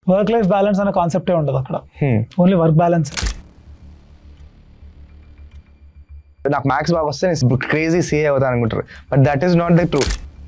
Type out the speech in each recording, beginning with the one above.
Work life balance అనే కాన్సెప్టే ఉండదు అక్కడ Hmm. ఓన్లీ వర్క్ బ్యాలెన్స్ నాకు మ్యాథ్స్ బాగా వస్తే నేను క్రేజీ సీఏ అవుతాను అనుకుంటారు but that is not the true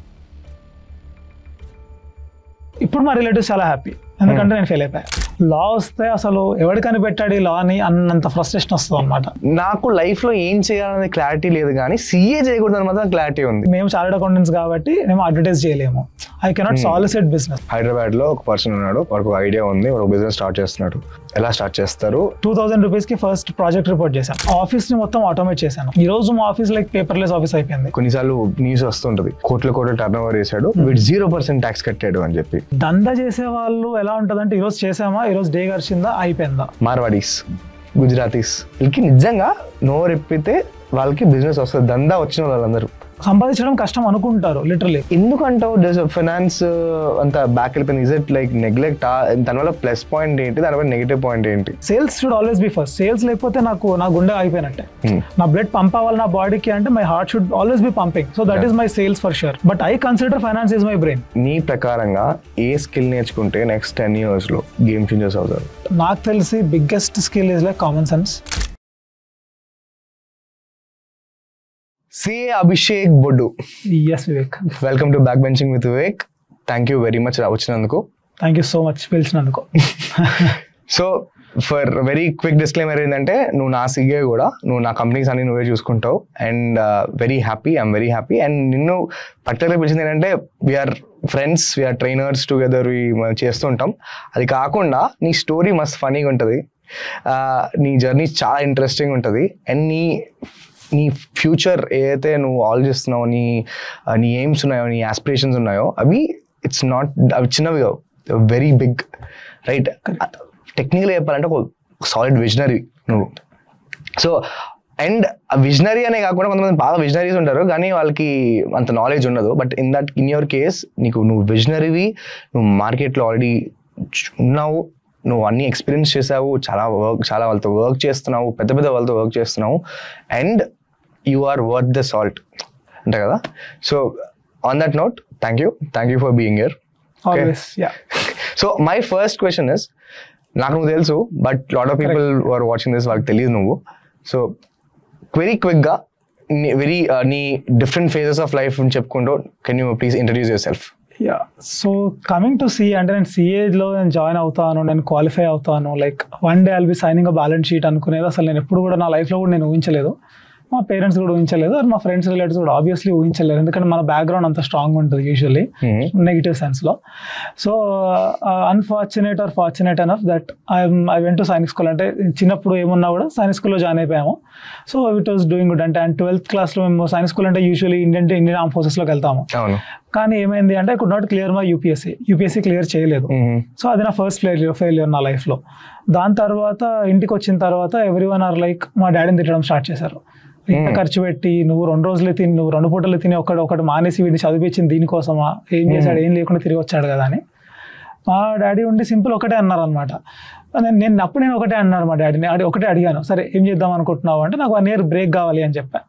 ఇప్పుడు మా రిలేటివ్స్ చాలా హ్యాపీ ఎందుకంటే నేను ఫెయిల్ అయిపోయా లా వస్తే అసలు ఎవడు కనిపెట్టాడు ఈ లా అని అన్నంత ఫ్రస్ట్రేషన్ వస్తుంది అనమాట నాకు లైఫ్ లో ఏం చేయాలనే క్లారిటీ లేదు కానీ సీఏ చేయకూడదని మాత్రం క్లారిటీ ఉంది మేము చార్టెడ్ అకౌంటెంట్స్ కాబట్టి మేము అడ్వర్టైజ్ చేయలేము I cannot solicit business Hyderabad లో ఒక పర్సన్ ఉన్నాడు వాడికి ఒక ఐడియా ఉంది వాడు బిజినెస్ స్టార్ట్ చేస్తున్నాడు ఎలా స్టార్ట్ చేస్తారు టూ థౌసండ్ రూపీస్ కి ఫస్ట్ ప్రాజెక్ట్ రిపోర్ట్ చేశాను ఆఫీస్ ని మొత్తం ఆటోమేట్ చేశాను ఈ రోజు మా ఆఫీస్ లైక్ పేపర్లెస్ ఆఫీస్ అయిపోయింది కొన్నిసార్లు న్యూస్ వస్తుంటది కోట్ల కోట్ల టర్న్ ఓవర్ చేశాడు వీడు జీరో పర్సెంట్ ట్యాక్స్ కట్టాడు అని చెప్పి దందా చేసే వాళ్ళు ఎలా ఉంటదంటే ఈ రోజు చేసామా ఈ రోజు డే గడిచిందా అయిపోయిందా మార్వాడీస్ గుజరాతీస్ వీళ్ళకి నిజంగా నోరెప్పితే వాళ్ళకి బిజినెస్ వస్తుంది దందా వచ్చిన వాళ్ళందరూ సంపాదించడం కష్టం అనుకుంటారు లిటరలీ ఎందుకంటావు ఫైనాన్స్ అంత బ్యాక్ వెళ్ళిపోయింది ఇజ్ ఇట్ లైక్ నెగ్లెక్ట్ దానివల్ల ప్లస్ పాయింట్ ఏంటి దానివల్ల నెగిటివ్ పాయింట్ ఏంటి sales should always be first sales లేకపోతే నాకు నా గుండె అయిపోయినట్టే Hmm. నా బ్లడ్ పంప్ అవ్వాలి నా బాడీకి అంటే my heart should always be pumping so that is my sales for sure but I consider finance is my brain నీ ప్రకారంగా ఏ స్కిల్ నేర్చుకుంటే నెక్స్ట్ టెన్ ఇయర్స్ లో గేమ్ చేంజర్స్ అవుతారు నాకు తెలిసి biggest skill is like common sense CA Abhishek Boddu yes Vivek welcome to back benching with Vivek thank you very much వచ్చినందుకు thank you so much పిలిచినందుకు so for very quick disclaimer ఏంటంటే నువ్వు నా సిగే కూడా నువ్వు నా కంపెనీస్ అన్ని నువ్వే చూసుకుంటావు and very happy I'm very happy and నిన్ను పర్టికులర్ పిలిచింది ఏంటంటే we're friends we're trainers together చేస్తుంటాం అది కాకుండా నీ స్టోరీ మస్త్ ఫనీగా ఉంటుంది నీ జర్నీ చాలా ఇంట్రెస్టింగ్ ఉంటుంది అండ్ నీ నీ ఫ్యూచర్ ఏదైతే నువ్వు ఆలోచిస్తున్నావో నీ ఆ, నీ ఎయిమ్స్ ఉన్నాయో నీ ఆస్పిరేషన్స్ ఉన్నాయో అవి ఇట్స్ నాట్ అవి చిన్నవి వెరీ బిగ్ రైట్ టెక్నికల్గా చెప్పాలంటే ఒక సాలిడ్ విజనరీ నువ్వు సో అండ్ విజనరీ అనే కాకుండా కొంతమంది బాగా విజనరీస్ ఉంటారు కానీ వాళ్ళకి అంత నాలెడ్జ్ ఉండదు but in that in your case నీకు నువ్వు విజనరీవి నువ్వు మార్కెట్లో ఆల్రెడీ ఉన్నావు నువ్వు అన్ని ఎక్స్పీరియన్స్ చేసావు చాలా వర్క్ చాలా వాళ్ళతో వర్క్ చేస్తున్నావు పెద్ద పెద్ద వాళ్ళతో వర్క్ చేస్తున్నావు and you are worth the salt అంతే కదా so on that note thank you thank you for being here always yeah so my first question is నాకు నువ్వు తెలుసు but lot of people are watching this వాళ్ళకి తెలియదు నువ్వు so very క్విక్గా very నీ డిఫరెంట్ ఫేజెస్ ఆఫ్ లైఫ్ చెప్పుకుంటూ can you please introduce yourself yeah so coming to C అంటే నేను సిఏలో నేను జాయిన్ అవుతాను నేను క్వాలిఫై అవుతాను like one day I'll be signing balance sheet అనుకునేది అసలు నేను ఎప్పుడు కూడా నా లైఫ్లో కూడా నేను ఊహించలేదు మా పేరెంట్స్ కూడా ఊహించలేదు అది మా ఫ్రెండ్స్ రిలేటివ్స్ కూడా ఆబ్వియస్లీ ఊహించలేదు ఎందుకంటే మన బ్యాక్గ్రౌండ్ అంత స్ట్రాంగ్ ఉంటుంది యూజువల్లీ నెగిటివ్ సెన్స్లో so unfortunate or fortunate enough that I I went to Sainik school అంటే చిన్నప్పుడు ఏమున్నా కూడా సైనిక్ స్కూల్లో జాయిన్ అయిపోయాము so it was doing good అంటే అండ్ ట్వెల్త్ క్లాస్లో మేము సైనిక్ స్కూల్ అంటే యూజువల్లీ ఇండియన్ ఇండియన్ ఆర్మ్ ఫోర్సెస్లోకి వెళ్తాము అవును కానీ ఏమైంది అంటే I could not clear my UPSC UPSC clear చేయలేదు సో అది నా ఫస్ట్ ఫెయిల్యూర్ ఫెయిల్యూర్ నా లైఫ్లో దాని తర్వాత ఇంటికి వచ్చిన తర్వాత ఎవ్రీ వన్ ఆర్ లైక్ మా డాడీని తిట్టడం స్టార్ట్ చేశారు ఇంత ఖర్చు పెట్టి నువ్వు రెండు రోజులు తిని నువ్వు రెండు పూటలు తిని ఒకటి ఒకటి మానేసి వీడిని చదివించింది దీనికోసమా ఏం చేశాడు ఏం లేకుండా తిరిగి వచ్చాడు కదా అని మా డాడీ ఉండి సింపుల్ ఒకటే అన్నారు అనమాట నేను నేను అప్పుడు నేను ఒకటే అన్నారు మా డాడీని అడి ఒకటే అడిగాను సరే ఏం చేద్దాం అనుకుంటున్నావు అంటే నాకు వన్ ఇయర్ బ్రేక్ కావాలి అని చెప్పా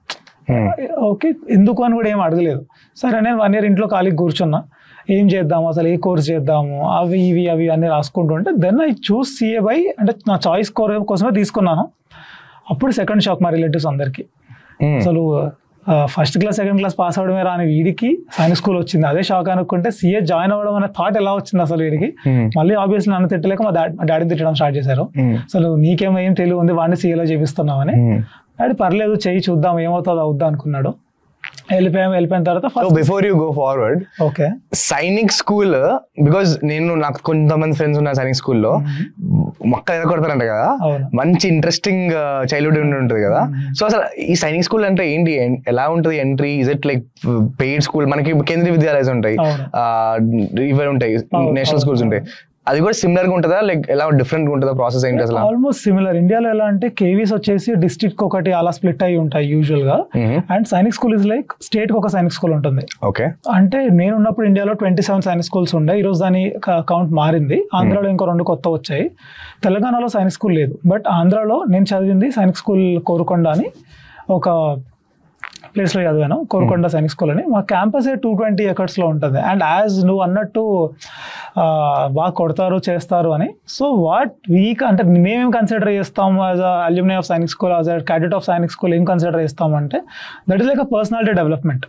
ఓకే ఎందుకు అని కూడా ఏం అడగలేదు సరే నేను వన్ ఇయర్ ఇంట్లో ఖాళీ కూర్చున్నా ఏం చేద్దాము అసలు ఏ కోర్స్ చేద్దాము అవి ఇవి అవి అన్ని రాసుకుంటుంటే then I choose CA by అంటే నా చాయిస్ కోర్ కోసమే తీసుకున్నాను అప్పుడు సెకండ్ షాక్ మా రిలేటివ్స్ అందరికి అసలు first class second class pass అవడమే రాని వీడికి సైన్స్ స్కూల్ వచ్చింది అదే షాక్ అనుకుంటే సిఏ జాయిన్ అవ్వడం అనే థాట్ ఎలా వచ్చింది అసలు వీడికి మళ్ళీ ఆబ్వియస్లీ నన్ను తిట్టలేక మా డాడీ మా డాడీని తిట్టడం స్టార్ట్ చేశారు అసలు నీకేమో ఏం తెలివి ఉంది వాడిని సీఏలో చేపిస్తున్నామని డాడీ పర్లేదు చెయ్యి చూద్దాం ఏమవుతుందో అవుద్దాం అనుకున్నాడు వెళ్ళిపోయాము వెళ్ళిపోయిన తర్వాత so first before you go forward okay Sainik school because నేను నాకు కొంతమంది ఫ్రెండ్స్ ఉన్నారు సైనిక్ స్కూల్లో మొక్క ఎదగొడతారంట కదా అవును మంచి ఇంట్రెస్టింగ్ చైల్డ్హుడ్ ఉంటుంది కదా సో అసలు ఈ సైనిక్ స్కూల్ అంటే ఏంటి ఎన్- ఎలా ఉంటుంది entry is it like paid school మనకి కేంద్రీయ విద్యాలయాలు ఉంటాయి అవును ఆ, ఇవి ఉంటాయి అవును, నేషనల్ అవును, స్కూల్స్ ఉంటాయి అది కూడా సిమిలర్ గా ఉంటుందా లైక్ ఎలా డిఫరెంట్ గా ఉంటుందా ప్రాసెస్ ఏంటి అసలు ఆల్మోస్ట్ సిమిలర్ ఇండియాలో ఎలా అంటే కేవీస్ వచ్చేసి డిస్ట్రిక్ట్ ఒకటి అలా స్ప్లిట్ అయి ఉంటాయి యూజువల్ గా and Sainik school is like state కి ఒక సైనిక్ స్కూల్ ఉంటుంది ఓకే అంటే నేను ఉన్నప్పుడు ఇండియాలో ట్వంటీ సెవెన్ సైనిక్ స్కూల్స్ ఉండే ఈ రోజు దాని కౌంట్ మారింది ఆంధ్రాలో ఇంకో రెండు కొత్త వచ్చాయి తెలంగాణలో సైనిక్ స్కూల్ లేదు బట్ ఆంధ్రాలో నేను చదివింది సైనిక్ స్కూల్ కోరుకొండ అని ఒక ప్లేస్లో చదివాను కోరుకొండ సైనిక్ స్కూల్ అని మా క్యాంపస్ టూ ట్వంటీ ఎకర్స్లో ఉంటుంది అండ్ యాజ్ నువ్వు అన్నట్టు ఆ, బాగా కొడతారు చేస్తారు అని సో వాట్ వీక్ అంటే మేమేం కన్సిడర్ చేస్తాం as alumni of Sainik school as a cadet of Sainik school ఏం కన్సిడర్ చేస్తాం అంటే that is like a personality development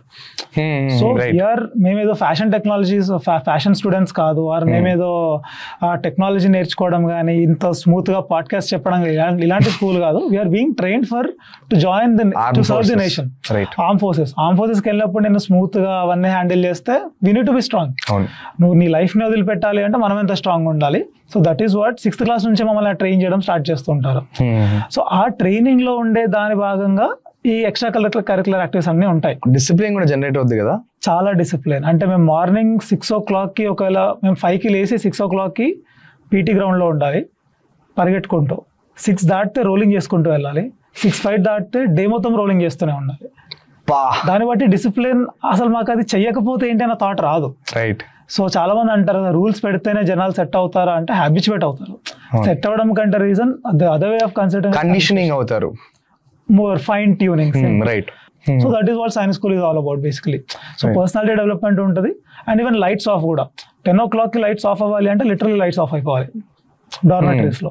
so right here మేమేదో ఫ్యాషన్ టెక్నాలజీస్ ఫ్యాషన్ స్టూడెంట్స్ కాదు ఆర్ మేమేదో టెక్నాలజీ నేర్చుకోవడం కానీ ఇంత స్మూత్ గా పాడ్కాస్ట్ చెప్పడం కానీ ఇలాంటి- ఇలాంటి స్కూల్ కాదు we're being train for to join the to serve the nation right arm forces arm ఫోర్సెస్కి వెళ్ళినప్పుడు నేను స్మూత్ గా అవన్నీ హ్యాండిల్ చేస్తే we need to be strong అవును నువ్వు నీ లైఫ్ ని వదిలిపెట్టాలి అంటే మనం ఎంత స్ట్రాంగ్ ఉండాలి so that is what sixth class నుంచి మమ్మల్ని ట్రైన్ చేయడం స్టార్ట్ చేస్తుంటారు సో ఆ ట్రైనింగ్ లో ఉండే దాని భాగంగా ఈ ఎక్స్ట్రా కరికులర్ కరికులర్ యాక్టివిటీస్ అన్నీ ఉంటాయి డిసిప్లిన్ కూడా జనరేట్ అవుద్ది కదా చాలా డిసిప్లిన్ అంటే మేము మార్నింగ్ సిక్స్ ఓ క్లాక్కి ఒకవేళ మేము ఫైవ్కి లేసి సిక్స్ ఓ క్లాక్కి పీటీ గ్రౌండ్లో ఉండాలి పరిగెట్టుకుంటూ సిక్స్ దాటితే రోలింగ్ చేసుకుంటూ వెళ్ళాలి సిక్స్ ఫైవ్ దాటితే డే మొత్తం రోలింగ్ చేస్తూనే ఉండాలి పా దాన్ని బట్టి డిసిప్లిన్ అసలు మాకు అది చెయ్యకపోతే ఏంటి అన్న థాట్ రాదు రైట్ సో చాలా మంది అంటారు రూల్స్ పెడితేనే జనాలు సెట్ అవుతారా అంటే హ్యాబిచువేట్ అవుతారు సెట్ అవ్వడం కంటే reason other way of consider conditioning అవుతారు more fine tuning right so that is what science school is all about basically so Right. Personality development ఉంటుంది అండ్ ఈవెన్ లైట్స్ ఆఫ్ కూడా ten ఓ క్లాక్కి lights off అవ్వాలి అంటే literal lights off అయిపోవాలి డార్మెటరీస్లో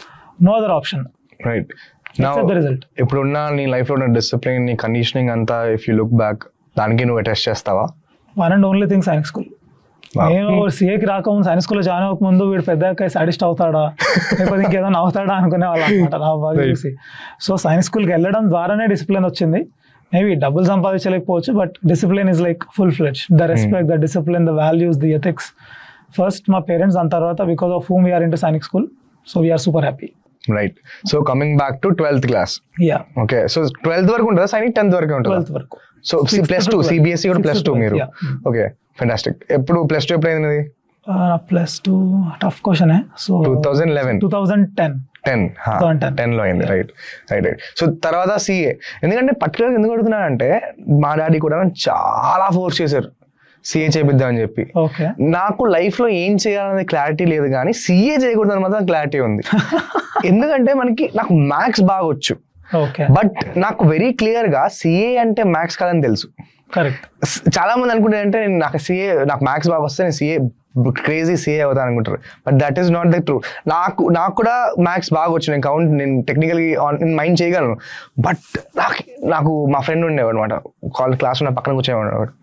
no other option right నా the result ఇప్పుడున్న నీ లైఫ్ లో ఉన్న డిసిప్లిన్ నీ కండిషనింగ్ అంతా ఇఫ్ యూ లుక్ బ్యాక్ దానికి నువ్వు అటెస్ట్ చేస్తావా one and only thing science school Wow. నేను సిఏకి రాకముందు సైన్స్ స్కూల్లో జాయిన్ అవ్వకముందు వీడు పెద్ద సాడిస్ట్ అవుతాడా లేకపోతే ఇంకేదైనా అవుతాడా అనుకునే వాళ్ళు అనమాట నా బాధ Right. చూసి సో సైన్స్ స్కూల్కి వెళ్ళడం ద్వారానే డిసిప్లిన్ వచ్చింది మేబీ డబ్బులు సంపాదించలేకపోవచ్చు but discipline is like full fledge the respect the discipline the values the ethics first మా పేరెంట్స్ దాని తర్వాత because of whom we're into Sainik school so we're super happy right so coming back to twelfth class yeah okay so twelfth వరకు ఉంటుందా Sainik tenth వరకు ఉంటుందా twelfth వరకు so Sixth plus to two 12. CBSE కూడా Sixth plus to two 12, మీరు yeah. Okay fantastic ఎప్పుడు plus two ఎప్పుడు అయింది plus two tough question so two thousand eleven two thousand ten ten 2010. Ten లో అయింది రైట్ రైట్ రైట్ సో తర్వాత CA ఎందుకంటే particular ఎందుకు అడుగుతున్నానంటే మా డాడీ కూడా నన్ను చాలా ఫోర్స్ చేశారు సిఏ చేపిద్దామని చెప్పి ఓకే నాకు లైఫ్ లో ఏం చేయాలనే క్లారిటీ లేదు కానీ సిఏ చేయకూడదని మాత్రం క్లారిటీ ఉంది ఎందుకంటే మనకి నాకు మ్యాథ్స్ బాగా వచ్చు ఓకే బట్ నాకు వెరీ క్లియర్ గా సిఏ అంటే మ్యాథ్స్ కాదని తెలుసు కరెక్ట్ స్- చాలా మంది అనుకుంటారంటే నేను నాకు సిఏ నాకు మ్యాథ్స్ బాగా వస్తే నేను సిఏ క్రేజీ సిఏ అవుతాను అనుకుంటారు but that is not the true నాకు నాకు కూడా మ్యాథ్స్ బాగా వచ్చు నేను కౌంట్ నేను టెక్నికల్గా నేను మైండ్ చేయగలను బట్ నాకు నాకు మా ఫ్రెండ్ ఉండేవాడు అనమాట కాలేజ్ క్లాస్ ఉన్న పక్కన కూర్చోవాడు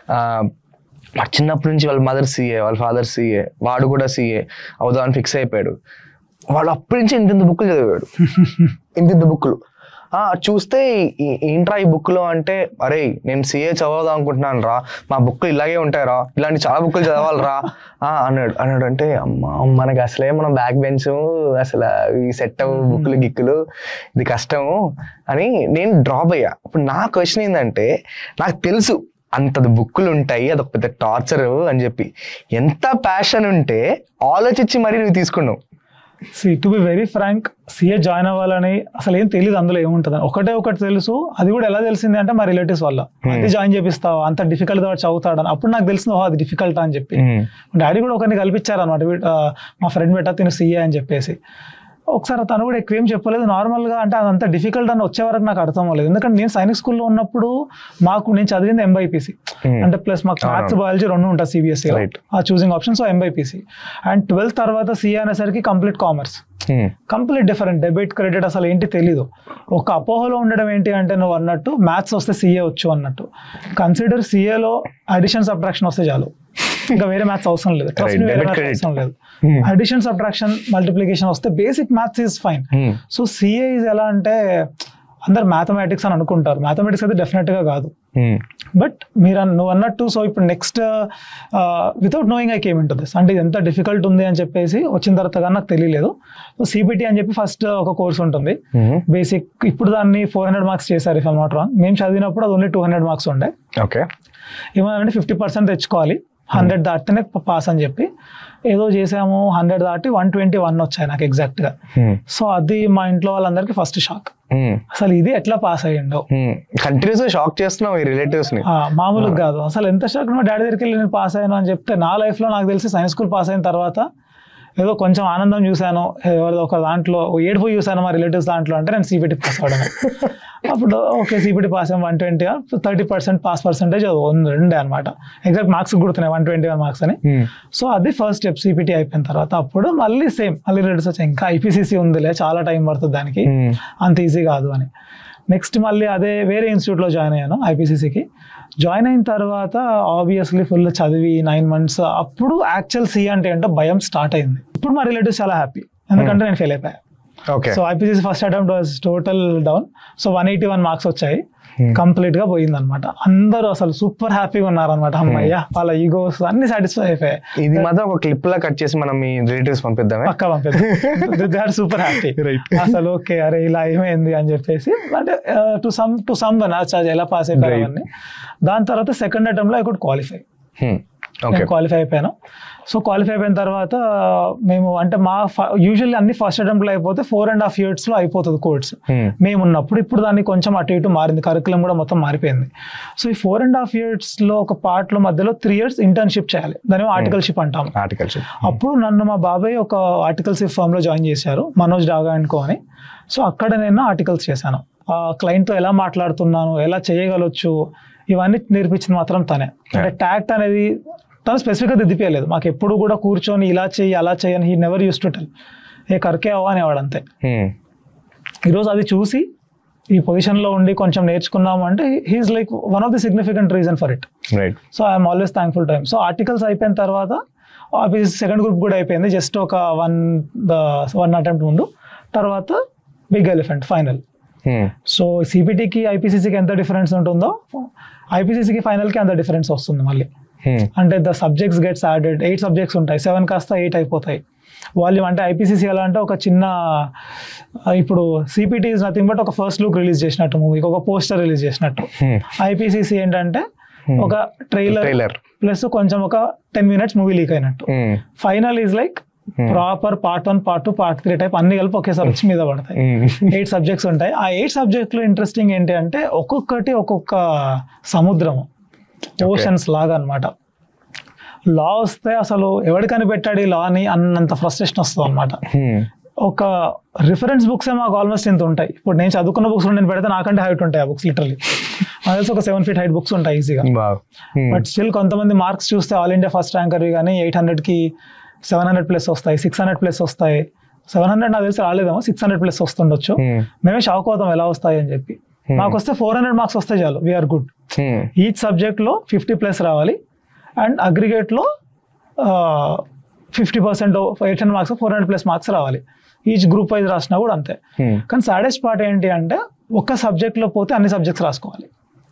వాడు చిన్నప్పటి నుంచి వాళ్ళ మదర్ సీఏ వాళ్ళ ఫాదర్ సీఏ వాడు కూడా సీఏ అవుదామని ఫిక్స్ అయిపోయాడు వాడు అప్పటి నుంచి ఇంత బుక్కులు చదివాడు ఇంత బుక్కులు ఆ చూస్తే ఈ- ఏంట్రా ఈ బుక్ లో అంటే అరే నేను సిఏ చదవదాం అనుకుంటున్నాను రా మా బుక్లు ఇలాగే ఉంటాయి రా ఇలాంటి చాలా బుక్లు చదవాలిరా ఆ అన్నాడు అన్నాడు అంటే అమ్మా మనకి అసలే మన బ్యాక్ బెంచ్ అసలు ఈ సెట్ అవ్వు బుక్లు గిక్కులు ఇది కష్టము అని నేను డ్రాప్ అయ్యా ఇప్పుడు నా క్వశ్చన్ ఏంటంటే నాకు తెలుసు అంత బుక్కులు ఉంటాయి అదొక పెద్ద టార్చర్ అని చెప్పి ఎంత ప్యాషన్ ఉంటే ఆలోచించి మరీ నువ్వు తీసుకున్నావు సి to be very frank CA join అవ్వాలని అసలు ఏం తెలియదు అందులో ఏముంటుంది ఒకటే ఒకటి తెలుసు అది కూడా ఎలా తెలిసింది అంటే మా రిలేటివ్స్ వల్ల అది జాయిన్ చేపిస్తావు అంత డిఫికల్ట్ గా చదువుతాడని అప్పుడు నాకు తెలిసింది ఓ అది డిఫికల్ట్ అని చెప్పి డాడీ కూడా ఒకరిని కల్పించారు అనమాట మా ఫ్రెండ్ బెట్ట తిను సీఏ అని చెప్పేసి ఒకసారి తను కూడా ఎక్కువ ఏం చెప్పలేదు నార్మల్ గా అంటే అదంత డిఫికల్ట్ అని వచ్చే వరకు నాకు అర్థం అవ్వలేదు ఎందుకంటే నేను సైనిక్ స్కూల్లో ఉన్నప్పుడు మాకు నేను చదివింది ఎంబైపీసీ Hmm. అంటే ప్లస్ మాకు మ్యాథ్స్ బయాలజీ రెండు ఉంటాయి సిబిఎస్ఈ Right. ఆ choosing option so MBiPC and twelfth తర్వాత సిఏ అనేసరికి complete commerce complete different debit credit అసలు ఏంటి తెలీదు ఒక అపోహలో ఉండడం ఏంటి అంటే నువ్వు అన్నట్టు మ్యాథ్స్ వస్తే సీఏ వచ్చు అన్నట్టు కన్సిడర్ సీఏలో అడిషన్ సబ్ట్రాక్షన్ వస్తే చాలు ఇంకా వేరే మ్యాథ్స్ అవసరం లేదు Trust Right, me, వేరే debit, maths credit. అవసరం లేదు Hmm. అడిషన్ సబ్ట్రాక్షన్ మల్టిప్లికేషన్ వస్తే basic maths is fine so CA is ఎలా అంటే అందరు మ్యాథమెటిక్స్ అని అనుకుంటారు మ్యాథమెటిక్స్ అయితే డెఫినెట్ గా కాదు బట్ మీరు అన్న- నువ్వు అన్నట్టు సో ఇప్పుడు next without knowing I came into this అంటే ఇది ఎంత డిఫికల్ట్ ఉంది అని చెప్పేసి వచ్చిన తర్వాత కానీ నాకు తెలియలేదు సో సిబిటి అని చెప్పి ఫస్ట్ ఒక కోర్స్ ఉంటుంది బేసిక్ ఇప్పుడు దాన్ని ఫోర్ హండ్రెడ్ మార్క్స్ చేశారు ఇఫ్ నాట్ రాంగ్ మేము చదివినప్పుడు అది ఓన్లీ టూ హండ్రెడ్ మార్క్స్ ఉండే ఓకే ఏమన్నా ఫిఫ్టీ పర్సెంట్ తెచ్చుకోవాలి హండ్రెడ్ దాటితేనే పాస్ అని చెప్పి ఏదో చేసాము హండ్రెడ్ దాటి వన్ ట్వంటీ వన్ వచ్చాయి నాకు ఎగ్జాక్ట్గా సో అది మా ఇంట్లో వాళ్ళందరికీ ఫస్ట్ షాక్ అసలు ఇది ఎట్లా పాస్ అయ్యిండో కంటిన్యూస్ గా షాక్ చేస్తున్నావు ఈ రిలేటివ్స్ ని ఆ, మామూలుగా కాదు అసలు ఎంత షాక్ మా డాడీ దగ్గరికి వెళ్ళి నేను పాస్ అయ్యాను అని చెప్తే నా లైఫ్ లో నాకు తెలిసి సైన్స్ స్కూల్ పాస్ అయిన తర్వాత ఏదో కొంచెం ఆనందం చూశాను ఎవరిదో ఒక దాంట్లో ఓ ఏడుపు చూశాను మా రిలేటివ్స్ దాంట్లో అంటే నేను సిబిటి పాస్ అవ్వడం అప్పుడు okay CPT pass one twenty thirty percent pass percentage ఉండే అనమాట ఎగ్జాక్ట్ మార్క్స్ గుర్తున్నాయి వన్ ట్వంటీ వన్ మార్క్స్ అని సో అది ఫస్ట్ స్టెప్ సిపిటి అయిపోయిన తర్వాత అప్పుడు మళ్ళీ సేమ్ మళ్ళీ రిటర్న్స్ వచ్చాయి ఇంకా ఐపీసీసీ ఉందిలే చాలా టైం పడుతుంది దానికి అంత ఈజీ కాదు అని నెక్స్ట్ మళ్ళీ అదే వేరే ఇన్స్టిట్యూట్లో జాయిన్ అయ్యాను ఐపీసీసీకి జాయిన్ అయిన తర్వాత ఆబ్వియస్లీ ఫుల్ చదివి నైన్ మంత్స్ అప్పుడు యాక్చువల్ సి అంటే ఏంటో భయం స్టార్ట్ అయింది ఇప్పుడు మా రిలేటివ్స్ చాలా హ్యాపీ ఎందుకంటే నేను ఫెయిల్ అయిపోయా okay so IPCC first attempt was total down so one eighty one marks వచ్చాయి కంప్లీట్ గా పోయింది అనమాట అందరూ అసలు సూపర్ హ్యాపీగా ఉన్నారనమాట అమ్మయ్య వాళ్ళ ఈగోస్ అన్ని సాటిస్ఫై అయిపోయాయి ఇది మాత్రం ఒక క్లిప్ లా కట్ చేసి మనం మీ రిలేటివ్స్ పంపిద్దామే పక్క పంపిద్దాం they are super happy Right. అసలు ఓకే అరే ఇలా ఏమైంది అని చెప్పేసి అంటే to some to some one ఎలా పాస్ అయిపోయారు Right. అవన్నీ దాని తర్వాత సెకండ్ అటెంప్ట్ లో ఐ కుడ్ క్వాలిఫై ఓకే నేను క్వాలిఫై అయిపోయాను సో క్వాలిఫై అయిపోయిన తర్వాత మేము అంటే మా యూజువల్లీ అన్ని ఫస్ట్ అటెంప్ట్ లో అయిపోతే ఫోర్ అండ్ హాఫ్ ఇయర్స్ లో అయిపోతుంది కోర్స్ మేము ఉన్నప్పుడు ఇప్పుడు దాన్ని కొంచెం అటు ఇటు మారింది కరికులం కూడా మొత్తం మారిపోయింది సో ఈ ఫోర్ అండ్ హాఫ్ ఇయర్స్ లో ఒక part లో మధ్యలో త్రీ ఇయర్స్ ఇంటర్న్షిప్ చేయాలి దాని ఆర్టికల్షిప్ అంటాం ఆర్టికల్చర్ అప్పుడు నన్ను మా బాబాయ్ ఒక ఆర్టికల్షిప్ ఫామ్ లో జాయిన్ చేశారు మనోజ్ డాగా అండ్ కో అని సో అక్కడ నేను ఆర్టికల్స్ చేశాను ఆ client తో ఎలా మాట్లాడుతున్నాను ఎలా చేయగలొచ్చు ఇవన్నీ నేర్పించింది మాత్రం తనే అంటే ట్యాక్ట్ అనేది తను స్పెసిఫిక్గా దిద్దిపోయలేదు మాకు ఎప్పుడు కూడా కూర్చొని ఇలా చెయ్యి అలా చేయని he never use to tell a కరికే అవ్వ అనేవాడు అంతే ఈరోజు అది చూసి ఈ పొజిషన్లో ఉండి కొంచెం నేర్చుకున్నాము అంటే he is like one of the significant reason for it right so I'm always thankful time so articles అయిపోయిన తర్వాత సెకండ్ గ్రూప్ కూడా అయిపోయింది జస్ట్ ఒక వన్ ద వన్ అటెంప్ట్ ముందు తర్వాత బిగ్ ఎలిఫెంట్ ఫైనల్ సో సిపిటికి ఐపీసీసీకి ఎంత డిఫరెన్స్ ఉంటుందో ఐపీసీసీకి ఫైనల్కి అంత డిఫరెన్స్ వస్తుంది మళ్ళీ అంటే the subjects gets added eight subjects ఉంటాయి సెవెన్ కాస్త ఎయిట్ అయిపోతాయి వాల్యూమ్ అంటే ఐపీసీసీ ఎలా అంటే ఒక చిన్న ఆ, ఇప్పుడు సిపిటి ఇస్ నథింగ్ బట్ ఒక ఫస్ట్ లుక్ రిలీజ్ చేసినట్టు మూవీకి ఒక పోస్టర్ రిలీజ్ చేసినట్టు ఐపీసీసీ ఏంటంటే ఒక ట్రైలర్ ట్రైలర్ ప్లస్ కొంచెం ఒక టెన్ మినిట్స్ మూవీ లీక్ అయినట్టు final is like proper part one part two part three type అన్ని కలిపి ఒకేసారి వచ్చి మీద పడతాయి ఎయిట్ సబ్జెక్ట్స్ ఉంటాయి ఆ ఎయిట్ సబ్జెక్ట్ లో ఇంట్రెస్టింగ్ ఏంటి అంటే ఒక్కొక్కటి ఒక్కొక్క సముద్రము ఓషన్స్ లాగా అన్నమాట లా వస్తే అసలు ఎవడు కనిపెట్టాడు ఈ లా అని అన్నంత ఫ్రస్ట్రేషన్ వస్తుంది అనమాట ఒక రిఫరెన్స్ బుక్స్ మాకు ఆల్మోస్ట్ ఇంత ఉంటాయి ఇప్పుడు నేను చదువుకున్న బుక్స్ నేను పెడితే నాకంటే హైట్ ఉంటాయి ఆ బుక్స్ లిటరలీ నాకు తెలిసి ఒక సెవెన్ ఫీట్ హైట్ బుక్స్ ఉంటాయి ఈజీగా బట్ స్టిల్ కొంతమంది మార్క్స్ చూస్తే ఆల్ ఇండియా ఫస్ట్ ర్యాంకర్వి కానీ ఎయిట్ హండ్రెడ్కి సెవెన్ హండ్రెడ్ ప్లస్ వస్తాయి సిక్స్ హండ్రెడ్ ప్లస్ వస్తాయి సెవెన్ హండ్రెడ్ నాకు తెలిసి రాలేదేమో సిక్స్ హండ్రెడ్ ప్లస్ వస్తుండొచ్చు మేమే షాక్ అవుతాం ఎలా వస్తాయి అని చెప్పి మాకు వస్తే ఫోర్ హండ్రెడ్ మార్క్స్ వస్తే చాలు వీఆర్ గుడ్ ఈచ్ సబ్జెక్ట్లో ఫిఫ్టీ ప్లస్ రావాలి అండ్ అగ్రిగేట్లో fifty percent eight hundred marks four hundred plus marks రావాలి ఈచ్ గ్రూప్ వైజ్ రాసినా కూడా అంతే కానీ సాడెస్ట్ పార్ట్ ఏంటి అంటే ఒక్క సబ్జెక్ట్లో పోతే అన్ని సబ్జెక్ట్స్ రాసుకోవాలి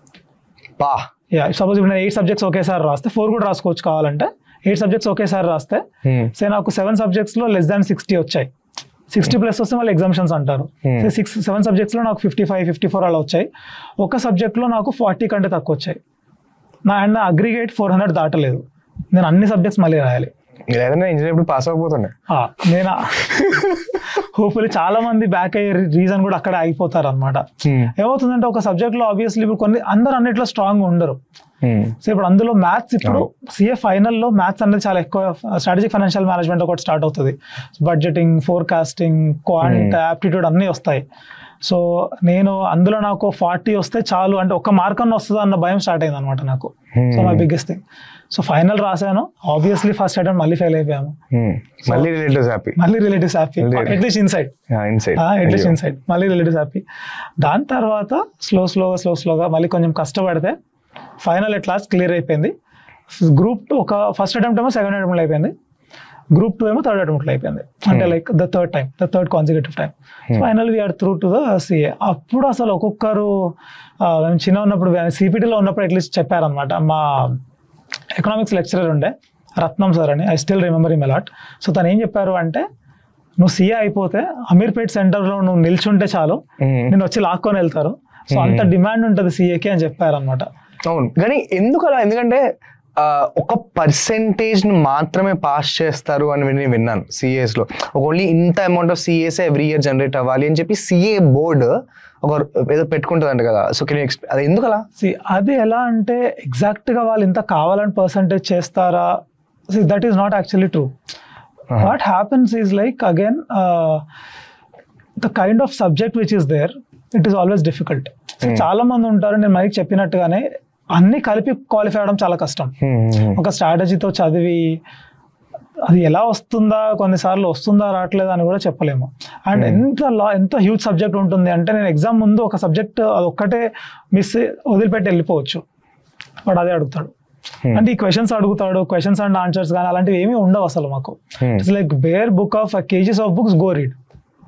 పా యా సపోజ్ ఇప్పుడు నేను ఎయిట్ సబ్జెక్ట్స్ ఒకేసారి రాస్తే ఫోర్ కూడా రాసుకోవచ్చు కావాలంటే ఎయిట్ సబ్జెక్ట్స్ ఒకేసారి రాస్తే సే నాకు సెవెన్ సబ్జెక్ట్స్లో లెస్ దాన్ సిక్స్టీ వచ్చాయి సిక్స్టీ ప్లస్ వస్తే మళ్ళీ ఎగ్జామ్షన్స్ అంటారు Hmm. సిక్స్ సెవెన్ సబ్జెక్ట్స్లో నాకు ఫిఫ్టీ ఫైవ్ ఫిఫ్టీ ఫోర్ అలా వచ్చాయి ఒక సబ్జెక్ట్లో నాకు ఫార్టీ కంటే తక్కువ వచ్చాయి నా అండ్ నా అగ్రిగేట్ ఫోర్ హండ్రెడ్ దాటలేదు నేను అన్ని సబ్జెక్ట్స్ మళ్ళీ రాయాలి లేదంటే ఇంజనీర్ ఇప్పుడు పాస్ అవ్వకపోతుండే ఆ, నేను హోప్ఫుల్లీ చాలా మంది బ్యాక్ అయ్యే రీజన్ కూడా అక్కడ అయిపోతారు అనమాట ఏమవుతుందంటే ఒక సబ్జెక్ట్లో ఆబ్వియస్లీ ఇప్పుడు కొన్ని అందరు అన్నిట్లో స్ట్రాంగ్ ఉండరు సో ఇప్పుడు అందులో మ్యాథ్స్ ఇప్పుడు సిఏ ఫైనల్లో మ్యాథ్స్ అనేది చాలా ఎక్కువ స్ట్రాటజిక్ ఫైనాన్షియల్ మేనేజ్మెంట్ ఒకటి స్టార్ట్ అవుతుంది బడ్జెటింగ్ ఫోర్కాస్టింగ్ క్వాంట్ యాప్టిట్యూడ్ అన్నీ వస్తాయి సో నేను అందులో నాకు ఫార్టీ వస్తే చాలు అంటే ఒక మార్క్ అన్న వస్తుందా అన్న భయం స్టార్ట్ అయింది అనమాట నాకు so my biggest thing so final రాశాను ఆబ్వియస్లీ ఫస్ట్ అటెంప్ట్ మళ్ళీ ఫెయిల్ అయిపోయాము మళ్ళీ రిలేటివ్స్ హ్యాపీ మళ్ళీ relatives happy Really? At least inside inside at least inside మళ్ళీ రిలేటివ్స్ హ్యాపీ దాని తర్వాత స్లో స్లోగా స్లో స్లోగా మళ్ళీ కొంచెం కష్టపడితే ఫైనల్ ఎట్ లాస్ట్ క్లియర్ అయిపోయింది గ్రూప్ టూ ఒక ఫస్ట్ అటెంప్ట్ ఏమో సెకండ్ అటెంప్ట్ అయిపోయింది గ్రూప్ టూ ఏమో థర్డ్ అటెంప్ట్ అయిపోయింది అంటే like the third time the third consecutive time final we're through to the CA అప్పుడు అసలు ఒక్కొక్కరు ఆ, మేము చిన్న ఉన్నప్పుడు సిపిటీలో ఉన్నప్పుడు అట్లీస్ట్ చెప్పారనమాట మా ఎకనామిక్స్ లెక్చరర్ ఉండే రత్నం సార్ అని I still remember him a lot so తను ఏం చెప్పారు అంటే నువ్వు సీఏ అయిపోతే అమీర్పేట్ సెంటర్లో నువ్వు నిల్చుంటే చాలు నేను వచ్చి లాక్కొని వెళ్తారు సో అంత డిమాండ్ ఉంటుంది సీఏకి అని చెప్పారనమాట అవును కానీ ఎందుకు అలా ఎందుకంటే ఆ, ఒక పర్సెంటేజ్ మాత్రమే పాస్ చేస్తారు అని నేను విన్నాను సిఏస్ లో ఓన్లీ ఇంత amount of CAs every year generate అవ్వాలి అని చెప్పి సిఏ బోర్డు ఒక ఏదో పెట్టుకుంటుంది కదా సో కెన్ అది ఎందుకు అలా See, అది ఎలా అంటే exact గా వాళ్ళు ఇంత కావాలని పర్సంటేజ్ చేస్తారా that is not actually true Uh-huh. What happens is like again the kind of subject which is there it is always difficult so Hmm. చాలా మంది ఉంటారు నేను మైక్ చెప్పినట్టుగానే అన్ని కలిపి క్వాలిఫై అవడం చాలా కష్టం ఒక స్ట్రాటజీతో చదివి అది ఎలా వస్తుందా కొన్నిసార్లు వస్తుందా రావట్లేదా అని కూడా చెప్పలేము అండ్ Hmm. ఎంత లా ఎంత హ్యూజ్ సబ్జెక్ట్ ఉంటుంది అంటే నేను ఎగ్జామ్ ముందు ఒక సబ్జెక్ట్ అది ఒక్కటే మిస్ వదిలిపెట్టి వెళ్ళిపోవచ్చు వాడు అదే అడుగుతాడు అంటే ఈ క్వశ్చన్స్ అడుగుతాడు క్వశ్చన్స్ అండ్ ఆన్సర్స్ కానీ అలాంటివి ఏమీ ఉండవు అసలు మాకు it's like bare book of KGs of books go read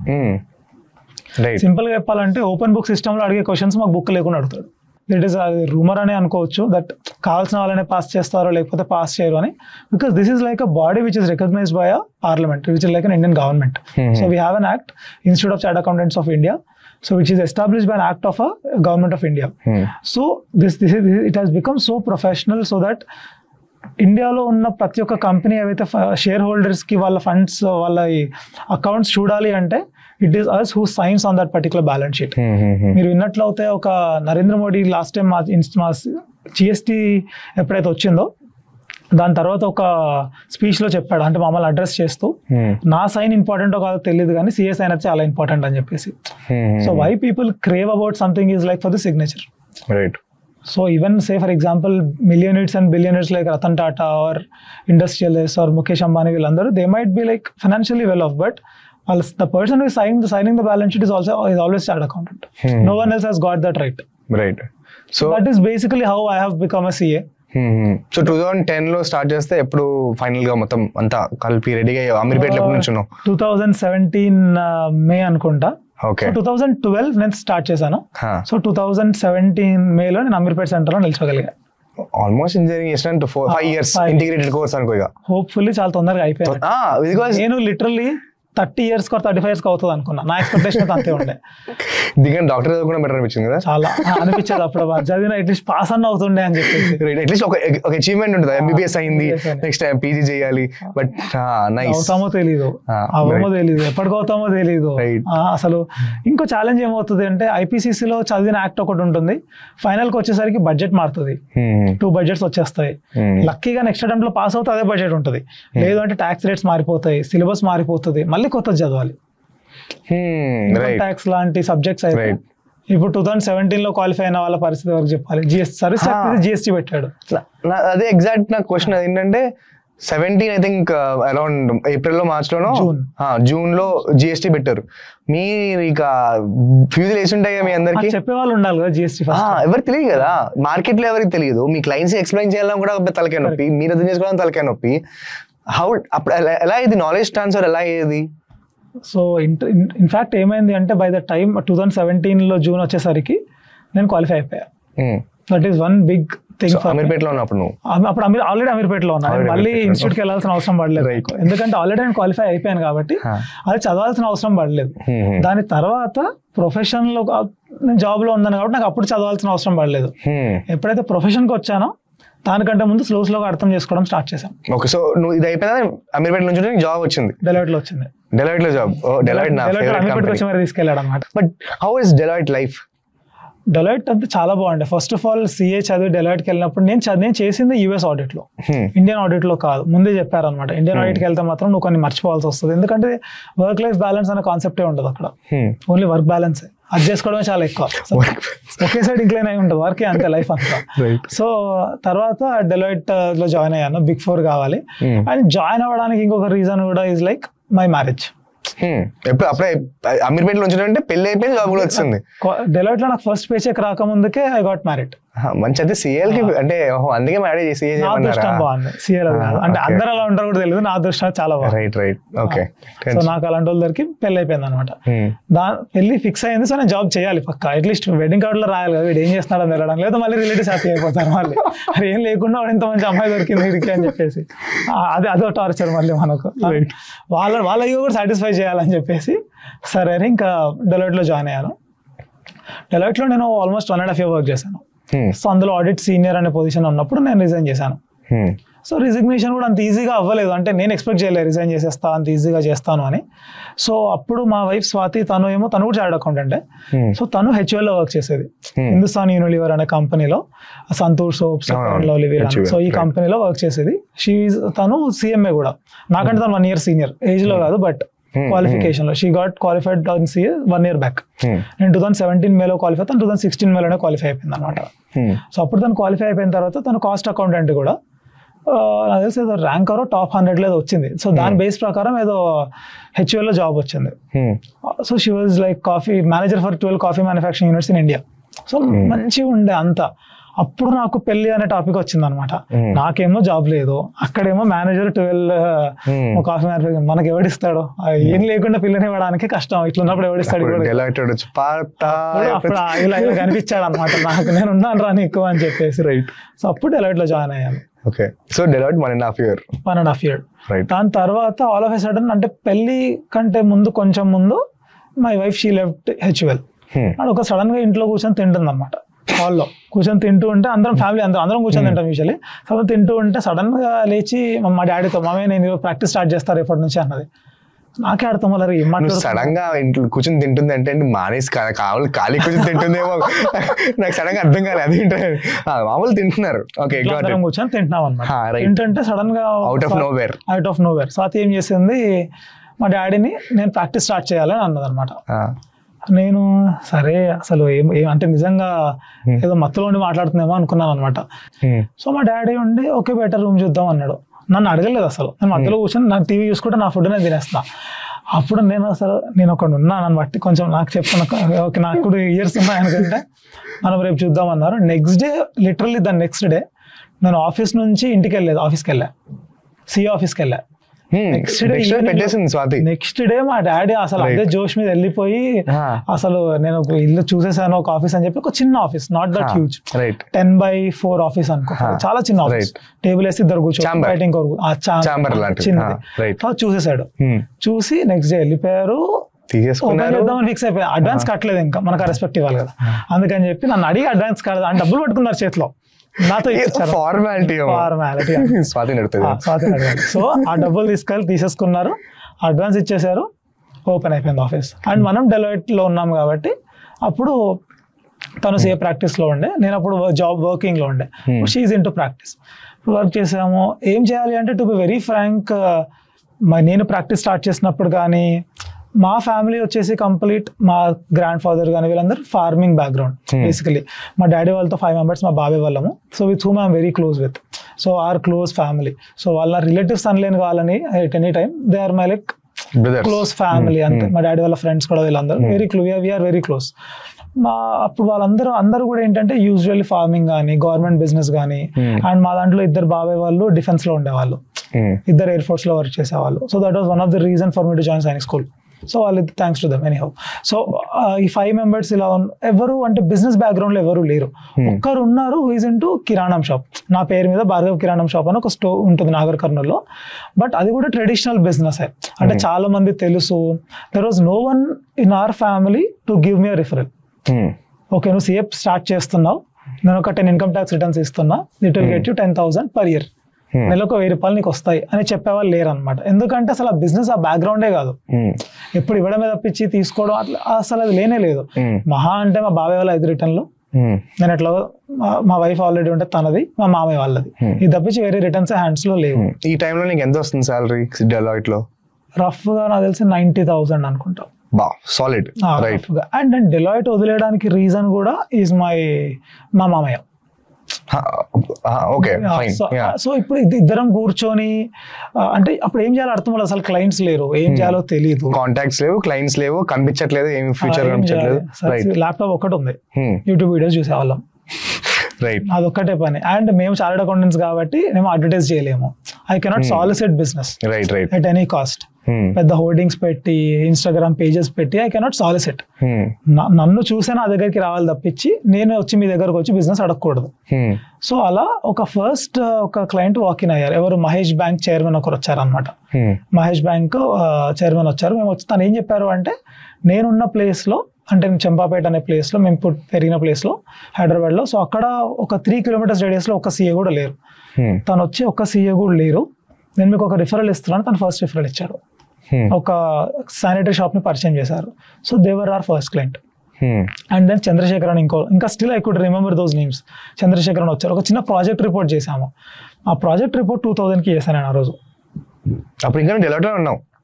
right simple గా చెప్పాలంటే ఓపెన్ బుక్ సిస్టమ్ లో అడిగే క్వశ్చన్స్ మాకు బుక్ లేకుండా అడుగుతాడు ఇట్ ఈస్ అది రూమర్ అని అనుకోవచ్చు దట్ కావాల్సిన వాళ్ళనే పాస్ చేస్తారో లేకపోతే పాస్ చేయరు అని because this is like a body which is recognised by a parliament which is like an Indian government so we have an act institute of chart accountants of India so which is establish by an act of a government of India so this this it has become so professional so that ఇండియాలో ఉన్న ప్రతి ఒక్క company ఏవైతే share holders కి వాళ్ళ funds వాళ్ళ accounts చూడాలి అంటే it is as who signs on that particular balance sheet మీరు విన్నట్లయితే ఒక నరేంద్ర మోడీ లాస్ట్ టైం మా ఇన్స్- మా జిఎస్టీ ఎప్పుడైతే వచ్చిందో దాని తర్వాత ఒక స్పీచ్ లో చెప్పాడు అంటే మమ్మల్ని అడ్రస్ చేస్తూ నా సైన్ ఇంపార్టెంట్ కాదో తెలియదు కానీ సిఎస్ అయినా చాలా ఇంపార్టెంట్ అని చెప్పేసి so why people crave about something is like for the signature right so even say for example millionaires and billionaires like Ratan Tata or industrialist or Mukesh Ambani వీళ్ళందరూ they might be like financially well off but వాళ్ళ the person is sign signing the balance sheet is also is always chartered accountant Hmm. No one else he's got that right right so that is basically how I have become a CA so two thousand ten లో start చేస్తే ఎప్పుడు final గా మొత్తం అంతా కలిపి రెడీగా అమీర్పేటలో ఎప్పుడు నుంచున్నావు టూ థౌజండ్ సెవెంటీన్ మే అనుకుంటా ఓకే టూ థౌజండ్ ట్వెల్వ్ నేను స్టార్ట్ చేశాను సో టూ థౌజండ్ సెవెంటీన్ మేలో నేను అమీర్పేట్ సెంటర్లో నిల్చోగలిగా ఆల్మోస్ట్ ఇంజనీరింగ్ చేసిన four five years five. Integrated course అనుకో ఇక హోప్ఫుల్లీ చాలా తొందరగా అయిపోయాను బికాస్ నేను literally thirty years thirty five years అవుతుంది అనుకున్నా నా ఎక్స్పెక్టేషన్ అయితే అంతే ఉండే దిగని డాక్టర్ చదువుకున్న బెటర్ అనిపించింది కదా చాలా ఆ, అనిపించేది అప్పుడు బా- చదివిన అట్లీస్ట్ పాస్ అన్న అవుతుండే అని చెప్పేసి రైట్ అట్లీస్ట్ ఒక ఒక అచీవ్మెంట్ ఉంటుంది ఎంబీబీఎస్ అయింది MBBS అయింది. నెక్స్ట్ టైం పీజీ చేయాలి బట్ నైస్ అవుతామో తెలీదు Ah, అవమో right. తెలీదు ఎప్పటికి అవుతామో తెలీదు Right. ఆ, అసలు ఇంకో ఛాలెంజ్ ఏమవుతుంది అంటే IPCC లో చదివిన యాక్ట్ ఒకటి ఉంటుంది ఫైనల్ కి వచ్చేసరికి బడ్జెట్ మారుతుంది టూ బడ్జెట్స్ వచ్చేస్తాయి లక్కీగా నెక్స్ట్ అటెంప్ట్ లో పాస్ అవుతే అదే బడ్జెట్ ఉంటుంది లేదు అంటే ట్యాక్స్ రేట్స్ మారిపోతాయి సిలబస్ మారిపోతుంది మళ్ళీ కొత్తది చదవాలి రైట్ ట్యాక్స్ లాంటి సబ్జెక్ట్స్ అయితే Right. ఇప్పుడు టూ థౌసండ్ సెవెంటీన్ లో క్వాలిఫై అయిన వాళ్ళ పరిస్థితి వరకు చెప్పాలి GST service Ah. Tax GST పెట్టాడు అదే ఎగ్జాక్ట్ నా క్వశ్చన్ అది ఏంటంటే seventeen I think around April లో మార్చ్ లోనో June. జూన్ లో జిఎస్టీ పెట్టారు మీరు ఇక ఫ్యూజ్ వేసి ఉంటాయి కదా మీ అందరికి చెప్పే వాళ్ళు ఉండాలి కదా జిఎస్టీ ఆ, ఫస్ట్ ఎవరికి తెలియదు కదా మార్కెట్ లో ఎవరికి తెలియదు మీ క్లయింట్స్ ఎక్స్ప్లెయిన్ చేయాలని కూడా ఒక తలకాయ నొప్పి మీరు అర్థం చేసుకోవడం తలకాయ నొప్పి హౌ అప్పుడు ఎలా- ఎలా ఇది నాలెడ్జ్ ట్రాన్స్ఫర్ ఎలా అయ్యేది సో ఇన్ఫాక్ట్ ఏమైంది అంటే by the time two thousand seventeen లో జూన్ వచ్చేసరికి నేను క్వాలిఫై అయిపోయా that is one big thing for అమీర్పేటలో ఉన్నప్పుడు నువ్వు అప్పుడు అమీర్ ఆల్రెడీ అమీర్పేటలో ఉన్నా Already మళ్ళీ అమీర్పేటలో ఇన్స్టిట్యూట్ కి వెళ్ళాల్సిన అవసరం పడలేదు Right. నాకు. ఎందుకంటే ఆల్రెడీ నేను క్వాలిఫై అయిపోయాను కాబట్టి Huh. అది చదవాల్సిన అవసరం పడలేదు Hmm, hmm. దాని తర్వాత ప్రొఫెషన్ లో నేను జాబ్ లో ఉన్నాను కాబట్టి నాకు అప్పుడు చదవాల్సిన అవసరం పడలేదు Hmm. ఎప్పుడైతే ప్రొఫెషన్ కి వచ్చానో దానికంటే ముందు స్లో స్లోగా అర్థం చేసుకోవడం స్టార్ట్ చేశాను ఓకే సో నువ్వు ఇది అయిపోయినా అమీర్పేట నుంచి నీకు జాబ్ వచ్చింది డెలైట్ లో వచ్చింది డెలాయిట్ లో జాబ్ డెలాయిట్ నా డెలైట్ ఫేవరెట్ అమీర్పేటకి వచ్చి కంపెనీ మరి తీసుకెళ్ళాడు అనమాట but how is Deloitte life delight అంతా చాలా బాగుండే ఫస్ట్ ఆఫ్ ఆల్ సిఏ చదివి డెలైట్కి వెళ్ళినప్పుడు నేను చదివి నేను చేసింది యూఎస్ ఆడిట్ లో ఇండియన్ ఆడిట్ లో కాదు ముందే చెప్పారనమాట ఇండియన్ ఆడిట్కి వెళ్తే మాత్రం నువ్వు కొన్ని మర్చిపోవాల్సి వస్తుంది ఎందుకంటే వర్క్ లైఫ్ బ్యాలెన్స్ అనే కాన్సెప్టే ఉండదు అక్కడ ఓన్లీ వర్క్ బ్యాలెన్స్ అది చేసుకోవడమే చాలా ఎక్కువ So, ఒకే సైడ్ ఇంక్లైన్ అయి ఉంటుంది వర్కే అంతే లైఫ్ అంతా రైట్ సో తర్వాత డెలైట్ లో జాయిన్ అయ్యాను బిగ్ ఫోర్ కావాలి అండ్ జాయిన్ అవ్వడానికి ఇంకొక రీజన్ కూడా ఈజ్ లైక్ మై మ్యారేజ్ ఎప్పుడు అప్పుడే అమీర్పేటలో నుంచి అంటే పెళ్లి అయిపోయింది జాబ్ కూడా వచ్చింది డెలైట్ లో నాకు ఫస్ట్ పే చెక్ రాకముందుకే ఐ గాట్ మ్యారీడ్ ఆహా, మంచి అయితే సిఎల్ కి అంటే ఓహో, అందుకే మ్యారేజ్ సిఏ నా అదృష్టం బాగుంది సీఎల్ కాదు Ah, అంటే okay. అందరు అలా ఉంటారు కూడా తెలియదు నా అదృష్టం చాలా బాగుంది రైట్ రైట్ ఓకే సో నాకు అలాంటి వాళ్ళ దగ్గరికి పెళ్లి అయిపోయింది అనమాట దా పెళ్లి ఫిక్స్ అయింది సో నేను జాబ్ చేయాలి పక్క అట్లీస్ట్ వెడ్డింగ్ కార్డ్ లో రాయాలి కదా వీడు ఏం చేస్తున్నాడని తెలడం లేదా మళ్ళీ రిలేటివ్స్ హ్యాపీ అయిపోతారు మళ్ళీ అది ఏం లేకుండా వాడు ఇంత మంచి అమ్మాయి దొరికింది వీడికి అని చెప్పేసి ఆ, అది అదో టార్చర్ మళ్ళీ మనకు Right. వాళ్ళ వాళ్ళ ఇగో కూడా సాటిస్ఫై చేయాలని చెప్పేసి సరే అని ఇంకా డెలైట్ లో జాయిన్ అయ్యాను డెలైట్ లో నేను almost one and half year work చేశాను సో అందులో ఆడిట్ సీనియర్ అనే పొజిషన్ ఉన్నప్పుడు నేను రిజైన్ చేశాను సో రిజిగ్నేషన్ కూడా అంత ఈజీగా అవ్వలేదు అంటే నేను ఎక్స్పెక్ట్ చేయలేదు రిజైన్ చేసేస్తా అంత ఈజీగా చేస్తాను అని సో అప్పుడు మా వైఫ్ స్వాతి తను ఏమో తను కూడా చార్డ్ అకౌంటెంట్ సో తను HUL లో వర్క్ చేసేది హిందుస్థాన్ యూనిలివర్ అనే కంపెనీలో Santoor soaps Ah, HUL, so ఈ right. కంపెనీలో వర్క్ చేసేది షీ తను సిఎంఏ కూడా నాకంటే తను వన్ ఇయర్ సీనియర్ ఏజ్ లో కాదు బట్ క్వాలిఫికేషన్ లో she got qualified on CA one year back Hmm. నేను టూ థౌసండ్ సెవెంటీన్ మేలో క్వాలిఫై తను టూ థౌసండ్ సిక్స్టీన్ మేలోనే క్వాలిఫై అయిపోయింది అనమాట Hmm. సో అప్పుడు తను క్వాలిఫై అయిపోయిన తర్వాత తను కాస్ట్ అకౌంటెంట్ కూడా ఆ, నాకు తెలిసి ఏదో ర్యాంక్ అవరో టాప్ హండ్రెడ్ ఏదో వచ్చింది సో దాని బేస్ ప్రకారం ఏదో హెచ్యుఎల్ లో జాబ్ వచ్చింది Hmm. So she was like coffee manager for twelve coffee manufacturing units in India so మంచిగా ఉండే అంతా అప్పుడు నాకు పెళ్లి అనే టాపిక్ వచ్చింది అనమాట Hmm. నాకేమో జాబ్ లేదు అక్కడేమో manager twelve Hmm. Coffee manufacturing మనకి ఎవడిస్తాడు ఆ, ఏం లేకుండా పిల్లని ఇవ్వడానికి కష్టం ఇట్లున్నప్పుడు ఎవడిస్తాడు అప్పుడు ఇప్పుడు Deloitte వాడు వచ్చి పాతా అప్పుడు- అప్పుడు ఆ ఇలా ఇలా కనిపించాడు అనమాట నాకు నేను ఉన్నాను రా నీకు అని చెప్పేసి రైట్ సో అప్పుడు డెలైట్ లో జాయిన్ అయ్యాను okay so Deloitte one and half year one and half year right దాని తర్వాత ఆల్ ఆఫ్ ఎ సడన్ అంటే పెళ్లి కంటే ముందు కొంచెం ముందు my wife she left HUL and ఒక సడన్ గా ఇంట్లో కూర్చొని తింటుంది అనమాట హాల్లో కూర్చొని తింటూ ఉంటే అందరం ఫ్యామిలీ అందరం అందరం కూర్చొని తింటాం యూజువల్లీ సడన్ తింటూ ఉంటే సడన్ గా లేచి మా- మా డాడీతో మామే నేను ప్రాక్టీస్ స్టార్ట్ చేస్తారు రేపటి నుంచి అన్నది నాకే అర్థం అవ్వలేదు ఏం నువ్వు మాట్లాడుతున్నా సడన్ గా ఇంట్లో కూర్చొని తింటుంది అంటే అంటే మానేసి కా- కావాలి ఖాళీ కూర్చొని తింటుందేమో నాకు సడన్ గా అర్థం కాలేదు అదేంటో ఆ, మామూలు తింటున్నారు ఓకే ఇట్లా అందరం కూర్చొని తింటున్నాం అనమాట Ah, right. ఏంటంటే సడన్ గా out of nowhere out of nowhere Swathi ఏం చేసింది మా డాడీని నేను ప్రాక్టీస్ స్టార్ట్ చేయాలని అన్నది అనమాట నేను సరే అసలు ఏం ఏం- అంటే నిజంగా ఏదో మత్తులో ఉండి మాట్లాడుతుందేమో అనుకున్నాను అనమాట సో మా డాడీ ఉండి ఓకే బెటర్ రూమ్ చూద్దాం అన్నాడు నన్ను అడగలేదు అసలు నేను మధ్యలో కూర్చొని నాకు టీవీ చూసుకుంటే నా ఫుడ్ నేను తినేస్తా అప్పుడు నేను అసలు నేను ఒకడు ఉన్నాను అని బట్టి కొంచెం నాకు చెప్తున్నా ఓకే నాకు కూడా ఇయర్స్ ఉన్నాయి అనుకుంటే మనం రేపు చూద్దాం అన్నారు నెక్స్ట్ డే లిటరల్లీ దాని నెక్స్ట్ డే నేను ఆఫీస్ నుంచి ఇంటికి వెళ్ళలేదు ఆఫీస్కి వెళ్ళా సిఏ ఆఫీస్కి వెళ్ళా నెక్స్ట్ డే నెక్స్ట్ పెట్టేసింది స్వాతి నెక్స్ట్ డే మా డాడీ అసలు అదే జోష్ మీద వెళ్ళిపోయి Ah. అసలు నేను ఒక ఇల్లు చూసేసాను ఒక ఆఫీస్ అని చెప్పి ఒక చిన్న office not that huge right ten by four office అనుకో Ah. చాలా చిన్న ఆఫీస్ టేబుల్ వేసి ఇద్దరు కూర్చో Chamber. బయట ఇంకొకరు ఆ cha- Chamber లాంటిది. చిన్నది Ah, right. సో చూసేసాడు చూసి నెక్స్ట్ డే వెళ్ళిపోయారు ఓపెన్ తీసేసుకున్నారు చేద్దామని ఫిక్స్ అయిపోయి అడ్వాన్స్ కట్టలేదు ఇంకా మనకు రెస్పెక్ట్ ఇవ్వాలి కదా అందుకని చెప్పి నన్ను అడిగి అడ్వాన్స్ కడదా అని డబ్బులు పట్టుకున్నారు చేతిలో నాతో ఇచ్చారు ఫార్మాలిటీ ఫార్మాలిటీ స్వాతి నడుతుంది సో ఆ డబ్బులు తీసుకెళ్ళి తీసేసుకున్నారు అడ్వాన్స్ ఇచ్చేసారు ఓపెన్ అయిపోయింది ఆఫీస్ అండ్ మనం డెలాయిట్ లో ఉన్నాం కాబట్టి అప్పుడు తను సే ప్రాక్టీస్ లో ఉండే నేను అప్పుడు జాబ్ వర్కింగ్ లో ఉండే Hmm. She into practice work చేసాము ఏం చేయాలి అంటే టు బి వెరీ ఫ్రాంక్ నేను ప్రాక్టీస్ స్టార్ట్ చేసినప్పుడు కానీ మా ఫ్యామిలీ వచ్చేసి కంప్లీట్ మా గ్రాండ్ ఫాదర్ కానీ వీళ్ళందరూ ఫార్మింగ్ బ్యాక్గ్రౌండ్ Hmm. బేసికలీ మా డాడీ వాళ్ళతో ఫైవ్ మెంబర్స్ మా బాబాయ్ వాళ్ళము so with whom I'm very close with so our close family so వాళ్ళ రిలేటివ్స్ అనలేని కావాలని at any time they are my like brothers close family అంతే మా డాడీ వాళ్ళ ఫ్రెండ్స్ కూడా వీళ్ళందరూ very close we're very close మా అప్పుడు వాళ్ళందరూ అందరూ కూడా ఏంటంటే యూజువల్లీ ఫార్మింగ్ కానీ గవర్నమెంట్ బిజినెస్ కానీ Hmm. అండ్ మా దాంట్లో ఇద్దరు బాబాయ్ వాళ్ళు డిఫెన్స్ లో ఉండేవాళ్ళు ఇద్దరు ఎయిర్ ఫోర్స్ లో వర్క్ చేసేవాళ్ళు so that was one of the reason for me to join Sainik school so వాళ్ళు thanks to them anyhow so ఈ ఫైవ్ మెంబర్స్ ఇలా ఉన్న ఎవరు అంటే బిజినెస్ బ్యాక్గ్రౌండ్ లో ఎవరు లేరు ఒక్కరు ఉన్నారు హూఈస్ ఇన్ టు కిరాణం షాప్ నా పేరు మీద భార్గవ్ కిరాణం షాప్ అని ఒక స్టోర్ ఉంటుంది నాగర్ కర్నూల్లో బట్ అది కూడా ట్రెడిషనల్ బిజినెస్ అంటే చాలా మంది తెలుసు there was no one in our family to give me referral okay నువ్వు సిఎఫ్ స్టార్ట్ చేస్తున్నావు నేను ఒక టెన్ ఇన్కమ్ ట్యాక్స్ రిటర్న్స్ ఇస్తున్నా it will get you ten thousand per year నెలకు వెయ్యి రూపాయలు నీకు వస్తాయి అని చెప్పేవాళ్ళు లేరు అనమాట ఎందుకంటే అసలు ఆ బిజినెస్ ఆ బ్యాక్గ్రౌండే కాదు ఎప్పుడు ఇవ్వడమే తప్పించి తీసుకోవడం అట్లా అసలు అది లేనే లేదు మహా అంటే మా బాబాయ్ వాళ్ళ ఐదు రిటర్న్లు నేను ఎట్లా మా- మా వైఫ్ ఆల్రెడీ ఉంటే తనది మా మామయ్య వాళ్ళది Hmm. ఇది తప్పించి వేరే రిటర్న్స్ హ్యాండ్స్ లో లేవు ఈ టైంలో నీకు ఎంత వస్తుంది సాలరీ డెలాయిట్ లో రఫ్ గా నాకు తెలిసి నైన్టీ థౌసండ్ అనుకుంటా బా సాలిడ్ రైట్ అండ్ నేను డెలాయిట్ వదిలేయడానికి రీజన్ కూడా ఈజ్ మై మా మామయ్య ఓకే ఫైన్ సో సో ఇప్పుడు ఇద్ద- ఇద్దరం కూర్చొని ఆ, అంటే అప్పుడు ఏం చేయాలో అర్థం అవ్వదు అసలు క్లయింట్స్ లేరు ఏం చేయాలో తెలియదు కాంటాక్ట్స్ లేవు క్లయింట్స్ లేవు కనిపించట్లేదు ఏమి ఫ్యూచర్ కనిపించట్లేదు రైట్ ల్యాప్టాప్ ఒకటి ఉంది యూట్యూబ్ వీడియోస్ చూసేవాళ్ళం రైట్ అదొక్కటే పని అండ్ మేము చార్టెడ్ అకౌంటెంట్స్ కాబట్టి మేము అడ్వర్టైజ్ చేయలేము I cannot solicit business right right at any cost పెద్ద హోర్డింగ్స్ పెట్టి ఇన్స్టాగ్రామ్ పేజెస్ పెట్టి ఐ కెనాట్ సాలిసిట్ నన్ను చూసే నా దగ్గరికి రావాలి తప్పించి నేను వచ్చి మీ దగ్గరకు వచ్చి బిజినెస్ అడగకూడదు సో అలా ఒక ఫస్ట్ ఒక క్లయింట్ వాకిన్ అయ్యారు ఎవరు మహేష్ బ్యాంక్ చైర్మన్ ఒకరు వచ్చారనమాట మహేష్ బ్యాంక్ చైర్మన్ వచ్చారు మేము వచ్చి తను ఏం చెప్పారు అంటే నేనున్న ప్లేస్లో అంటే నేను చెంపాపేట అనే ప్లేస్లో మేము పుట్ పెరిగిన ప్లేస్లో హైదరాబాద్లో సో అక్కడ ఒక త్రీ కిలోమీటర్స్ రేడియస్లో ఒక సీఏ కూడా లేరు తను వచ్చి ఒక సీఏ కూడా లేరు నేను మీకు ఒక రిఫరల్ ఇస్తున్నాను తను ఫస్ట్ రిఫరల్ ఇచ్చాడు ఒక శానిటరీ షాప్ని పరిచయం చేశారు so they were our first client and then Chandrashekar అని ఇంకో ఇంకా still I could remember those names Chandrashekar అని వచ్చారు ఒక చిన్న ప్రాజెక్ట్ రిపోర్ట్ చేశాము ఆ ప్రాజెక్ట్ రిపోర్ట్ టూ థౌజండ్కి చేశాను నేను ఆ రోజు అప్పుడు ఇంకా డెలాయిట్ లో ఉన్నావు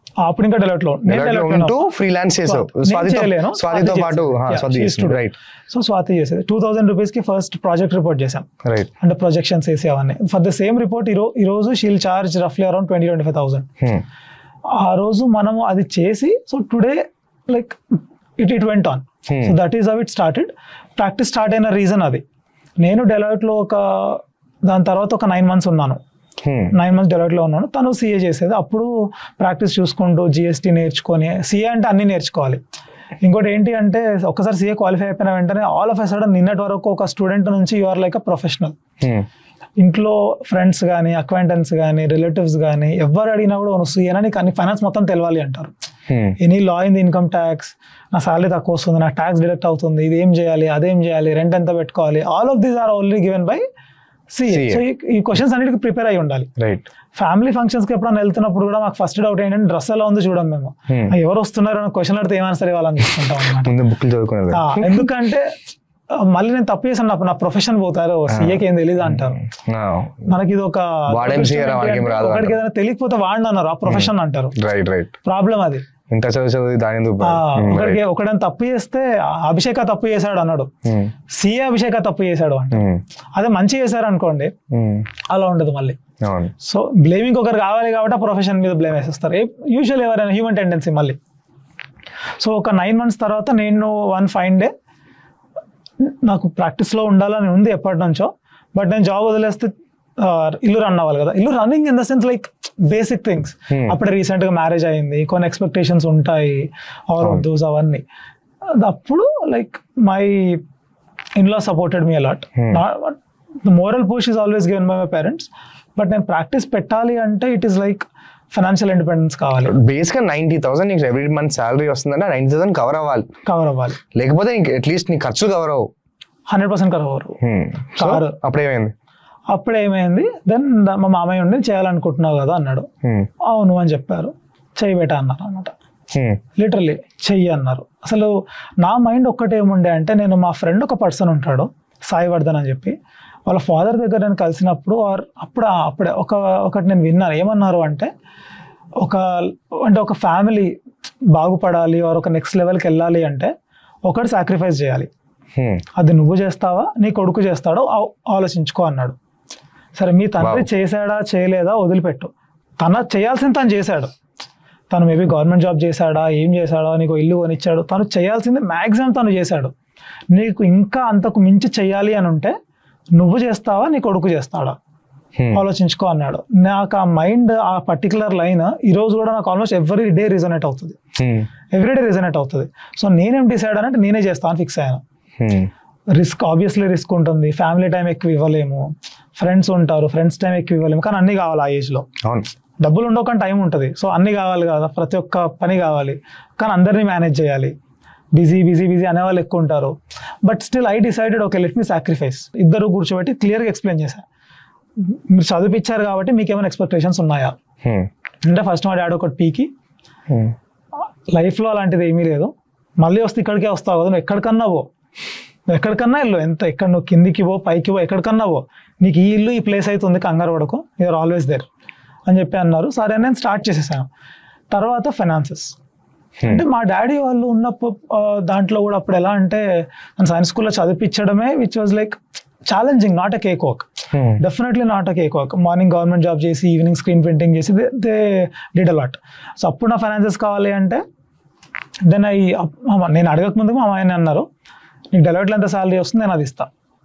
అప్పుడు ఇంకా డెలైట్ లో నేను Deloitte లో Deloitte లో ఉంటూ ఉన్నా. ఫ్రీలాన్స్ చేసావు నేను స్వాతితో చేయలేను. స్వాతితో స్వాతి పాటు చేసేది. ఆ, Yeah, స్వాతి she is చేస్తుంది to do. Right so Swathi చేసేది టూ థౌసండ్ రూపీస్ కి ఫస్ట్ ప్రాజెక్ట్ రిపోర్ట్ చేశాం రైట్ అంటే ప్రొజెక్షన్స్ వేసి అవన్నీ ఫర్ ద సేమ్ రిపోర్ట్ ఈ రోజు షీల్ చార్జ్ రఫ్లీ around twenty twenty five thousand ఆ రోజు మనము అది చేసి so today like it it went on Hmm. So that is how it started practice start అయిన రీజన్ అది నేను Deloitte లో ఒక దాని తర్వాత ఒక నైన్ మంత్స్ ఉన్నాను నైన్ మంత్స్ Deloitte లో ఉన్నాను తను సీఏ చేసేది అప్పుడు ప్రాక్టీస్ చూసుకుంటూ జిఎస్టీ నేర్చుకొని సీఏ అంటే అన్ని నేర్చుకోవాలి ఇంకోటి ఏంటి అంటే ఒక్కసారి సీఏ క్వాలిఫై అయిపోయిన వెంటనే ఆల్ ఆఫ్ ఎ సడన్ నిన్నటి వరకు ఒక స్టూడెంట్ నుంచి you are like a professional ఇంట్లో ఫ్రెండ్స్ కానీ అక్వైంటెన్స్ కానీ రిలేటివ్స్ కానీ ఎవరు అడిగినా కూడా నువ్వు సీఏనా నీకు అన్ని ఫైనాన్స్ మొత్తం తెలవాలి అంటారు any law in the income tax నా సాలరీ తక్కువ వస్తుంది నా ట్యాక్స్ డిడక్ట్ అవుతుంది ఇది ఏం చేయాలి అదేం చేయాలి రెంట్ ఎంత పెట్టుకోవాలి all of these are only given by CA CA. So ఈ క్వశ్చన్స్ అన్నిటికి ప్రిపేర్ అయి ఉండాలి రైట్ ఫ్యామిలీ ఫంక్షన్స్ కి ఎప్పుడైనా వెళ్తున్నప్పుడు కూడా మాకు ఫస్ట్ డౌట్ ఏంటంటే డ్రెస్ ఎలా ఉంది చూడం మేము Hmm. ఆ, ఎవరు వస్తున్నారు అని క్వశ్చన్ అడిగితే ఏమైనా సరే వాళ్ళని చూసుకుంటాం అనమాట ముందు బుక్లు చదువుకునేది ఆ, ఎందుకంటే ఆ, మళ్ళీ నేను తప్పు చేశాను నాకు నా ప్రొఫెషన్ పోతారు సీఏకి ఏం తెలియదు అంటారు మనకి ఇది ఒక వాడేం CA రా, వాడికి ఏం రాదు ఒకరికి అంటారు. ఏదైనా తెలియకపోతే వాడిని అన్నారు ఆ ప్రొఫెషన్ అంటారు రైట్ రైట్ ప్రాబ్లం అది ఇంత చదువు చదివి దాని ఎందుకు ఆ, Hmm, ఒకరికి right. ఒకడని తప్పు చేస్తే ఆ, అభిషేక తప్పు చేశాడు అన్నాడు Hmm, సీఏ అభిషేక తప్పు చేశాడు అంట hmm, అదే మంచి చేశారు అనుకోండి hmm. అలా ఉండదు మళ్ళీ అవును సో బ్లేమింగ్ ఒకరు కావాలి కాబట్టి ఆ ప్రొఫెషన్ మీద బ్లేమ్ వేసేస్తారు యూజువల్ ఎవరైనా హ్యూమన్ టెండెన్సీ మళ్ళీ సో ఒక నైన్ మంత్స్ తర్వాత నేను వన్ ఫైన్ డే నాకు ప్రాక్టీస్లో ఉండాలని ఉంది ఎప్పటి నుంచో బట్ నేను జాబ్ వదిలేస్తే ఆ, ఇల్లు రన్ అవ్వాలి కదా ఇల్లు running in the sense like basic things Hmm. అప్పుడే recent గా మ్యారేజ్ అయింది కొన్ని ఎక్స్పెక్టేషన్స్ ఉంటాయి ఆల్ ఆఫ్ అవును. దోస్ అవన్నీ అది అప్పుడు like my in law supported me a lot Hmm. Moral push is always given by my parents but నేను ప్రాక్టీస్ పెట్టాలి అంటే it is like financial independence కావాలి బేస్ గా నైన్టీ థౌసండ్ నీకు ఎవ్రీ మంత్ సాలరీ వస్తుందంటే నైన్టీ థౌసండ్ కవర్ అవ్వాలి cover అవ్వాలి లేకపోతే నీకు అట్లీస్ట్ నీ ఖర్చు కవర్ అవ్వవు హండ్రెడ్ పర్సెంట్ కవర్ అవ్వరు Hmm. So, Car. అప్పుడు ఏమైంది అప్పుడు ఏమైంది దెన్ మా మామయ్య ఉండి చేయాలనుకుంటున్నావు కదా అన్నాడు Hmm. అవును అని చెప్పారు చెయ్యి బేట అన్నారు అనమాట Hmm. లిటరల్లీ చెయ్యి అన్నారు అసలు నా మైండ్ ఒక్కటే ఏముండే అంటే నేను మా ఫ్రెండ్ ఒక పర్సన్ ఉంటాడు సాయి వర్ధన్ అని చెప్పి వాళ్ళ ఫాదర్ దగ్గర నేను కలిసినప్పుడు ఆర్ అప్పుడు అప్పుడే ఒక ఒకటి నేను విన్నాను ఏమన్నారు అంటే ఒక అంటే ఒక ఫ్యామిలీ బాగుపడాలి ఆర్ ఒక నెక్స్ట్ లెవెల్కి వెళ్ళాలి అంటే ఒకటి సాక్రిఫైస్ చేయాలి Hmm. అది నువ్వు చేస్తావా నీ కొడుకు చేస్తాడో ఆ- ఆలోచించుకో అన్నాడు సరే మీ తండ్రి Wow. చేశాడా చేయలేదా వదిలిపెట్టు తన చేయాల్సింది తను చేశాడు తను మేబీ గవర్నమెంట్ జాబ్ చేశాడా ఏం చేశాడా నీకు ఇల్లు కొనిచ్చాడు తను చేయాల్సింది మ్యాక్సిమం తను చేశాడు నీకు ఇంకా అంతకు మించి చెయ్యాలి అని ఉంటే నువ్వు చేస్తావా నీ కొడుకు చేస్తాడా Hmm. ఆలోచించుకో అన్నాడు నాకు ఆ మైండ్ ఆ పర్టికులర్ లైన్ ఈ రోజు కూడా నాకు ఆల్మోస్ట్ ఎవ్రీ డే రిజనేట్ అవుతుంది Hmm. ఎవ్రీడే రిజనేట్ అవుతుంది సో నేనేం డిసైడ్ అంటే నేనే చేస్తాను ఫిక్స్ అయ్యాను Hmm. రిస్క్ ఆబ్వియస్లీ రిస్క్ ఉంటుంది ఫ్యామిలీ టైం ఎక్కువ ఇవ్వలేము ఫ్రెండ్స్ ఉంటారు ఫ్రెండ్స్ టైం ఎక్కువ ఇవ్వలేము కానీ అన్ని కావాలి ఆ ఏజ్లో అవును డబ్బులు ఉండవు కానీ టైం ఉంటుంది సో అన్ని కావాలి కదా ప్రతి ఒక్క పని కావాలి కానీ అందరినీ మేనేజ్ చేయాలి బిజీ బిజీ బిజీ అనేవాళ్ళు ఎక్కువ ఉంటారు but still I decided okay let me sacrifice ఇద్దరు కూర్చోబెట్టి క్లియర్గా ఎక్స్ప్లెయిన్ చేశాను మీరు చదివించారు కాబట్టి మీకు ఏమైనా ఎక్స్పెక్టేషన్స్ ఉన్నాయా Hmm. అంటే ఫస్ట్ మా డాడీ ఒకటి పీకి Hmm. లైఫ్లో అలాంటిది ఏమీ లేదు మళ్ళీ వస్తే ఇక్కడికే వస్తావు కదా నువ్వు ఎక్కడికన్నా పో నువ్వు ఎక్కడికన్నా వెళ్ళు ఎంత ఎక్కడ నువ్వు కిందికి పో పైకి పో ఎక్కడికన్నా పో నీకు ఈ ఇల్లు ఈ ప్లేస్ అయితే ఉంది కంగారు పడకు యూఆర్ ఆల్వేస్ దేర్ అని చెప్పి అన్నారు సరే నేను స్టార్ట్ చేసేసాను తర్వాత ఫైనాన్సెస్ Hmm. అంటే మా డాడీ వాళ్ళు ఉన్నప్పుడు ఆ, దాంట్లో కూడా అప్పుడు ఎలా అంటే నేను సైన్స్ స్కూల్లో చదివించడమే which was like challenging not a cake work Hmm. Definitely not a cake work morning government job చేసి ఈవినింగ్ స్క్రీన్ ప్రింటింగ్ చేసి దే డిడ్ అలాట్ సో అప్పుడు నా ఫైనాన్సెస్ కావాలి అంటే దెన్ ఐ నేను అడగక ముందు మా ఆయన అన్నారు నీకు డెలివరీలో ఎంత శాలరీ వస్తుంది నేను అది ఇస్తా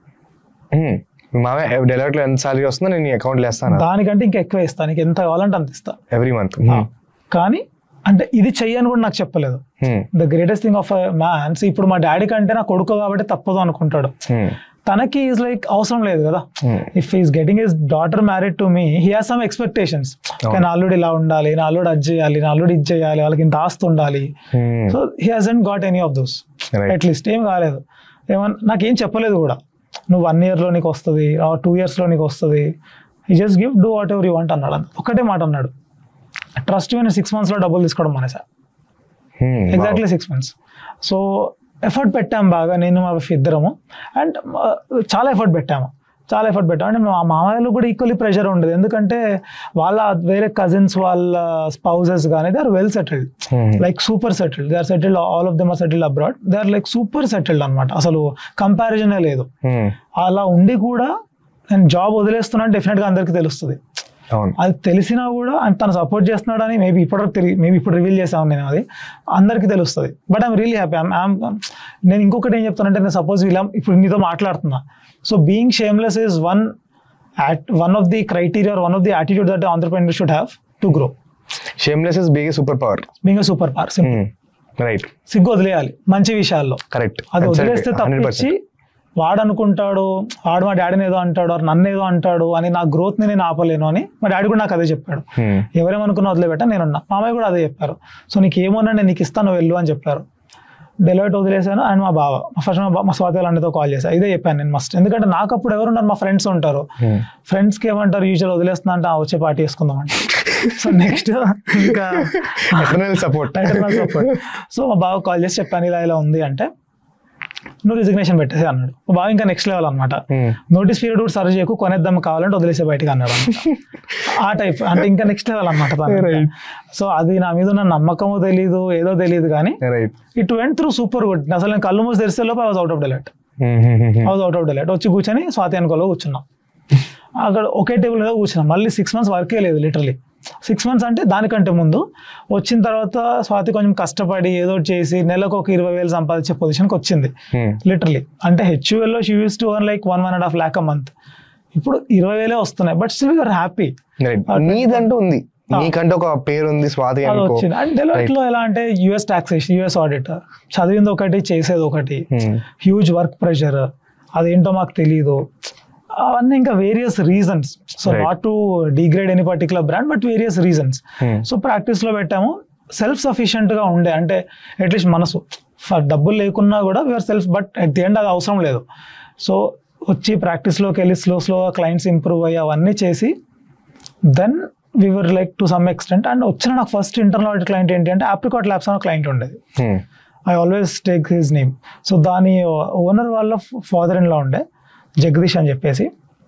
Hmm. మామే డెలివరీలో ఎంత సాలరీ వస్తుందో నేను నీ అకౌంట్లో వేస్తాను దానికంటే ఇంకా ఎక్కువ ఇస్తా నీకు ఎంత కావాలంటే అంత ఇస్తా ఎవ్రీ మంత్ కానీ అంటే ఇది చెయ్యని కూడా నాకు చెప్పలేదు the greatest thing of man's ఇప్పుడు మా డాడీ కంటే నా కొడుకు కాబట్టి తప్పదు అనుకుంటాడు తనకి ఈజ్ లైక్ అవసరం లేదు కదా if is getting his daughter married to me he has some expectations నా అల్లుడు ఇలా ఉండాలి నా అల్లుడు అది చేయాలి నా అల్లుడు ఇది చేయాలి వాళ్ళకి ఇంత ఆస్తి ఉండాలి so he hasn't got any of those Right. At least ఏం కాలేదు ఏమన్నా నాకేం చెప్పలేదు కూడా నువ్వు వన్ ఇయర్లో నీకు వస్తుంది టూ ఇయర్స్లో నీకు వస్తుంది ఈ just give do whatever you want అన్నాడు అంతే. ఒకటే మాట అన్నాడు ట్రస్ట్ నేను సిక్స్ మంత్స్లో డబ్బులు తీసుకోవడం మానేసా exactly six months so effort పెట్టాము బాగా నేను మా wife ఇద్దరము అండ్ చాలా ఎఫర్ట్ పెట్టాము చాలా ఎఫర్ట్ పెట్టాం అంటే మా మామయ్యలు కూడా ఈక్వల్లీ ప్రెషర్ ఉండదు ఎందుకంటే వాళ్ళ వేరే కజిన్స్ వాళ్ళ స్పౌజెస్ కానీ they are well settled like super settled they are settled all of them are settled abroad they are like super settled అనమాట అసలు కంపారిజనే లేదు అలా ఉండి కూడా నేను జాబ్ వదిలేస్తున్నా డెఫినెట్గా అందరికీ తెలుస్తుంది అవును అది తెలిసినా కూడా ఆయన తను సపోర్ట్ చేస్తున్నాడని మేబీ ఇప్పటివరకు తెలియ మేబీ ఇప్పుడు రివీల్ చేసాను నేను అది అందరికీ తెలుస్తుంది but I'm really happy I'm నేను ఇంకొకటి ఏం చెప్తానంటే నేను సపోజ్ ఇలా ఇప్పుడు నీతో మాట్లాడుతున్నా so being shameless is one one of the criteria one of the attitude that entrepreneur should have to grow shameless is big super power being a super power right సిగ్గు వదిలేయాలి మంచి విషయాల్లో కరెక్ట్ అది వదిలేస్తే తప్పించి వాడు అనుకుంటాడు వాడు మా డాడీని ఏదో అంటాడు or నన్ను ఏదో అంటాడు అని నా గ్రోత్ ని నేను ఆపలేను అని మా డాడీ కూడా నాకు అదే చెప్పాడు ఎవరేమనుకున్నా వదిలేబెట్టా నేనున్నా మామయ్య కూడా అదే చెప్పారు సో నీకు ఏమన్నా నేను నీకు ఇస్తాను వెళ్ళు అని చెప్పారు డెలివరీ వదిలేసాను అండ్ మా బావ ఫస్ట్ మా బా- మా స్వాతి వాళ్ళతో కాల్ చేశాను ఇదే చెప్పాను నేను మస్ట్ ఎందుకంటే నాకు అప్పుడు ఎవరున్నారు మా ఫ్రెండ్స్ ఉంటారు ఫ్రెండ్స్ కి ఏమంటారు యూజువల్ వదిలేస్తున్నా అంటే "ఆ, వచ్చే పార్టీ వేసుకుందాం అంటే సో నెక్స్ట్ ఇంకా సపోర్ట్ సపోర్ట్ సో మా బావ కాల్ చేసి చెప్పాను ఇలా ఇలా ఉంది అంటే నువ్వు రిజిగ్నేషన్ పెట్టేసి అన్నాడు మా బావ ఇంకా నెక్స్ట్ లెవెల్ అనమాట నోటీస్ పీరియడ్ కూడా సర్వ్ చేయకు కొనేద్దాం కావాలంటే వదిలేసే బయటకు అన్నాడు అన్నమాట. ఆ టైప్ అంటే ఇంకా నెక్స్ట్ లెవెల్ అనమాట Right. సో అది నా మీద ఉన్న నమ్మకమో తెలియదు ఏదో తెలియదు కానీ right it went through super good అసలు నేను కళ్ళు మూసి తెరిస్తే లోపు I was out of Deloitte I was out of Deloitte వచ్చి కూర్చొని స్వాతి అనుకోలో కూర్చున్నా అక్కడ ఒకే టేబుల్ మీద కూర్చున్నాం మళ్ళీ సిక్స్ మంత్స్ వర్కే లేదు లిటరలీ సిక్స్ మంత్స్ అంటే దానికంటే ముందు వచ్చిన తర్వాత స్వాతి కొంచెం కష్టపడి ఏదో ఒకటి చేసి నెలకు ఒక ఇరవై వేలు సంపాదించే పొజిషన్కి వచ్చింది లిటరలీ అంటే హెచ్యుఎల్లో she used to one like one one and half lakh a month ఇప్పుడు ఇరవై వేలే వస్తున్నాయి but still you're happy right నీదంటూ ఉంది నీకంటే ఒక పేరు ఉంది స్వాతి అది అనుకో వచ్చింది అండ్ డెలాయిట్ లో ఎలా అంటే యుఎస్ టాక్సేషన్ యుఎస్ ఆడిటర్ చదివింది ఒకటి చేసేది ఒకటి Hmm. హ్యూజ్ వర్క్ ప్రెషర్ అదేంటో మాకు తెలియదు అవన్నీ ఇంకా various reasons so Right. Not to degrade any particular brand but various reasons Hmm. So practice లో పెట్టాము సెల్ఫ్ సఫిషియెంట్ గా ఉండే అంటే అట్లీస్ట్ మనసు ఫర్ డబ్బులు లేకున్నా కూడా we're self but at the end అది అవసరం లేదు సో వచ్చి ప్రాక్టీస్లోకి వెళ్ళి స్లో స్లోగా క్లయింట్స్ ఇంప్రూవ్ అయ్యి అవన్నీ చేసి then we were like to some extent and వచ్చిన నాకు ఫస్ట్ ఇంటర్నల్ ఆడిట్ క్లయింట్ ఏంటి అంటే ఆప్రికాట్ ల్యాబ్స్ అనే క్లయింట్ ఉండేది Hmm. I always take his name so దాని ఓనర్ వాళ్ళ ఫాదర్ ఇన్ లా ఉండే జగదీష్ అని చెప్పేసి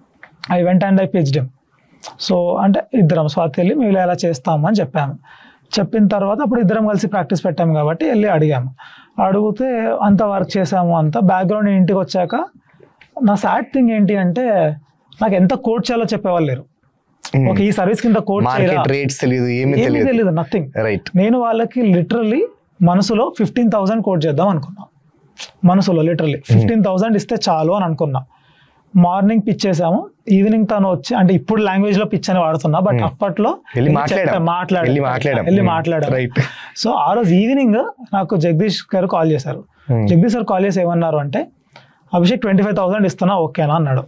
I went and I pitched him so అంటే ఇద్దరం స్వాతి వెళ్ళి మేము ఇలా ఎలా చేస్తాము అని చెప్పాము చెప్పిన తర్వాత అప్పుడు ఇద్దరం కలిసి ప్రాక్టీస్ పెట్టాము కాబట్టి వెళ్ళి అడిగాము అడిగితే అంత వర్క్ చేసాము అంత బ్యాక్గ్రౌండ్ ఇంటికి వచ్చాక నా సాడ్ థింగ్ ఏంటి అంటే నాకు ఎంత కోట్ చేయాలో చెప్పేవాళ్ళు లేరు Hmm. ఓకే ఈ సర్వీస్ కింద కోట్ మార్కెట్ రేట్స్ తెలియదు ఏమీ ఏమీ తెలియదు తెలియదు నథింగ్ రైట్ నేను వాళ్ళకి లిటరల్లీ మనసులో ఫిఫ్టీన్ థౌసండ్ కోట్ చేద్దాం అనుకున్నా మనసులో లిటరల్లీ ఫిఫ్టీన్ థౌసండ్ ఇస్తే చాలు అని అనుకున్నా మార్నింగ్ పిచ్ చేసాము ఈవినింగ్ తను వచ్చి అంటే ఇప్పుడు లాంగ్వేజ్ లో పిచ్ అని వాడుతున్నా బట్ Hmm. అప్పట్లో వెళ్ళి వెళ్ళి మాట్లాడాం. చెప్పా- మాట్లాడాం. వెళ్ళి మాట్లాడాం. వెళ్ళి Hmm. మాట్లాడాం Right. సో ఆ రోజు ఈవినింగ్ నాకు జగదీష్ గారు కాల్ చేశారు Hmm. జగదీష్ గారు కాల్ చేసి ఏమన్నారు అంటే అభిషేక్ ట్వంటీ ఫైవ్ థౌసండ్ ఇస్తున్నా ఓకేనా అన్నాడు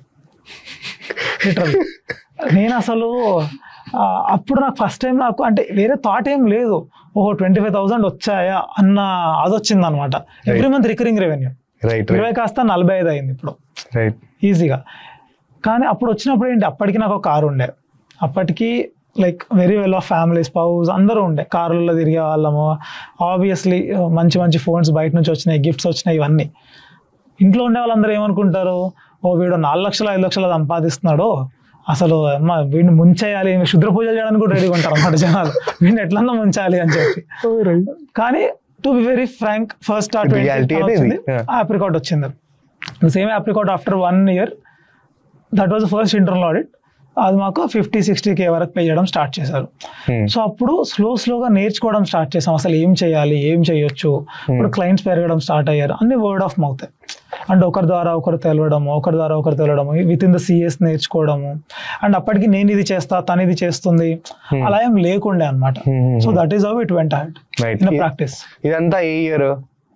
లిటరల్లీ నేను అసలు ఆ, అప్పుడు నాకు ఫస్ట్ టైం నాకు అంటే వేరే థాట్ ఏం లేదు ఓహో ట్వంటీ ఫైవ్ థౌసండ్ వచ్చాయా అన్న అది వచ్చింది అనమాట every month recurring revenue right ఇరవై కాస్త నలభై ఐదు అయింది ఇప్పుడు రైట్ ఈజీగా కానీ అప్పుడు వచ్చినప్పుడు ఏంటి అప్పటికి నాకు ఒక కారు ఉండే అప్పటికి like very well off family spouse అందరూ ఉండే కార్లలో తిరిగే వాళ్ళము ఆబ్వియస్లీ మంచి మంచి ఫోన్స్ బయట నుంచి వచ్చినాయి గిఫ్ట్స్ వచ్చినాయి ఇవన్నీ ఇంట్లో ఉండే వాళ్ళందరూ ఏమనుకుంటారు ఓ వీడు నాలుగు లక్షలు ఐదు లక్షలు సంపాదిస్తున్నాడు అసలు అమ్మ వీడిని ముంచేయాలి శుద్ర పూజలు చేయడానికి కూడా రెడీగా ఉంటారు అన్నమాట జనాలు వీడిని ఎట్లన్నా ముంచాలి అని చెప్పి కానీ to be very frank first ఆ Reality అయితే ఇది. Yeah. ఆప్రికాట్ వచ్చింది same Apricot after one year that was first internal audit అది మాకు ఫిఫ్టీ సిక్స్టీ కే వరకు పే చేయడం స్టార్ట్ చేశారు సో అప్పుడు స్లో స్లోగా నేర్చుకోవడం స్టార్ట్ చేసాం అసలు ఏం చేయాలి ఏం చేయొచ్చు ఇప్పుడు క్లయింట్స్ పెరగడం స్టార్ట్ అయ్యారు అన్ని వర్డ్ ఆఫ్ మౌత్ అండ్ ఒకరి ద్వారా ఒకరు తెలవడము ఒకరి ద్వారా ఒకరు తెలవడము విత్ ఇన్ ద సిఎస్ నేర్చుకోవడము అండ్ అప్పటికి నేను ఇది చేస్తా తను ఇది చేస్తుంది అలా ఏం లేకుండే అనమాట so that is how it went Right. In practice ఇదంతా ఏ ఇయర్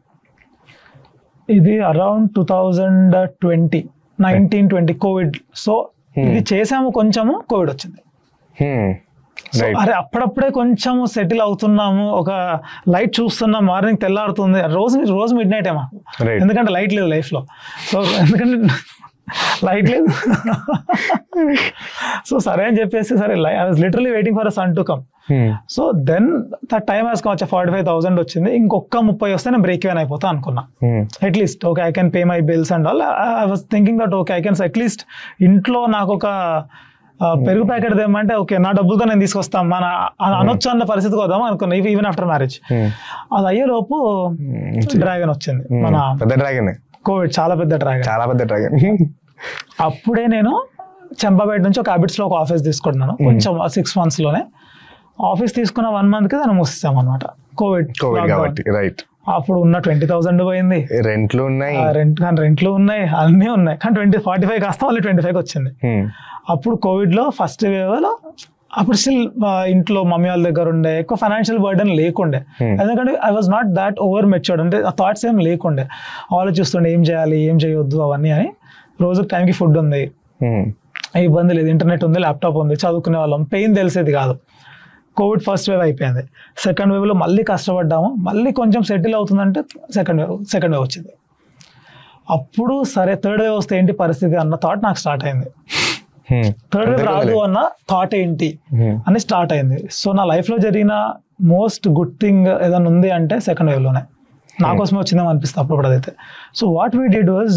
ఇది around two thousand twenty nineteen twenty covid so ఇది చేసాము కొంచెము కోవిడ్ వచ్చింది సో రైట్ అరే అప్పుడప్పుడే కొంచెం సెటిల్ అవుతున్నాము ఒక లైట్ చూస్తున్నాం మార్నింగ్ తెల్లారుతుంది రోజు రోజు మిడ్ నైట్ మాకు Right. ఎందుకంటే లైట్ లేదు లైఫ్ లో సో ఎందుకంటే లైట్ లేదు సో సరే అని చెప్పేసి సరే I was literally waiting for a sun to come so then the time has వచ్చే ఫార్టీ ఫైవ్ థౌసండ్ వచ్చింది ఇంకొక ముప్పై వస్తే నేను బ్రేక్ ఈవెన్ అయిపోతా అనుకున్నా at least okay I can pay my bills and all I was thinking that okay I can at least ఇంట్లో నాకు ఒక ఆ, పెరుగు ప్యాకెట్ తెమ్మంటే ఓకే నా డబ్బులతో నేను తీసుకొస్తాం మన అనొచ్చు అన్న పరిస్థితికి వద్దాం అనుకున్నా ఈవెన్ ఆఫ్టర్ మ్యారేజ్ అది అయ్యేలోపు డ్రాగన్ వచ్చింది మన పెద్ద డ్రాగన్ కోవిడ్ చాలా పెద్ద డ్రాగన్ చాలా పెద్ద డ్రాగన్ అప్పుడే నేను చెంపాపేట నుంచి ఒక హ్యాబిట్స్ లో ఒక ఆఫీస్ తీసుకుంటున్నాను కొంచెం సిక్స్ మంత్స్ లోనే ఆఫీస్ తీసుకున్న వన్ మంత్ కి దాన్ని మూసేసాం అనమాట కోవిడ్ కోవిడ్ కాబట్టి రైట్ అప్పుడు ఉన్న ట్వంటీ థౌసండ్ పోయింది రెంట్లు ఉన్నాయి రెంట్ కానీ రెంట్లు ఉన్నాయి అన్నీ ఉన్నాయి కానీ ట్వంటీ ఫార్టీ ఫైవ్ కాస్త మళ్ళీ ట్వంటీ ఫైవ్ వచ్చింది Hmm. అప్పుడు కోవిడ్ లో ఫస్ట్ వేవ్ లో అప్పుడు స్టిల్ ఇంట్లో మమ్మీ వాళ్ళ దగ్గర ఉండే ఎక్కువ ఫైనాన్షియల్ బర్డెన్ లేకుండే Hmm. ఎందుకంటే I was not that over matured అంటే ఆ థాట్స్ ఏం లేకుండే ఆలోచిస్తుండే ఏం చేయాలి ఏం చేయొద్దు అవన్నీ అని రోజు టైంకి ఫుడ్ ఉంది Hmm. ఏ ఇబ్బంది లేదు ఇంటర్నెట్ ఉంది ల్యాప్టాప్ ఉంది చదువుకునే వాళ్ళం పెయిన్ తెలిసేది కాదు కోవిడ్ ఫస్ట్ వేవ్ అయిపోయింది సెకండ్ వేవ్లో మళ్ళీ కష్టపడ్డాము మళ్ళీ కొంచెం సెటిల్ అవుతుందంటే సెకండ్ వేవ్ సెకండ్ వేవ్ వచ్చింది అప్పుడు సరే థర్డ్ వేవ్ వస్తే ఏంటి పరిస్థితి అన్న థాట్ నాకు స్టార్ట్ అయింది Hmm. థర్డ్ వేవ్ రాదు అంతేకాదులే. అన్న థాట్ ఏంటి Hmm. అని స్టార్ట్ అయింది సో నా లైఫ్లో జరిగిన మోస్ట్ గుడ్ థింగ్ ఏదైనా ఉంది అంటే సెకండ్ వేవ్లోనే నా కోసమే వచ్చిందేమో అనిపిస్తుంది అప్పుడు అదైతే so what we did was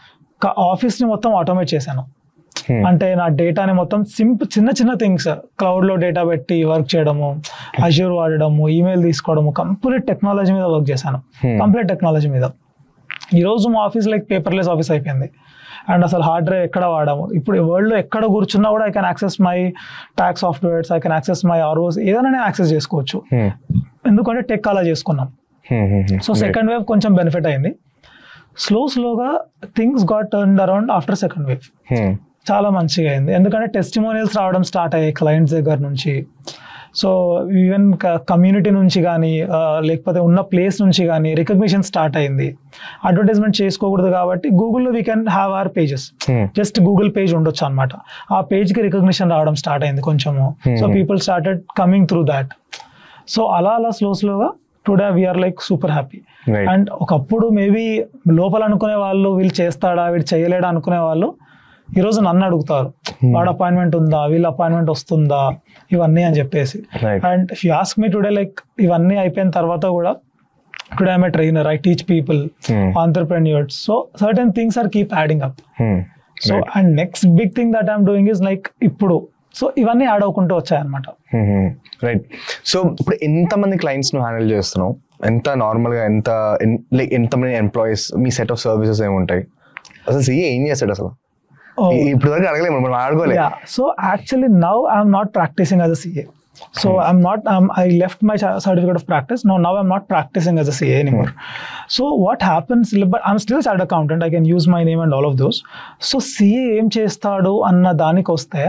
ఆఫీస్ని మొత్తం ఆటోమేట్ చేశాను Hmm. అంటే నా డేటాని మొత్తం సింపుల్ చిన్న చిన్న థింగ్స్ క్లౌడ్లో డేటా పెట్టి వర్క్ చేయడము అజ్యూర్ వాడడము ఈమెయిల్ తీసుకోవడము కంప్లీట్ టెక్నాలజీ మీద వర్క్ చేశాను Hmm. కంప్లీట్ టెక్నాలజీ మీద ఈరోజు మా ఆఫీస్ లైక్ పేపర్లెస్ ఆఫీస్ అయిపోయింది అండ్ అసలు హార్డ్ డ్రైవ్ ఎక్కడ వాడము ఇప్పుడు వరల్డ్లో ఎక్కడ కూర్చున్నా కూడా I can access my tax softwares I can access my ROs ఏదైనా నేను యాక్సెస్ చేసుకోవచ్చు Hmm. ఎందుకంటే టెక్ అలా చేసుకున్నాం Hmm. Hmm. Hmm. So second wave కొంచెం బెనిఫిట్ అయింది స్లో స్లోగా things got turn around after second wave Hmm. చాలా మంచిగా అయింది ఎందుకంటే టెస్టిమోనియల్స్ రావడం స్టార్ట్ అయ్యాయి క్లయింట్స్ దగ్గర నుంచి సో ఈవెన్ కమ్యూనిటీ నుంచి కానీ లేకపోతే ఉన్న ప్లేస్ నుంచి కానీ రికగ్నిషన్ స్టార్ట్ అయింది అడ్వర్టైజ్మెంట్ చేసుకోకూడదు కాబట్టి గూగుల్లో we can have our pages Hmm. Just Google page ఉండొచ్చు అనమాట ఆ పేజ్కి రికగ్నిషన్ రావడం స్టార్ట్ అయింది కొంచెము so Hmm. People started coming through that so అలా అలా స్లో స్లోగా today we're like super happy Right. And ఒకప్పుడు మేబీ లోపల అనుకునే వాళ్ళు వీళ్ళు చేస్తాడా వీళ్ళు చేయలేడా అనుకునే వాళ్ళు ఈరోజు నన్ను అడుగుతారు వాడు అపాయింట్మెంట్ ఉందా వీళ్ళ అపాయింట్మెంట్ వస్తుందా ఇవన్నీ అని చెప్పేసి Right. And if you ask me today like ఇవన్నీ అయిపోయిన తర్వాత కూడా today I'm a trainer I teach people Hmm. Entrepreneurs so certain things are keep adding up Hmm. So and next big thing that I'm doing is like ఇప్పుడు so ఇవన్నీ add అవ్వకుంటూ వచ్చాయన్నమాట right so ఇప్పుడు ఎంత మంది clients ను handle చేస్తున్నావు ఎంత నార్మల్ గా ఎంత లైక్ ఎంత మంది ఎంప్లాయీస్ మీ సెట్ ఆఫ్ సర్వీసెస్ ఏముంటాయి అసలు సిఏ ఏం చేస్తాడు అసలు ఈ- ఇప్పుడు వరకు అడగలేము మనం అడగలే Yeah. So actually now I'm not practicing as a CA. So I'm not. Um, I left my cer- certificate of practice. No, now I'm not practicing as a CA anymore. So what happens? But I'm still a chartered accountant. I can use my name and all of those. So CA ఏం చేస్తాడు అన్న దానికి వస్తే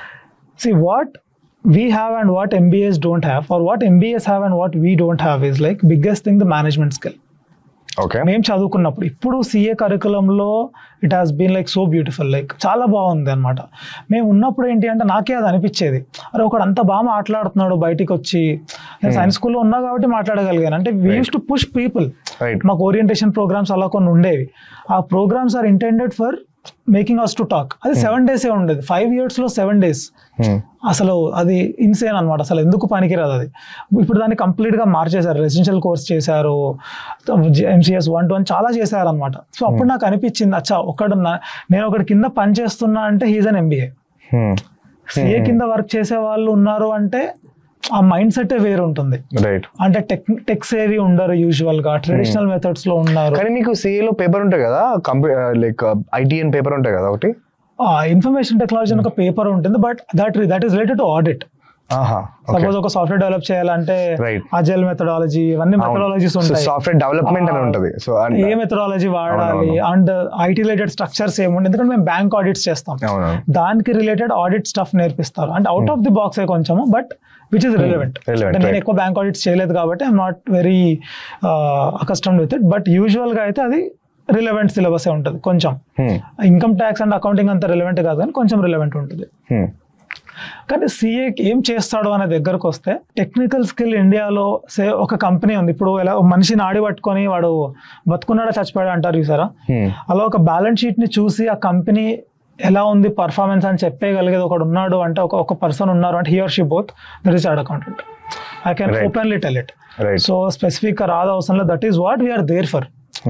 see what we have and what MBAs don't have, or what MBAs have and what we don't have is like biggest thing the management skill. Okay మేము చదువుకున్నప్పుడు ఇప్పుడు CA కరికులంలో it has been like so beautiful like చాలా బాగుంది అనమాట మేము ఉన్నప్పుడు ఏంటి అంటే నాకే అది అనిపించేది అరే ఒకడు అంత బాగా మాట్లాడుతున్నాడు బయటికి వచ్చి నేను సైన్స్ స్కూల్లో ఉన్నా కాబట్టి మాట్లాడగలిగాను అంటే we use to push people right మాకు ఓరియంటేషన్ ప్రోగ్రామ్స్ అలా కొన్ని ఉండేవి ఆ programs are intended for making us to talk అది సెవెన్ డేసే ఉండేది ఫైవ్ ఇయర్స్లో సెవెన్ డేస్ అసలు అది ఇన్సేన్ అనమాట అసలు ఎందుకు పనికిరాదు అది ఇప్పుడు దాన్ని కంప్లీట్గా మార్చేశారు రెసిడెన్షియల్ కోర్స్ చేశారు ఎంసీఎస్ వన్ టూ అని చాలా చేశారు అనమాట సో అప్పుడు నాకు అనిపించింది అచ్చా ఒకడు నా- నేను ఒకటి కింద పని చేస్తున్నా అంటే హీజ్ అన్ ఎంబీఏ సిఏ కింద వర్క్ చేసే వాళ్ళు ఉన్నారు అంటే ఆ మైండ్ సెట్ వేరు ఉంటుంది రైట్ అంటే టెక్ టెక్స్ ఏవి ఉండరు యూజువల్ గా ట్రెడిషనల్ మెథడ్స్ లో ఉన్నారు కానీ మీకు సిఏ లో పేపర్ ఉంటాయి కదా కంప్యూటర్ లైక్ ఐటీఎన్ పేపర్ ఉంటాయి కదా ఒకటి ఇన్ఫర్మేషన్ టెక్నాలజీ అని ఒక పేపర్ ఉంటుంది but that that is related to audit ఆహా సపోజ్ ఒక సాఫ్ట్వేర్ డెవలప్ చేయాలంటే Right. అజైల్ మెథడాలజీ ఇవన్నీ మెథడాలజీస్ ఉంటాయి సాఫ్ట్వేర్ డెవలప్మెంట్ అని ఉంటది సో ఏ మెథడాలజీ వాడాలి అవునవును. అండ్ ఐటీ రిలేటెడ్ స్ట్రక్చర్స్ ఏముంది ఎందుకంటే మేము బ్యాంక్ ఆడిట్స్ చేస్తాం అవును దానికి రిలేటెడ్ ఆడిట్ స్టఫ్ నేర్పిస్తారు అంటే అవుట్ ఆఫ్ ది బాక్స్ కొంచెము but which is relevant relevant, నేను right. ఎక్కువ బ్యాంక్ ఆడిట్స్ చేయలేదు కాబట్టి I'm not very accustomed with it but usual గా అయితే అది రిలవెంట్ సిలబస్ ఉంటుంది కొంచెం ఇన్కమ్ ట్యాక్స్ అండ్ అకౌంటింగ్ అంత రిలవెంట్ కాదు కానీ కొంచెం రిలవెంట్ ఉంటుంది కానీ సిఏ ఏం చేస్తాడు అనే దగ్గరకు వస్తే టెక్నికల్ స్కిల్ ఇండియాలో సే ఒక కంపెనీ ఉంది ఇప్పుడు ఎలా ఒక మనిషిని ఆడి పట్టుకొని వాడు బతుకున్నాడా చచ్చిపోయాడు అంటారు చూసారా Hmm. అలా ఒక బ్యాలెన్స్ షీట్ ని చూసి ఆ కంపెనీ ఎలా ఉంది పర్ఫార్మెన్స్ అని చెప్పగలిగేది ఒకడు ఉన్నాడు అంటే ఒక ఒక పర్సన్ ఉన్నారు అంటే here she both that is chart accountant I can Right. Openly tell it right so specific గా రాదు అవసరం లేదు that is what we're there for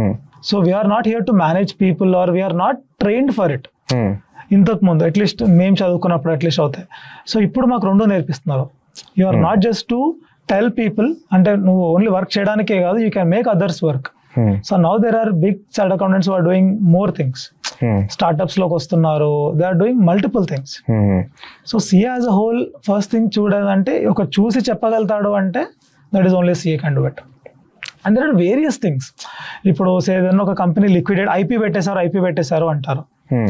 so we're not here to manage people or we're not trained for it ఇంతకు ముందు at least మేము చదువుకున్నప్పుడు at least అవుతాయి so ఇప్పుడు మాకు రెండు నేర్పిస్తున్నారు you are not just to tell people అంటే నువ్వు ఓన్లీ వర్క్ చేయడానికే కాదు you can make others work so now there are big chart accountants are doing more things startups లోకి వస్తున్నారు they are doing multiple things so CA as a whole first thing చూడాలంటే ఒక చూసి చెప్పగలుగుతాడు అంటే that is only CA can do it and there are various things ఇప్పుడు say ఏదైనా ఒక కంపెనీ లిక్విడేట్ ఐపీ పెట్టేశారు ఐపీ పెట్టేశారు అంటారు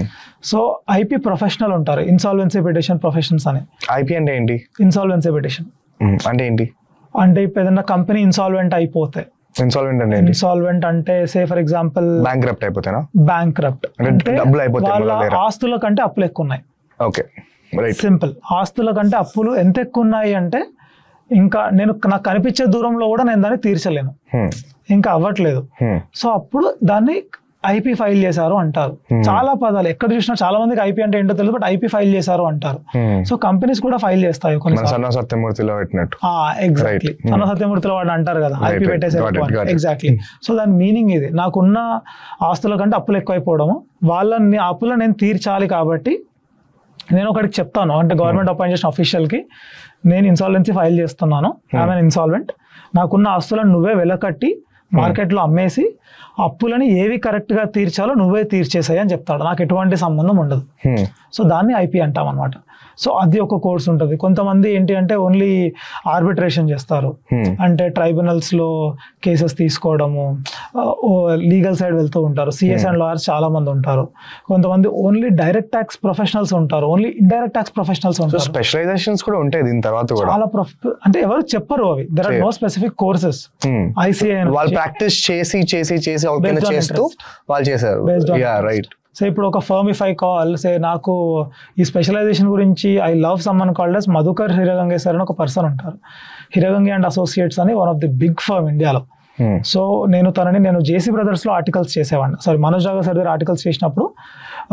సో ఐపీ ప్రొఫెషనల్ ఉంటారు ఇన్సాల్వెన్సీ పిటిషన్ ప్రొఫెషన్స్ అని ఐపీ అంటే ఏంటి ఇన్సాల్వెన్సీ పిటిషన్ Hmm. అంటే ఏంటి అంటే ఇప్పుడు ఏదైనా కంపెనీ ఇన్సాల్వెంట్ అయిపోతే ఇన్సాల్వెంట్ అంటే ఏంటి ఇన్సాల్వెంట్ అంటే say for example bankrupt అయిపోతేనా బ్యాంక్ క్రప్ట్ అంటే అంటే డబ్బులు అయిపోతాయి వాళ్ళ మన దగ్గర. ఆస్తుల కంటే అప్పులు ఎక్కువ ఉన్నాయి ఓకే రైట్ సింపుల్ ఆస్తుల కంటే అప్పులు ఎంత ఎక్కువ ఉన్నాయి అంటే ఇంకా నేను నాకు కనిపించే దూరంలో కూడా నేను దాన్ని తీర్చలేను ఇంకా అవ్వట్లేదు సో అప్పుడు దాన్ని ఐపీ ఫైల్ చేశారు అంటారు Hmm. చాలా పదాలు ఎక్కడ చూసినా చాలా మందికి ఐపీ అంటే ఏంటో తెలియదు బట్ ఐపీ ఫైల్ చేశారు అంటారు సో కంపెనీస్ కూడా ఫైల్ చేస్తాయి మన కొన్ని సన్న సత్యమూర్తిలో పెట్టినట్టు ఎగ్జాక్ట్లీ Right. Hmm. అన్న సత్యమూర్తిలో వాడు అంటారు కదా Right, ఐపీ right. పెట్టేసారు Got it, got it. Exactly so దాని మీనింగ్ ఇది నాకున్న ఆస్తుల కంటే అప్పులు ఎక్కువైపోవడము వాళ్ళని ఆ అప్పులు నేను తీర్చాలి కాబట్టి నేను ఒకటికి చెప్తాను అంటే గవర్నమెంట్ అపాయింట్ చేసిన official కి నేను ఇన్సాల్వెన్సీ ఫైల్ చేస్తున్నాను ఆమె ఇన్సాల్వెంట్ నాకున్న ఆస్తులను నువ్వే వెలకట్టి మార్కెట్లో అమ్మేసి అప్పులని ఏవి correct గా తీర్చాలో నువ్వే తీర్చేసాయి అని చెప్తాడు నాకు ఎటువంటి సంబంధం ఉండదు Hmm. సో దాన్ని ఐపీ అంటాం అనమాట సో అది ఒక కోర్స్ ఉంటుంది కొంతమంది ఏంటి అంటే ఓన్లీ ఆర్బిట్రేషన్ చేస్తారు Hmm. అంటే ట్రైబ్యునల్స్ లో కేసెస్ తీసుకోవడము లీగల్ సైడ్ వెళ్తూ ఉంటారు సిఎస్ అండ్ లాయర్స్ చాలా మంది ఉంటారు కొంతమంది ఓన్లీ డైరెక్ట్ ట్యాక్స్ ప్రొఫెషనల్స్ ఉంటారు only indirect tax professionals so ఉంటారు స్పెషలైజేషన్స్ కూడా ఉంటాయి దీని తర్వాత కూడా చాలా ప్రొఫ అంటే ఎవరు చెప్పరు అవి there are Sure. No specific courses Hmm. ICI వాళ్ళు ప్రాక్టీస్ చేసి చేసి చేసి ఒక కింద Based on చేస్తూ వాళ్ళు చేశారు Based on your interest. Right so ఇప్పుడు ఒక firm if I call say నాకు ఈ స్పెషలైజేషన్ గురించి I love someone called as Madhukar Hiragange sir అని ఒక పర్సన్ ఉంటారు హిరగంగే అండ్ అసోసియేట్స్ అని one of the big firm ఇండియాలో సో నేను తనని నేను జేసీ బ్రదర్స్లో ఆర్టికల్స్ చేసేవాడిని సారీ మనోజ్ రాఘవ్ సార్ దగ్గర ఆర్టికల్స్ చేసినప్పుడు ఆ,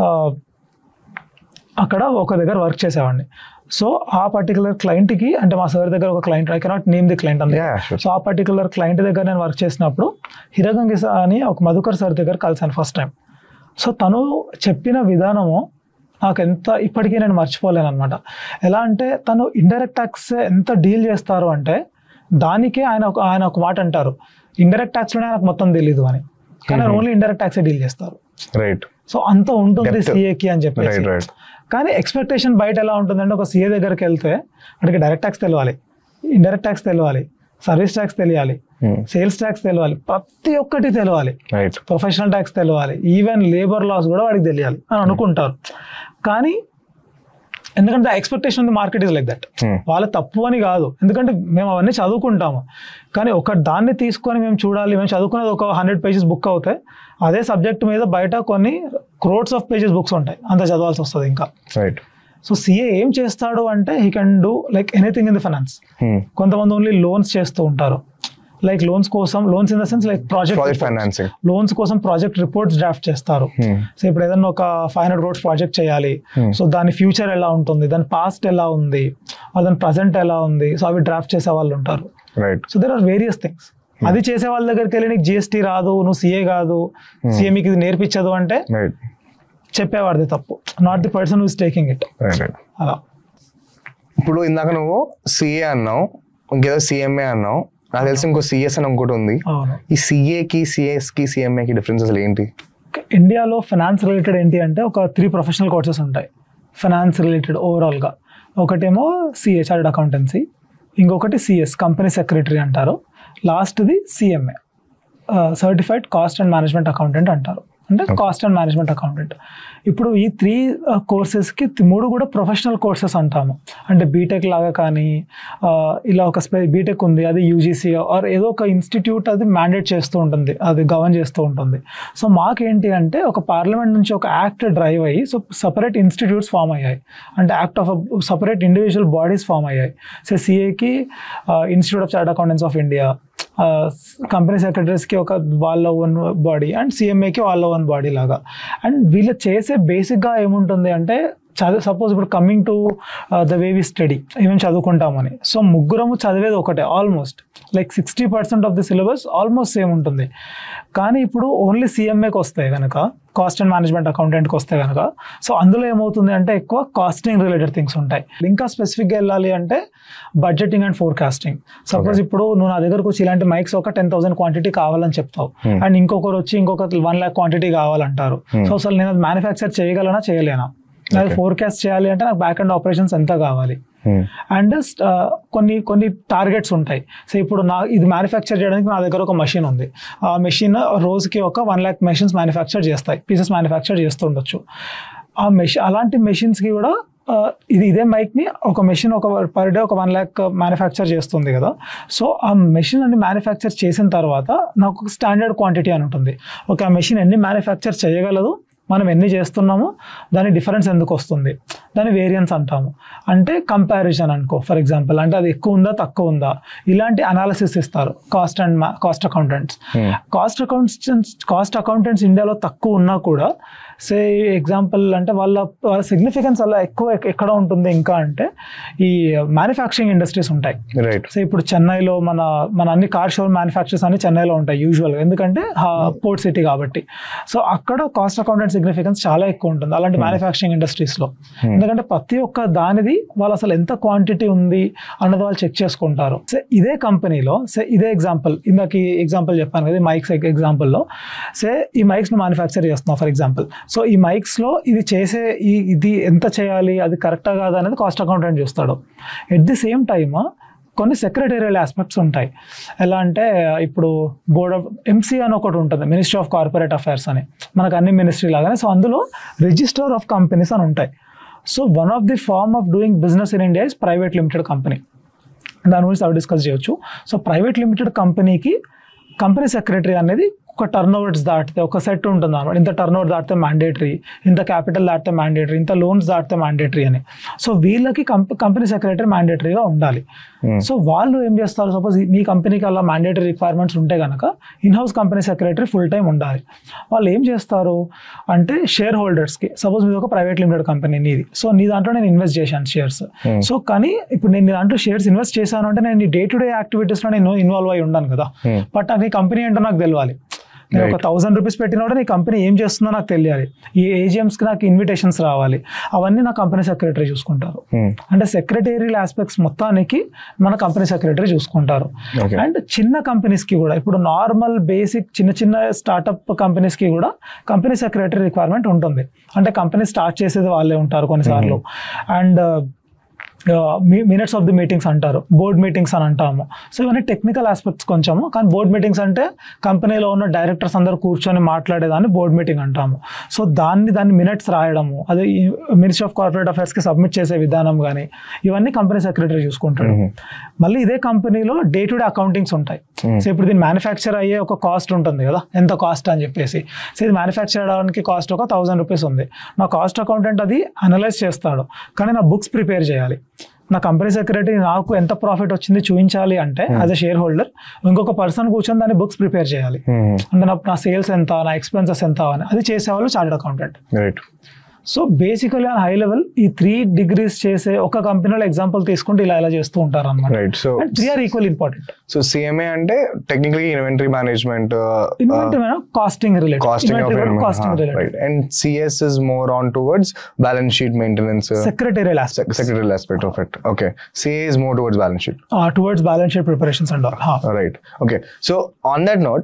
అక్కడ ఒక దగ్గర వర్క్ చేసేవాడిని సో ఆ పర్టికులర్ క్లయింట్కి అంటే మా సార్ దగ్గర ఒక client I cannot name the client అంతే Yeah, sure. సో ఆ పర్టికులర్ క్లయింట్ దగ్గర నేను వర్క్ చేసినప్పుడు హిరగంగి సార్ అని ఒక మధుకర్ సార్ దగ్గర కలిసాను ఫస్ట్ టైం సో తను చెప్పిన విధానము నాకు ఎంత ఇప్పటికీ నేను మర్చిపోలేను అనమాట ఎలా అంటే తను ఇండైరెక్ట్ ట్యాక్స్ ఎంత డీల్ చేస్తారు అంటే దానికే ఆయన ఒక ఆయన ఒక మాట అంటారు ఇండైరెక్ట్ ట్యాక్స్లోనే ఆయనకు మొత్తం తెలీదు అని కానీ Mhm. ఓన్లీ ఇండైరెక్ట్ ట్యాక్సే డీల్ చేస్తారు రైట్ సో అంత ఉంటుంది Depth. సిఏకి అని చెప్పేసి రైట్ రైట్ కానీ ఎక్స్పెక్టేషన్ బయట ఎలా ఉంటుందంటే ఒక సీఏ దగ్గరికి వెళ్తే వాడికి డైరెక్ట్ ట్యాక్స్ తెలియాలి ఇండైరెక్ట్ ట్యాక్స్ తెలియాలి సర్వీస్ ట్యాక్స్ తెలియాలి సేల్స్ ట్యాక్స్ తెలియాలి ప్రతి ఒక్కటి తెలియాలి రైట్ ప్రొఫెషనల్ ట్యాక్స్ తెలియాలి ఈవెన్ లేబర్ లాస్ కూడా వాడికి తెలియాలి అని అనుకుంటారు కానీ ఎందుకంటే ఎక్స్పెక్టేషన్ ఉంది మార్కెట్ ఇస్ లైక్ దట్ వాళ్ళ తప్పు అని కాదు ఎందుకంటే మేము అవన్నీ చదువుకుంటాము కానీ ఒక దాన్ని తీసుకొని మేము చూడాలి మేము చదువుకునేది ఒక హండ్రెడ్ పేజెస్ బుక్ అవుతాయి అదే సబ్జెక్ట్ మీద బయట కొన్ని క్రోడ్స్ ఆఫ్ పేజెస్ బుక్స్ ఉంటాయి అంత చదవాల్సి వస్తుంది ఇంకా రైట్ సో సిఏ ఏం చేస్తాడు అంటే he can do like anything in the finance కొంతమంది ఓన్లీ లోన్స్ చేస్తూ ఉంటారు లైక్ లోన్స్ కోసం loans in the sense like project project financing loans కోసం ప్రాజెక్ట్ రిపోర్ట్స్ డ్రాఫ్ట్ చేస్తారు సో ఇప్పుడు ఏదైనా ఒక ఫైవ్ హండ్రెడ్ క్రోడ్స్ ప్రాజెక్ట్ చేయాలి Hmm. సో దాని ఫ్యూచర్ ఎలా ఉంటుంది దాని పాస్ట్ ఎలా ఉంది or దాని ప్రజెంట్ ఎలా ఉంది సో అవి డ్రాఫ్ట్ చేసే వాళ్ళు ఉంటారు right so there are various things అది చేసే వాళ్ళ దగ్గరికి వెళ్ళి నీకు జిఎస్టీ రాదు నువ్వు సిఏ కాదు సిఏ మీకు ఇది నేర్పించదు అంటే రైట్ చెప్పేవాడిది తప్పు not the person who's taking it right right అలా ఇప్పుడు ఇందాక నువ్వు సిఏ అన్నావు ఇంకేదో సిఎంఏ అన్నావు నాకు తెలిసి ఇంకో సిఎస్ అని ఇంకోటి ఉంది అవును ఈ సిఏకి సిఎస్కి సిఎంఏకి డిఫరెన్స్ అసలు ఏంటి ఇండియాలో ఫినాన్స్ రిలేటెడ్ ఏంటి అంటే ఒక త్రీ ప్రొఫెషనల్ కోర్సెస్ ఉంటాయి ఫినాన్స్ రిలేటెడ్ ఓవరాల్గా ఒకటేమో సిఏ చార్టెడ్ అకౌంటెన్సీ ఇంకొకటి సిఎస్ కంపెనీ సెక్రటరీ అంటారు లాస్ట్ది CMA certified cost and management accountant అంటారు అంటే కాస్ట్ అండ్ మేనేజ్మెంట్ అకౌంటెంట్ ఇప్పుడు ఈ త్రీ కోర్సెస్కి మూడు కూడా ప్రొఫెషనల్ కోర్సెస్ అంటాము అంటే బీటెక్ లాగా కానీ ఆ, ఇలా ఒక స్పె బీటెక్ ఉంది అది యూజీసీ ఆర్ ఏదో ఒక ఇన్స్టిట్యూట్ అది మ్యాండేట్ చేస్తూ ఉంటుంది అది గవర్న్ చేస్తూ ఉంటుంది సో మాకేంటి అంటే ఒక పార్లమెంట్ నుంచి ఒక యాక్ట్ డ్రైవ్ అయ్యి సో సపరేట్ ఇన్స్టిట్యూట్స్ ఫామ్ అయ్యాయి అంటే act of separate individual bodies form అయ్యాయి సో సిఏకి institute of chart accountants of India company సెక్రటరీస్కి ఒక వాళ్ళ ఓన్ బాడీ అండ్ సిఎంఏకి వాళ్ళ ఓన్ బాడీ లాగా అండ్ వీళ్ళు చేసే బేసిక్గా ఏముంటుంది అంటే చదువు సపోజ్ ఇప్పుడు coming to the way we study ఏమేమి చదువుకుంటామని సో ముగ్గురము చదివేది ఒకటే almost like sixty percent of the syllabus almost same ఉంటుంది కానీ ఇప్పుడు ఓన్లీ సిఎంఏకి వస్తాయి కనుక కాస్ట్ అండ్ మేనేజ్మెంట్ అకౌంటెంట్కి వస్తే కనుక సో అందులో ఏమవుతుంది అంటే ఎక్కువ కాస్టింగ్ రిలేటెడ్ థింగ్స్ ఉంటాయి ఇంకా స్పెసిఫిక్గా వెళ్ళాలి అంటే బడ్జెటింగ్ అండ్ ఫోర్కాస్టింగ్ సపోజ్ ఇప్పుడు నువ్వు నా దగ్గరకు వచ్చి ఇలాంటి మైక్స్ ఒక టెన్ థౌసండ్ క్వాంటిటీ కావాలని చెప్తావు Hmm. అండ్ ఇంకొకరు వచ్చి ఇంకొక వన్ ల్యాక్ క్వాంటిటీ కావాలంటారు Hmm. సో అసలు నేను అది మ్యానుఫ్యాక్చర్ చేయగలనా చేయలేనా అది Okay. ఫోర్కాస్ట్ చేయాలి అంటే నాకు బ్యాక్ అండ్ ఆపరేషన్స్ ఎంత కావాలి Hmm. అండ్ కొన్ని కొన్ని టార్గెట్స్ ఉంటాయి సో ఇప్పుడు నా ఇది మ్యానుఫ్యాక్చర్ చేయడానికి నా దగ్గర ఒక మెషిన్ ఉంది ఆ మెషిన్ రోజుకి ఒక వన్ ల్యాక్ మెషిన్స్ మ్యానుఫ్యాక్చర్ చేస్తాయి పీసెస్ మ్యానుఫ్యాక్చర్ చేస్తుండొచ్చు ఆ మెషిన్ అలాంటి మెషిన్స్కి కూడా ఆ, ఇది ఇదే మైక్ని ఒక మెషిన్ ఒక పర్ డే ఒక వన్ ల్యాక్ మ్యానుఫ్యాక్చర్ చేస్తుంది కదా సో ఆ మెషిన్ అన్ని మ్యానుఫ్యాక్చర్ చేసిన తర్వాత నాకు ఒక స్టాండర్డ్ క్వాంటిటీ అని ఉంటుంది ఓకే ఆ మెషిన్ ఎన్ని మ్యానుఫ్యాక్చర్ చేయగలదు మనం ఎన్ని చేస్తున్నాము దాని డిఫరెన్స్ ఎందుకు వస్తుంది దాని వేరియన్స్ అంటాము అంటే కంపారిజన్ అనుకో ఫర్ ఎగ్జాంపుల్ అంటే అది ఎక్కువ ఉందా తక్కువ ఉందా ఇలాంటి అనాలిసిస్ ఇస్తారు cost and cost accountants Hmm. Cost accountants cost accountants ఇండియాలో తక్కువ ఉన్నా కూడా సే ఎగ్జాంపుల్ అంటే వాళ్ళ వాళ్ళ సిగ్నిఫికెన్స్ అలా ఎక్కువ ఎక్- ఎక్కడ ఉంటుంది ఇంకా అంటే ఈ మ్యానుఫ్యాక్చరింగ్ ఇండస్ట్రీస్ ఉంటాయి రైట్ సో ఇప్పుడు చెన్నైలో మన మన అన్ని కార్ షోర్ మ్యానుఫ్యాక్చర్స్ అన్ని చెన్నైలో ఉంటాయి యూజువల్గా ఎందుకంటే పోర్ట్ సిటీ కాబట్టి సో అక్కడ కాస్ట్ అకౌంటెంట్ సిగ్నిఫికెన్స్ చాలా ఎక్కువ ఉంటుంది అలాంటి మ్యానుఫ్యాక్చరింగ్ ఇండస్ట్రీస్లో ఎందుకంటే ప్రతి ఒక్క దానిది వాళ్ళు అసలు ఎంత క్వాంటిటీ ఉంది అన్నది వాళ్ళు చెక్ చేసుకుంటారు సో ఇదే కంపెనీలో సో ఇదే ఎగ్జాంపుల్ ఇందాక ఎగ్జాంపుల్ చెప్పాను కదా మైక్స్ ఎగ్జాంపుల్లో సే ఈ మైక్స్ని మ్యానుఫ్యాక్చర్ చేస్తున్నాం ఫర్ ఎగ్జాంపుల్ సో ఈ మైక్స్లో ఇది చేసే ఈ ఇది ఎంత చేయాలి అది కరెక్టా కాదా అనేది కాస్ట్ అకౌంటెంట్ చూస్తాడు ఎట్ ది సేమ్ టైమ్ కొన్ని సెక్రటేరియల్ ఆస్పెక్ట్స్ ఉంటాయి ఎలా అంటే ఇప్పుడు బోర్డ్ ఆఫ్ ఎంసీ అని ఒకటి ఉంటుంది మినిస్ట్రీ ఆఫ్ కార్పొరేట్ అఫైర్స్ అని మనకు అన్ని మినిస్ట్రీ లాగానే సో అందులో రిజిస్టర్ ఆఫ్ కంపెనీస్ అని ఉంటాయి so one of the form of doing business in India is private limited company దాని గురించి అవి డిస్కస్ చేయొచ్చు సో ప్రైవేట్ లిమిటెడ్ కంపెనీకి కంపెనీ సెక్రటరీ అనేది ఒక టర్న్ ఓవర్స్ దాటితే ఒక సెట్ ఉంటుంది అనమాట ఇంత టర్న్ ఓవర్ దాటితే మ్యాండేటరీ ఇంత క్యాపిటల్ దాటితే మ్యాండేటరీ ఇంత లోన్స్ దాటితే మ్యాండేటరీ అని సో వీళ్ళకి కంపెనీ సెక్రటరీ మ్యాండేటరీగా ఉండాలి Hmm. సో వాళ్ళు ఏం చేస్తారు సపోజ్ మీ కంపెనీకి అలా మ్యాండేటరీ రిక్వైర్మెంట్స్ ఉంటే కనుక in house company secretary full time ఉండాలి వాళ్ళు ఏం చేస్తారు అంటే షేర్ హోల్డర్స్కి సపోజ్ మీది ఒక ప్రైవేట్ లిమిటెడ్ కంపెనీ నీది సో నీ దాంట్లో నేను ఇన్వెస్ట్ చేశాను షేర్స్ Hmm. సో కానీ ఇప్పుడు నేను నీ దాంట్లో షేర్స్ ఇన్వెస్ట్ చేశాను అంటే నేను డే టు డే యాక్టివిటీస్లో నేను ఇన్వాల్వ్ అయి ఉన్నాను కదా Hmm. బట్ నీ కంపెనీ ఏంటో నాకు తెలియాలి నేను ఒక Right. థౌసండ్ రూపీస్ పెట్టినా కూడా నీ కంపెనీ ఏం చేస్తుందో నాకు తెలియాలి ఈ ఏజిఎమ్స్కి నాకు ఇన్విటేషన్స్ రావాలి అవన్నీ నా కంపెనీ సెక్రటరీ చూసుకుంటారు Hmm. అంటే సెక్రటేరియల్ ఆస్పెక్ట్స్ మొత్తానికి మన కంపెనీ సెక్రటరీ చూసుకుంటారు Okay. అండ్ చిన్న కంపెనీస్కి కూడా ఇప్పుడు నార్మల్ బేసిక్ చిన్న చిన్న స్టార్టప్ కంపెనీస్కి కూడా కంపెనీ సెక్రటరీ రిక్వైర్మెంట్ ఉంటుంది అంటే కంపెనీ స్టార్ట్ చేసేది వాళ్ళే ఉంటారు కొన్నిసార్లు and minutes of the meetings అంటారు బోర్డ్ మీటింగ్స్ అని అంటాము సో ఇవన్నీ టెక్నికల్ ఆస్పెక్ట్స్ కొంచెము కానీ బోర్డ్ మీటింగ్స్ అంటే కంపెనీలో ఉన్న డైరెక్టర్స్ అందరూ కూర్చొని మాట్లాడేదాన్ని బోర్డ్ మీటింగ్ అంటాము సో దాన్ని దాన్ని మినిట్స్ రాయడము అదే మినిస్ట్రీ ఆఫ్ కార్పొరేట్ అఫైర్స్కి సబ్మిట్ చేసే విధానం కానీ ఇవన్నీ కంపెనీ సెక్రటరీ చూసుకుంటాడు Mhm. మళ్ళీ ఇదే కంపెనీలో డే టు డే అకౌంటింగ్స్ ఉంటాయి Hmm. సో ఇప్పుడు దీని మ్యానుఫ్యాక్చర్ అయ్యే ఒక కాస్ట్ ఉంటుంది కదా ఎంత కాస్ట్ అని చెప్పేసి సో ఇది మ్యానుఫ్యాక్చర్ చేయడానికి కాస్ట్ ఒక థౌసండ్ రూపీస్ ఉంది నా కాస్ట్ అకౌంటెంట్ అది అనలైజ్ చేస్తాడు కానీ నా బుక్స్ ప్రిపేర్ చేయాలి నా కంపెనీ సెక్రటరీ నాకు ఎంత ప్రాఫిట్ వచ్చింది చూపించాలి అంటే యాజ్ అ షేర్ హోల్డర్ ఇంకొక పర్సన్ కూర్చొని దాన్ని బుక్స్ ప్రిపేర్ చేయాలి Hmm. అంటే నా నా సేల్స్ ఎంత నా ఎక్స్పెన్సెస్ ఎంత అని అది చేసేవాళ్ళు chartered accountant right so basically on high level ఈ త్రీ డిగ్రీస్ చేసే ఒక కంపెనీలో ఎగ్జాంపుల్ తీసుకుంటే ఇలా ఇలా చేస్తూ ఉంటారు అనమాట right so and three are equal important so CMA అంటే technically inventory management inventory costing related costing of costing related right and CS is more on towards balance sheet maintenance secretarial aspect secretarial aspect of it okay CA is more towards balance sheet towards balance sheet preparations and all right okay so on that note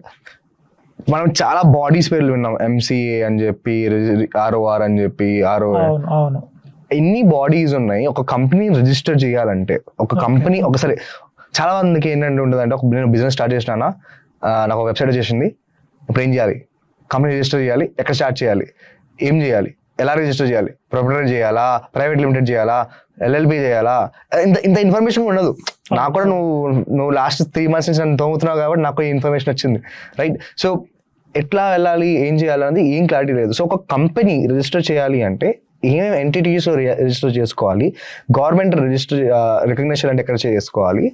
మనం చాలా bodies పేర్లు విన్నాం MCA అని చెప్పి ROR అని చెప్పి RO అవును అవును ఎన్ని బాడీస్ ఉన్నాయి ఒక కంపెనీ రిజిస్టర్ చేయాలంటే ఒక కంపెనీ ఒకసారి చాలా మందికి ఏంటంటే ఉంటుంది అంటే ఒక నేను బిజినెస్ స్టార్ట్ చేసినానా ఆ, నాకు ఒక వెబ్సైట్ వచ్చేసింది ఇప్పుడు ఏం చేయాలి కంపెనీ రిజిస్టర్ చేయాలి ఎక్కడ స్టార్ట్ చేయాలి ఏం చేయాలి ఎలా రిజిస్టర్ చేయాలి ప్రొపరేటర్ చేయాలా ప్రైవేట్ లిమిటెడ్ చేయాలా ఎల్ఎల్పి చేయాలా ఇంత ఇంత ఇన్ఫర్మేషన్ ఉండదు నాకు కూడా నువ్వు నువ్వు లాస్ట్ త్రీ మంత్స్ నుంచి నన్ను తోముతున్నావు కాబట్టి నాకు ఈ ఇన్ఫర్మేషన్ వచ్చింది రైట్ సో ఎట్లా వెళ్ళాలి ఏం చేయాలి అనేది ఏం క్లారిటీ లేదు సో ఒక కంపెనీ రిజిస్టర్ చేయాలి అంటే ఏమేమి ఎంటిటీస్ రిజిస్టర్ చేసుకోవాలి గవర్నమెంట్ రిజిస్టర్ రికగ్నేషన్ అంటే ఎక్కడ చేసుకోవాలి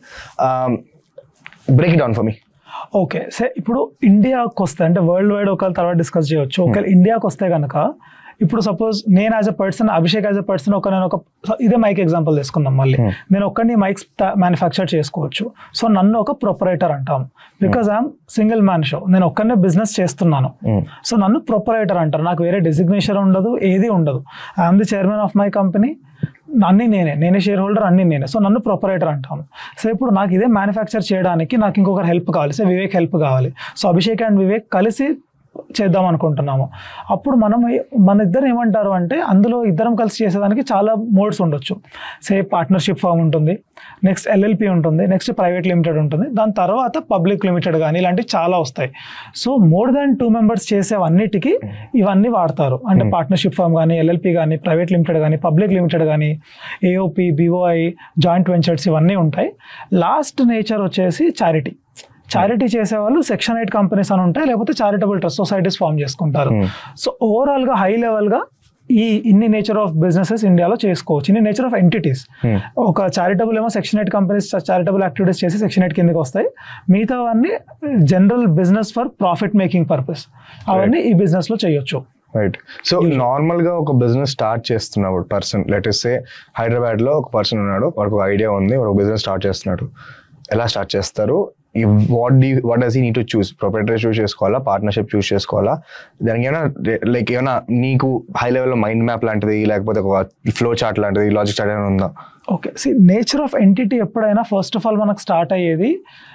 break down for me okay say ఇప్పుడు ఇండియాకి వస్తే అంటే వరల్డ్ వైడ్ ఒకవేళ తర్వాత డిస్కస్ చేయొచ్చు ఒకవేళ ఇండియాకి వస్తే కనుక ఇప్పుడు సపోజ్ నేను as a person Abhishek as a person ఒక నేను ఒక ఇదే మైక్ ఎగ్జాంపుల్ తీసుకుందాం మళ్ళీ Hmm. నేను ఒక్కడిని మైక్స్ మ్యానుఫ్యాక్చర్ చేసుకోవచ్చు సో నన్ను ఒక ప్రొపరేటర్ అంటాం because I'm single man show నేను ఒక్కనే బిజినెస్ చేస్తున్నాను సో నన్ను ప్రొపరేటర్ అంటారు నాకు వేరే డెసిగ్నేషన్ ఉండదు ఏది ఉండదు I'm the chairman of my company అన్ని నేనే నేనే షేర్ హోల్డర్ అన్ని నేనే సో నన్ను ప్రొపరేటర్ అంటాము సో ఇప్పుడు నాకు ఇదే మ్యానుఫ్యాక్చర్ చేయడానికి నాకు ఇంకొకరు హెల్ప్ కావాలి సో వివేక్ హెల్ప్ కావాలి సో అభిషేక్ అండ్ వివేక్ కలిసి చేద్దాం అనుకుంటున్నాము అప్పుడు మనం ఏ- మన ఇద్దరు ఏమంటారు అంటే అందులో ఇద్దరం కలిసి చేసేదానికి చాలా మోడ్స్ ఉండొచ్చు సే పార్ట్నర్షిప్ ఫామ్ ఉంటుంది నెక్స్ట్ ఎల్ఎల్పి ఉంటుంది నెక్స్ట్ ప్రైవేట్ లిమిటెడ్ ఉంటుంది దాని తర్వాత పబ్లిక్ లిమిటెడ్ కానీ ఇలాంటివి చాలా వస్తాయి so more than two members చేసేవన్నిటికీ ఇవన్నీ వాడతారు అంటే పార్ట్నర్షిప్ ఫామ్ కానీ ఎల్ఎల్పి కానీ ప్రైవేట్ లిమిటెడ్ కానీ పబ్లిక్ లిమిటెడ్ కానీ ఏఓపి బిఓఐ జాయింట్ వెంచర్స్ ఇవన్నీ ఉంటాయి లాస్ట్ నేచర్ వచ్చేసి చారిటీ చారిటీ చేసేవాళ్ళు సెక్షన్ ఎయిట్ కంపెనీస్ అని ఉంటాయి లేకపోతే చారిటబుల్ ట్రస్ట్ సొసైటీస్ ఫామ్ చేసుకుంటారు Hmm. సో ఓవరాల్ గా హై లెవెల్ గా ఈ ఇన్ని నేచర్ ఆఫ్ బిజినెసెస్ ఇండియాలో చేసుకోవచ్చు ఇన్ని నేచర్ ఆఫ్ ఎంటిటీస్ Hmm. ఒక చారిటబుల్ ఏమో section eight companies charitable activities చేసి సెక్షన్ ఎయిట్ కిందకి వస్తాయి మిగతావన్నీ general business for profit making purpose అవన్నీ ఈ బిజినెస్ లో చేయొచ్చు రైట్ సో నార్మల్ గా ఒక బిజినెస్ స్టార్ట్ చేస్తున్నప్పుడు పర్సన్ లెటెస్ సే హైదరాబాద్ లో ఒక పర్సన్ ఉన్నాడు వాడికి ఒక ఐడియా ఉంది వాడు ఒక బిజినెస్ స్టార్ట్ చేస్తున్నాడు ఎలా స్టార్ట్ చేస్తారు what the what does he need to choose proprietary choose చేసుకోవాలా పార్ట్నర్షిప్ చూస్ చేసుకోవాలా దానికి ఏమైనా లైక్ ఏమైనా నీకు హై లెవెల్ మైండ్ మ్యాప్ లాంటిది లేకపోతే ఒక ఫ్లో చార్ట్ లాంటిది లాజిక్ చార్ట్ ఏమైనా ఉందా okay see nature of entity ఎప్పుడైనా ఫస్ట్ ఆఫ్ ఆల్ మనకు స్టార్ట్ అయ్యేది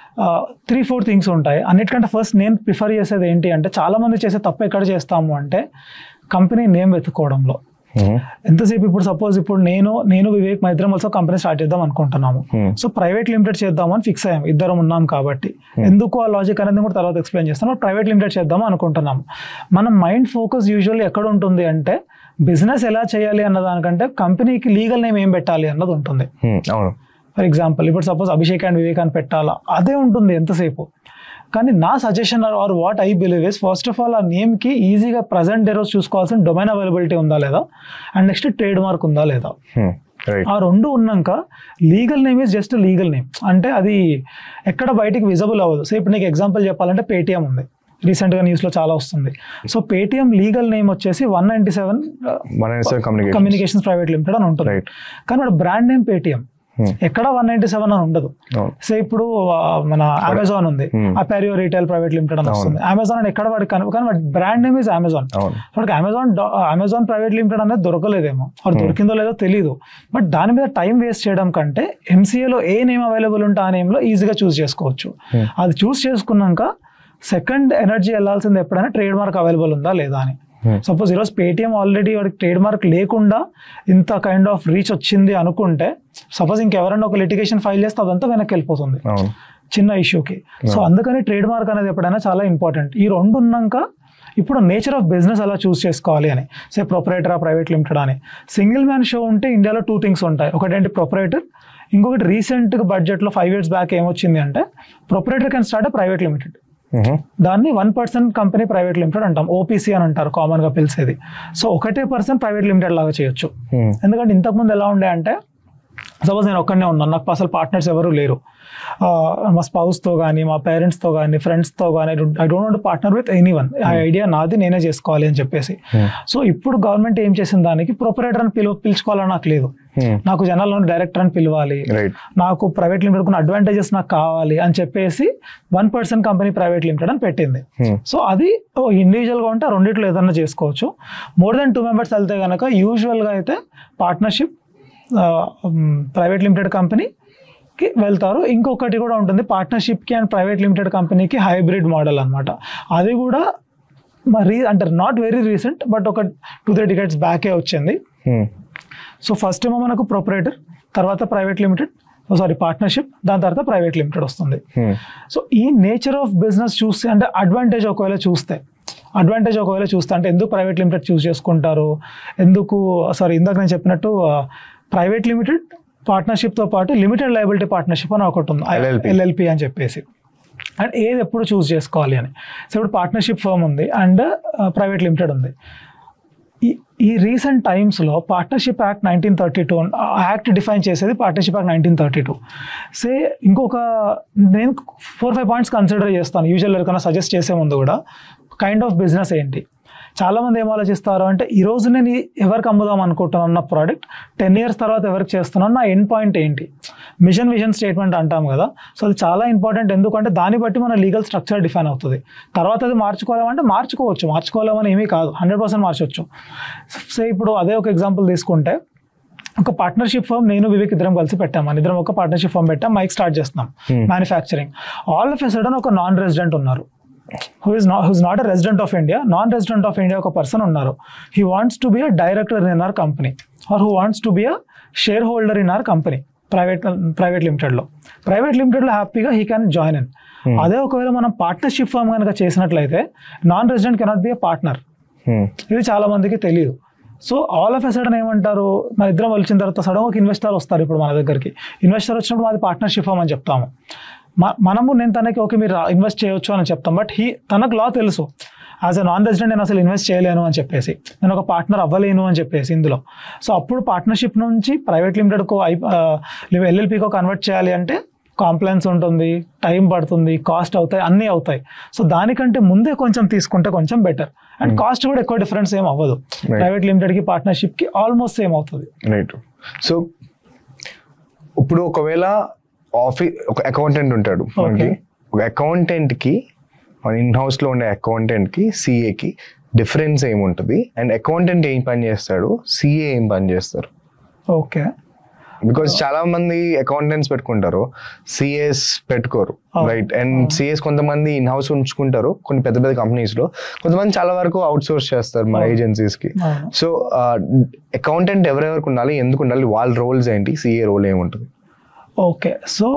త్రీ ఫోర్ థింగ్స్ ఉంటాయి అన్నిటికంటే ఫస్ట్ నేను ప్రిఫర్ చేసేది ఏంటి అంటే చాలా మంది చేసే తప్పు ఎక్కడ చేస్తాము అంటే కంపెనీ నేమ్ వెతుక్కోవడంలో ఎంతసేపు ఇప్పుడు సపోజ్ ఇప్పుడు నేను నేను వివేక్ మా ఇద్దరం ఆల్సో కంపెనీ స్టార్ట్ చేద్దాం అనుకుంటున్నాము Hmm. సో ప్రైవేట్ లిమిటెడ్ చేద్దామని ఫిక్స్ అయ్యాం ఇద్దరం ఉన్నాం కాబట్టి ఎందుకు ఆ లాజిక్ అనేది కూడా తర్వాత ఎక్స్ప్లెయిన్ చేస్తాను ప్రైవేట్ లిమిటెడ్ చేద్దాం అనుకుంటున్నాము మన మైండ్ ఫోకస్ యూజువల్లీ ఎక్కడ ఉంటుంది అంటే బిజినెస్ ఎలా చేయాలి అన్న దానికంటే కంపెనీకి లీగల్ నేమ్ ఏం పెట్టాలి అన్నది ఉంటుంది Hmm, అవును ఫర్ ఎగ్జాంపుల్ ఇప్పుడు సపోజ్ అభిషేక్ అండ్ వివేక్ అని పెట్టాలా అదే ఉంటుంది ఎంతసేపు కానీ నా suggestion or what I believe is first of all ఆ నేమ్కి ఈజీగా ప్రజెంట్ డే రోజు చూసుకోవాల్సిన డొమైన్ అవైలబిలిటీ ఉందా లేదా అండ్ నెక్స్ట్ ట్రేడ్ మార్క్ ఉందా లేదా రైట్ ఆ రెండు ఉన్నాక legal name is just legal name అంటే అది ఎక్కడ బయటికి విజబుల్ అవ్వదు సో ఇప్పుడు నీకు ఎగ్జాంపుల్ చెప్పాలంటే పేటిఎం ఉంది రీసెంట్గా న్యూస్లో చాలా వస్తుంది సో పేటిఎం లీగల్ నేమ్ వచ్చేసి వన్ నైంటీ సెవెన్ మన కమ్యూనికేషన్ కమ్యూనికేషన్స్ ప్రైవేట్ లిమిటెడ్ అని ఉంటుంది రైట్ కానీ వాడు బ్రాండ్ నేమ్ పేటిఎం ఎక్కడ వన్ నైంటీ సెవెన్ అని ఉండదు అవును సో ఇప్పుడు ఆ, మన అమెజాన్ ఉంది Hmm. Appario retail private limited అని వస్తుంది అమెజాన్ అని ఎక్కడ వాడికి కను- కానీ వాడి బ్రాండ్ నేమ్ ఇస్ అమెజాన్ అవును వాడికి అమెజాన్ అమెజాన్ ప్రైవేట్ లిమిటెడ్ అనేది దొరకలేదేమో అది దొరికిందో లేదో తెలియదు బట్ దాని మీద టైం వేస్ట్ చేయడం కంటే ఎంసీఏలో ఏ నేమ్ అవైలబుల్ ఉంటే ఆ నేమ్లో ఈజీగా చూస్ చేసుకోవచ్చు Hmm. అది చూస్ చేసుకున్నాక సెకండ్ ఎనర్జీ వెళ్ళాల్సింది ఎప్పుడైనా ట్రేడ్ మార్క్ అవైలబుల్ ఉందా లేదా అని Hmm. సపోజ్ ఈరోజు పేటిఎం ఆల్రెడీ వాడికి ట్రేడ్ మార్క్ లేకుండా ఇంత కైండ్ ఆఫ్ రీచ్ వచ్చింది అనుకుంటే సపోజ్ ఇంకెవరైనా ఒక లిటిగేషన్ ఫైల్ చేస్తే అదంతా వెనక్కి వెళ్ళిపోతుంది అవును చిన్న ఇష్యూకి సో అందుకని ట్రేడ్ మార్క్ అనేది ఎప్పుడైనా చాలా ఇంపార్టెంట్ ఈ రెండు ఉన్నాక ఇప్పుడు నేచర్ ఆఫ్ బిజినెస్ అలా చూస్ చేసుకోవాలి అని సే ప్రొపరేటర్ ప్రైవేట్ లిమిటెడ్ అని సింగిల్ మ్యాన్ షో ఉంటే ఇండియాలో టూ థింగ్స్ ఉంటాయి ఒకటేంటి ప్రొపరేటర్ ఇంకొకటి రీసెంట్గా బడ్జెట్లో ఫైవ్ ఇయర్స్ బ్యాక్ ఏమొచ్చింది అంటే proprietor can start private limited Mhm. దాన్ని one person company private limited అంటాం ఓపీసీ అని అంటారు కామన్ గా పిలిచేది సో ఒకటే పర్సన్ ప్రైవేట్ లిమిటెడ్ లాగా చేయొచ్చు Hmm. ఎందుకంటే ఇంతకుముందు ఎలా ఉండే అంటే సపోజ్ నేను ఒక్కనే ఉన్నాను నాకు అసలు పార్ట్నర్స్ ఎవరు లేరు ఆ, మా స్పౌస్తో కానీ మా పేరెంట్స్తో కానీ ఫ్రెండ్స్తో కానీ I don't want partner with anyone ఆ ఐడియా నాది నేనే చేసుకోవాలి అని చెప్పేసి Hmm. సో ఇప్పుడు గవర్నమెంట్ ఏం చేసిన దానికి ప్రొపరేటర్ అని పిలువ పిలుచుకోవాలని నాకు లేదు Hmm. నాకు జనాల్లో డైరెక్టర్ అని పిలవాలి రైట్ నాకు ప్రైవేట్ లిమిటెడ్ కొన్ని అడ్వాంటేజెస్ నాకు కావాలి అని చెప్పేసి one person company private limited అని పెట్టింది Hmm. సో అది ఇండివిజువల్గా ఉంటే ఆ రెండిట్లో ఏదైనా చేసుకోవచ్చు మోర్ దెన్ టూ మెంబర్స్ వెళ్తే కనుక యూజువల్గా అయితే పార్ట్నర్షిప్ ప్రైవేట్ లిమిటెడ్ కంపెనీకి వెళ్తారు ఇంకొకటి కూడా ఉంటుంది పార్ట్నర్షిప్కి అండ్ ప్రైవేట్ లిమిటెడ్ కంపెనీకి హైబ్రిడ్ మోడల్ అన్నమాట అది కూడా మరి అంటే నాట్ వెరీ రీసెంట్ బట్ ఒక టూ త్రీ డికెట్స్ బ్యాకే వచ్చింది Hmm. సో ఫస్ట్ ఏమో మనకు ప్రొపరేటర్ తర్వాత ప్రైవేట్ లిమిటెడ్ సారీ పార్ట్నర్షిప్ దాని తర్వాత ప్రైవేట్ లిమిటెడ్ వస్తుంది Hmm. సో ఈ నేచర్ ఆఫ్ బిజినెస్ చూస్తే అంటే అడ్వాంటేజ్ ఒకవేళ చూస్తే అడ్వాంటేజ్ ఒకవేళ చూస్తే అంటే ఎందుకు ప్రైవేట్ లిమిటెడ్ చూస్ చేసుకుంటారు ఎందుకు సారీ ఇందాక నేను చెప్పినట్టు ప్రైవేట్ లిమిటెడ్ పార్ట్నర్షిప్తో పాటు లిమిటెడ్ లయబిలిటీ పార్ట్నర్షిప్ అని ఒకటి ఉంది LLP. ఎల్ఎల్పి అని చెప్పేసి అండ్ ఏది ఎప్పుడు చూస్ చేసుకోవాలి అని సో ఇప్పుడు పార్ట్నర్షిప్ ఫర్మ్ ఉంది అండ్ ప్రైవేట్ లిమిటెడ్ ఉంది ఈ ఈ రీసెంట్ టైమ్స్లో partnership act nineteen thirty two act define చేసేది partnership act nineteen thirty two say ఇంకొక నేను ఫోర్ ఫైవ్ పాయింట్స్ కన్సిడర్ చేస్తాను యూజువల్ ఎవరికైనా సజెస్ట్ చేసే ముందు కూడా కైండ్ ఆఫ్ బిజినెస్ ఏంటి చాలామంది ఏం ఆలోచిస్తారు అంటే ఈ రోజు నేను ఈ- ఎవరికి అమ్ముదాం అనుకుంటున్నాను నా ప్రోడక్ట్ టెన్ ఇయర్స్ తర్వాత ఎవరికి చేస్తున్నాను నా ఎండ్ పాయింట్ ఏంటి మిషన్ విజన్ స్టేట్మెంట్ అంటాం కదా సో అది చాలా ఇంపార్టెంట్ ఎందుకంటే దాన్ని బట్టి మన లీగల్ స్ట్రక్చర్ డిఫైన్ అవుతుంది తర్వాత అది మార్చుకోవాలంటే మార్చుకోవచ్చు మార్చుకోవాలని ఏమీ కాదు హండ్రెడ్ పర్సెంట్ మార్చవచ్చు సో ఇప్పుడు అదే ఒక ఎగ్జాంపుల్ తీసుకుంటే ఒక పార్ట్నర్షిప్ ఫర్మ్ నేను వివేక్ ఇద్దరం కలిసి పెట్టాం మన ఇద్దరం ఒక పార్ట్నర్షిప్ ఫర్మ్ పెట్టాం మైక్ స్టార్ట్ చేస్తున్నాం Hmm. Manufacturing all of a sudden ఒక నాన్ రెసిడెంట్ ఉన్నారు who is not who's not a resident of India non resident of India ఒక పర్సన్ ఉన్నారు he wants to be a director in our company or who wants to be a shareholder in our company private private లిమిటెడ్లో private లిమిటెడ్లో హ్యాపీగా he can join in అదే ఒకవేళ మనం partnership firm కనుక చేసినట్లయితే non resident cannot be a partner ఇది చాలా మందికి తెలియదు so all of a sudden ఏమంటారు మన ఇద్దరం వచ్చిన తర్వాత సడన్ ఒక ఇన్వెస్టర్ వస్తారు ఇప్పుడు మన దగ్గరికి ఇన్వెస్టర్ వచ్చినప్పుడు మాది పార్ట్నర్షిప్ అని చెప్తాము మ- మనము నేను తనకి ఓకే మీరు ఇన్వెస్ట్ చేయొచ్చు అని చెప్తాం బట్ హీ తనకు లా తెలుసు యాజ్ అ నాన్ రెసిడెంట్ నేను అసలు ఇన్వెస్ట్ చేయలేను అని చెప్పేసి నేను ఒక పార్ట్నర్ అవ్వలేను అని చెప్పేసి ఇందులో సో అప్పుడు పార్ట్నర్షిప్ నుంచి ప్రైవేట్ లిమిటెడ్కో ఐ ఎల్ఎల్పికో కన్వర్ట్ చేయాలి అంటే కాంప్లైన్స్ ఉంటుంది టైం పడుతుంది కాస్ట్ అవుతాయి అన్నీ అవుతాయి సో దానికంటే ముందే కొంచెం తీసుకుంటే కొంచెం బెటర్ అండ్ కాస్ట్ కూడా ఎక్కువ డిఫరెన్స్ ఏం అవ్వదు Right. ప్రైవేట్ లిమిటెడ్కి పార్ట్నర్షిప్కి ఆల్మోస్ట్ సేమ్ అవుతుంది రైట్ సో ఇప్పుడు ఒకవేళ ఆఫీస్ ఒక అకౌంటెంట్ ఉంటాడు మనకి Okay. ఒక అకౌంటెంట్ కి మన ఇన్ హౌస్ లో ఉండే అకౌంటెంట్ కి సిఏ కి డిఫరెన్స్ ఏముంటుంది అండ్ అకౌంటెంట్ ఏం పని చేస్తాడు సిఏ ఏం పని చేస్తారు ఓకే బికాస్ చాలా మంది అకౌంటెంట్స్ పెట్టుకుంటారు సిఎస్ పెట్టుకోరు అవును. రైట్ అండ్ సిఎస్ కొంతమంది ఇన్ హౌస్ ఉంచుకుంటారు కొన్ని పెద్ద పెద్ద కంపెనీస్ లో కొంతమంది చాలా వరకు అవుట్ సోర్స్ చేస్తారు మా అవును. ఏజెన్సీస్ కి అవును. సో అకౌంటెంట్ ఎవరెవరికి ఉండాలి ఎందుకు ఉండాలి వాళ్ళ రోల్స్ ఏంటి సిఏ రోల్ ఏముంటుంది ఓకే సో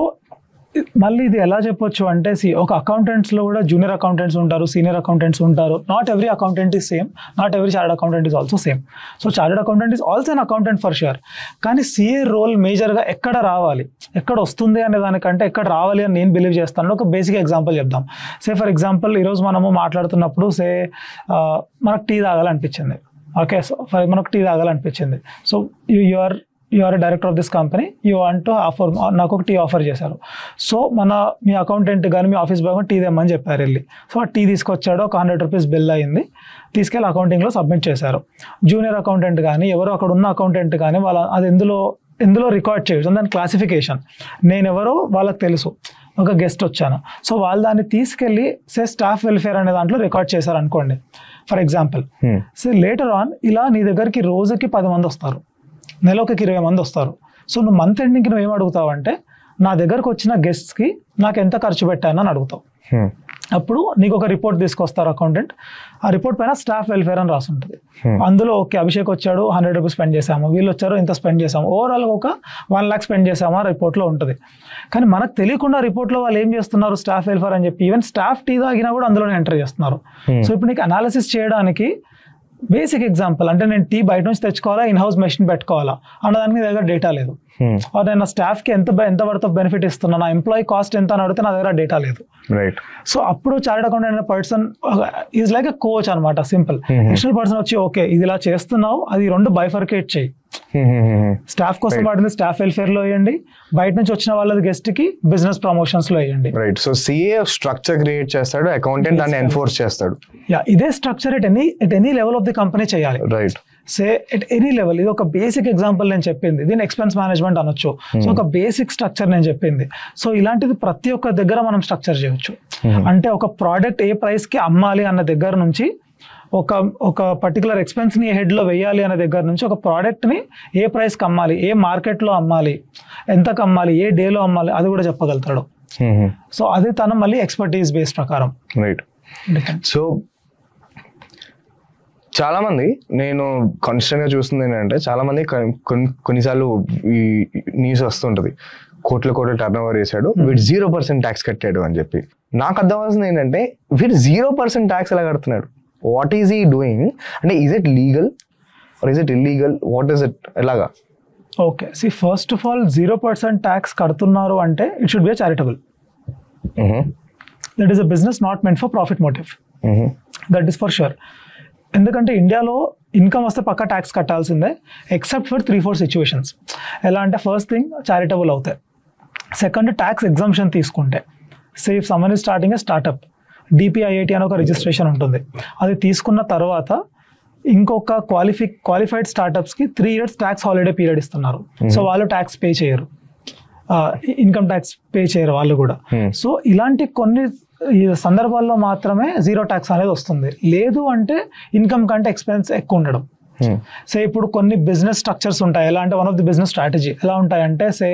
మళ్ళీ ఇది ఎలా చెప్పొచ్చు అంటే సి ఒక అకౌంటెంట్స్ లో కూడా జూనియర్ అకౌంటెంట్స్ ఉంటారు సీనియర్ అకౌంటెంట్స్ ఉంటారు not every accountant is same not every chartered accountant is also same so chartered accountant is also an accountant for sure కానీ సిఏ రోల్ మేజర్గా ఎక్కడ రావాలి ఎక్కడ వస్తుంది అనే దానికంటే ఎక్కడ రావాలి అని నేను బిలీవ్ చేస్తాను ఒక బేసిక్ ఎగ్జాంపుల్ చెప్దాం సే ఫర్ ఎగ్జాంపుల్ ఈరోజు మనము మాట్లాడుతున్నప్పుడు సే మనకు టీ తాగాలనిపించింది ఓకే సో ఫర్ మనకు టీ తాగాలనిపించింది so you are you are director of this company you want to offer నాకు ఒక టీ ఆఫర్ చేశారు సో మన మీ అకౌంటెంట్ కానీ మీ ఆఫీస్ బాయ్ టీ తెమ్మని చెప్పారు వెళ్ళి సో ఆ టీ తీసుకొచ్చాడు ఒక హండ్రెడ్ రూపీస్ బిల్ అయింది తీసుకెళ్ళి అకౌంటింగ్లో సబ్మిట్ చేశారు జూనియర్ అకౌంటెంట్ కానీ ఎవరు అక్కడ ఉన్న అకౌంటెంట్ కానీ వాళ్ళ అది ఎందులో ఎందులో రికార్డ్ చేయొచ్చు దాని క్లాసిఫికేషన్ నేను ఎవరో వాళ్ళకి తెలుసు ఒక గెస్ట్ వచ్చాను సో వాళ్ళు దాన్ని తీసుకెళ్ళి సే స్టాఫ్ వెల్ఫేర్ అనే దాంట్లో రికార్డ్ చేశారు అనుకోండి for example so later on ఇలా నీ దగ్గరికి రోజుకి పది మంది వస్తారు నెలకి ఇరవై మంది వస్తారు సో నువ్వు మంత్ ఎండింగ్కి నువ్వు ఏం అడుగుతావు అంటే నా దగ్గరకు వచ్చిన గెస్ట్స్కి నాకు ఎంత ఖర్చు పెట్టాను అని అడుగుతావు అప్పుడు నీకు ఒక రిపోర్ట్ తీసుకొస్తారు అకౌంటెంట్ ఆ రిపోర్ట్ పైన స్టాఫ్ వెల్ఫేర్ అని రాసి ఉంటుంది అందులో ఓకే అభిషేక్ వచ్చాడు హండ్రెడ్ రూపీస్ స్పెండ్ చేసాము వీళ్ళు వచ్చారు ఇంత స్పెండ్ చేసాము ఓవరాల్ ఒక వన్ ల్యాక్ స్పెండ్ చేసాము ఆ రిపోర్ట్లో ఉంటుంది కానీ మనకు తెలియకుండా రిపోర్ట్లో వాళ్ళు ఏం చేస్తున్నారు స్టాఫ్ వెల్ఫేర్ అని చెప్పి ఈవెన్ స్టాఫ్ టీ తాగినా కూడా అందులోనే ఎంటర్ చేస్తున్నారు సో ఇప్పుడు నీకు అనాలిసిస్ చేయడానికి బేసిక్ ఎగ్జాంపుల్ అంటే నేను టీ బయట నుంచి తెచ్చుకోవాలా ఇన్ హౌస్ మెషిన్ పెట్టుకోవాలా అన్నదానికి మీ దగ్గర డేటా లేదు ఆర్ నేను నా స్టాఫ్కి ఎంత బె- ఎంత వర్త్ ఆఫ్ బెనిఫిట్ ఇస్తున్నా నా ఎంప్లాయీ కాస్ట్ ఎంత అని అడిగితే నా దగ్గర డేటా లేదు రైట్ సో అప్పుడు చార్ట్ అకౌంటెంట్ అనే person is like a coach అనమాట సింపుల్ ఎక్స్టర్నల్ పర్సన్ వచ్చి ఓకే ఇది ఇలా చేస్తున్నావు అది రెండు బైఫర్కేట్ చేయి స్టాఫ్ కోసం వాడింది స్టాఫ్ వెల్ఫేర్ లో వేయండి బయట నుంచి వచ్చిన వాళ్ళది గెస్ట్ కి బిజినెస్ ప్రమోషన్స్ లో వేయండి right so CA structure create చేస్తాడు అకౌంటెంట్ దాన్ని ఎన్ఫోర్స్ చేస్తాడు యా ఇదే structure at any at any level of the company చేయాలి right say at any level ఇది ఒక బేసిక్ ఎగ్జాంపుల్ నేను చెప్పింది దీని ఎక్స్పెన్స్ మేనేజ్మెంట్ అనొచ్చు సో ఒక బేసిక్ స్ట్రక్చర్ నేను చెప్పింది సో ఇలాంటిది ప్రతి ఒక్క దగ్గర మనం స్ట్రక్చర్ చేయొచ్చు అంటే ఒక ప్రోడక్ట్ ఏ ప్రైస్ కి అమ్మాలి అన్న దగ్గర నుంచి ఒక ఒక పర్టికులర్ ఎక్స్పెన్స్ ని హెడ్ లో వేయాలి అనే దగ్గర నుంచి ఒక ప్రోడక్ట్ ని ఏ ప్రైస్ కి అమ్మాలి ఏ మార్కెట్ లో అమ్మాలి ఎంతకు అమ్మాలి ఏ డేలో అమ్మాలి అది కూడా చెప్పగలుగుతాడు సో అది తను మళ్ళీ ఎక్స్పర్టీస్ బేస్ ప్రకారం రైట్ సో చాలా మంది నేను కాన్స్టెంట్ గా చూస్తుంది ఏంటంటే చాలా మంది కొన్- కొన్- కొన్నిసార్లు ఈ న్యూస్ వస్తుంటది కోట్ల కోట్ల టర్న్ ఓవర్ చేశాడు వీడు జీరో పర్సెంట్ ట్యాక్స్ కట్టాడు అని చెప్పి నాకు అర్థం అవుతుంది ఏంటంటే వీడు జీరో పర్సెంట్ ట్యాక్స్ ఎలా కడుతున్నాడు వాట్ ఈస్ ఈ డూయింగ్ అంటే is it legal or is it illegal what is it ఎలాగా okay see first of all zero percent tax కడుతున్నారు అంటే it should be charitable that is a business not meant for profit motive that is for sure ఎందుకంటే ఇండియాలో income వస్తే పక్క tax కట్టాల్సిందే except for three four situations ఎలా అంటే first thing charitable అవుతాయి సెకండ్ ట్యాక్స్ ఎగ్జామ్షన్ తీసుకుంటే safe someone is starting a startup DPIIT అని ఒక రిజిస్ట్రేషన్ ఉంటుంది అది తీసుకున్న తర్వాత ఇంకొక క్వాలిఫి క్వాలిఫైడ్ స్టార్టప్స్కి three years tax holiday period ఇస్తున్నారు సో వాళ్ళు ట్యాక్స్ పే చేయరు ఇన్కమ్ ట్యాక్స్ పే చేయరు వాళ్ళు కూడా Hmm. సో ఇలాంటి కొన్ని ఈ సందర్భాల్లో మాత్రమే జీరో ట్యాక్స్ అనేది వస్తుంది లేదు అంటే ఇన్కమ్ కంటే ఎక్స్పెన్స్ ఎక్కువ ఉండడం సే ఇప్పుడు కొన్ని బిజినెస్ స్ట్రక్చర్స్ ఉంటాయి ఎలా అంటే one of the business strategy ఎలా ఉంటాయంటే సే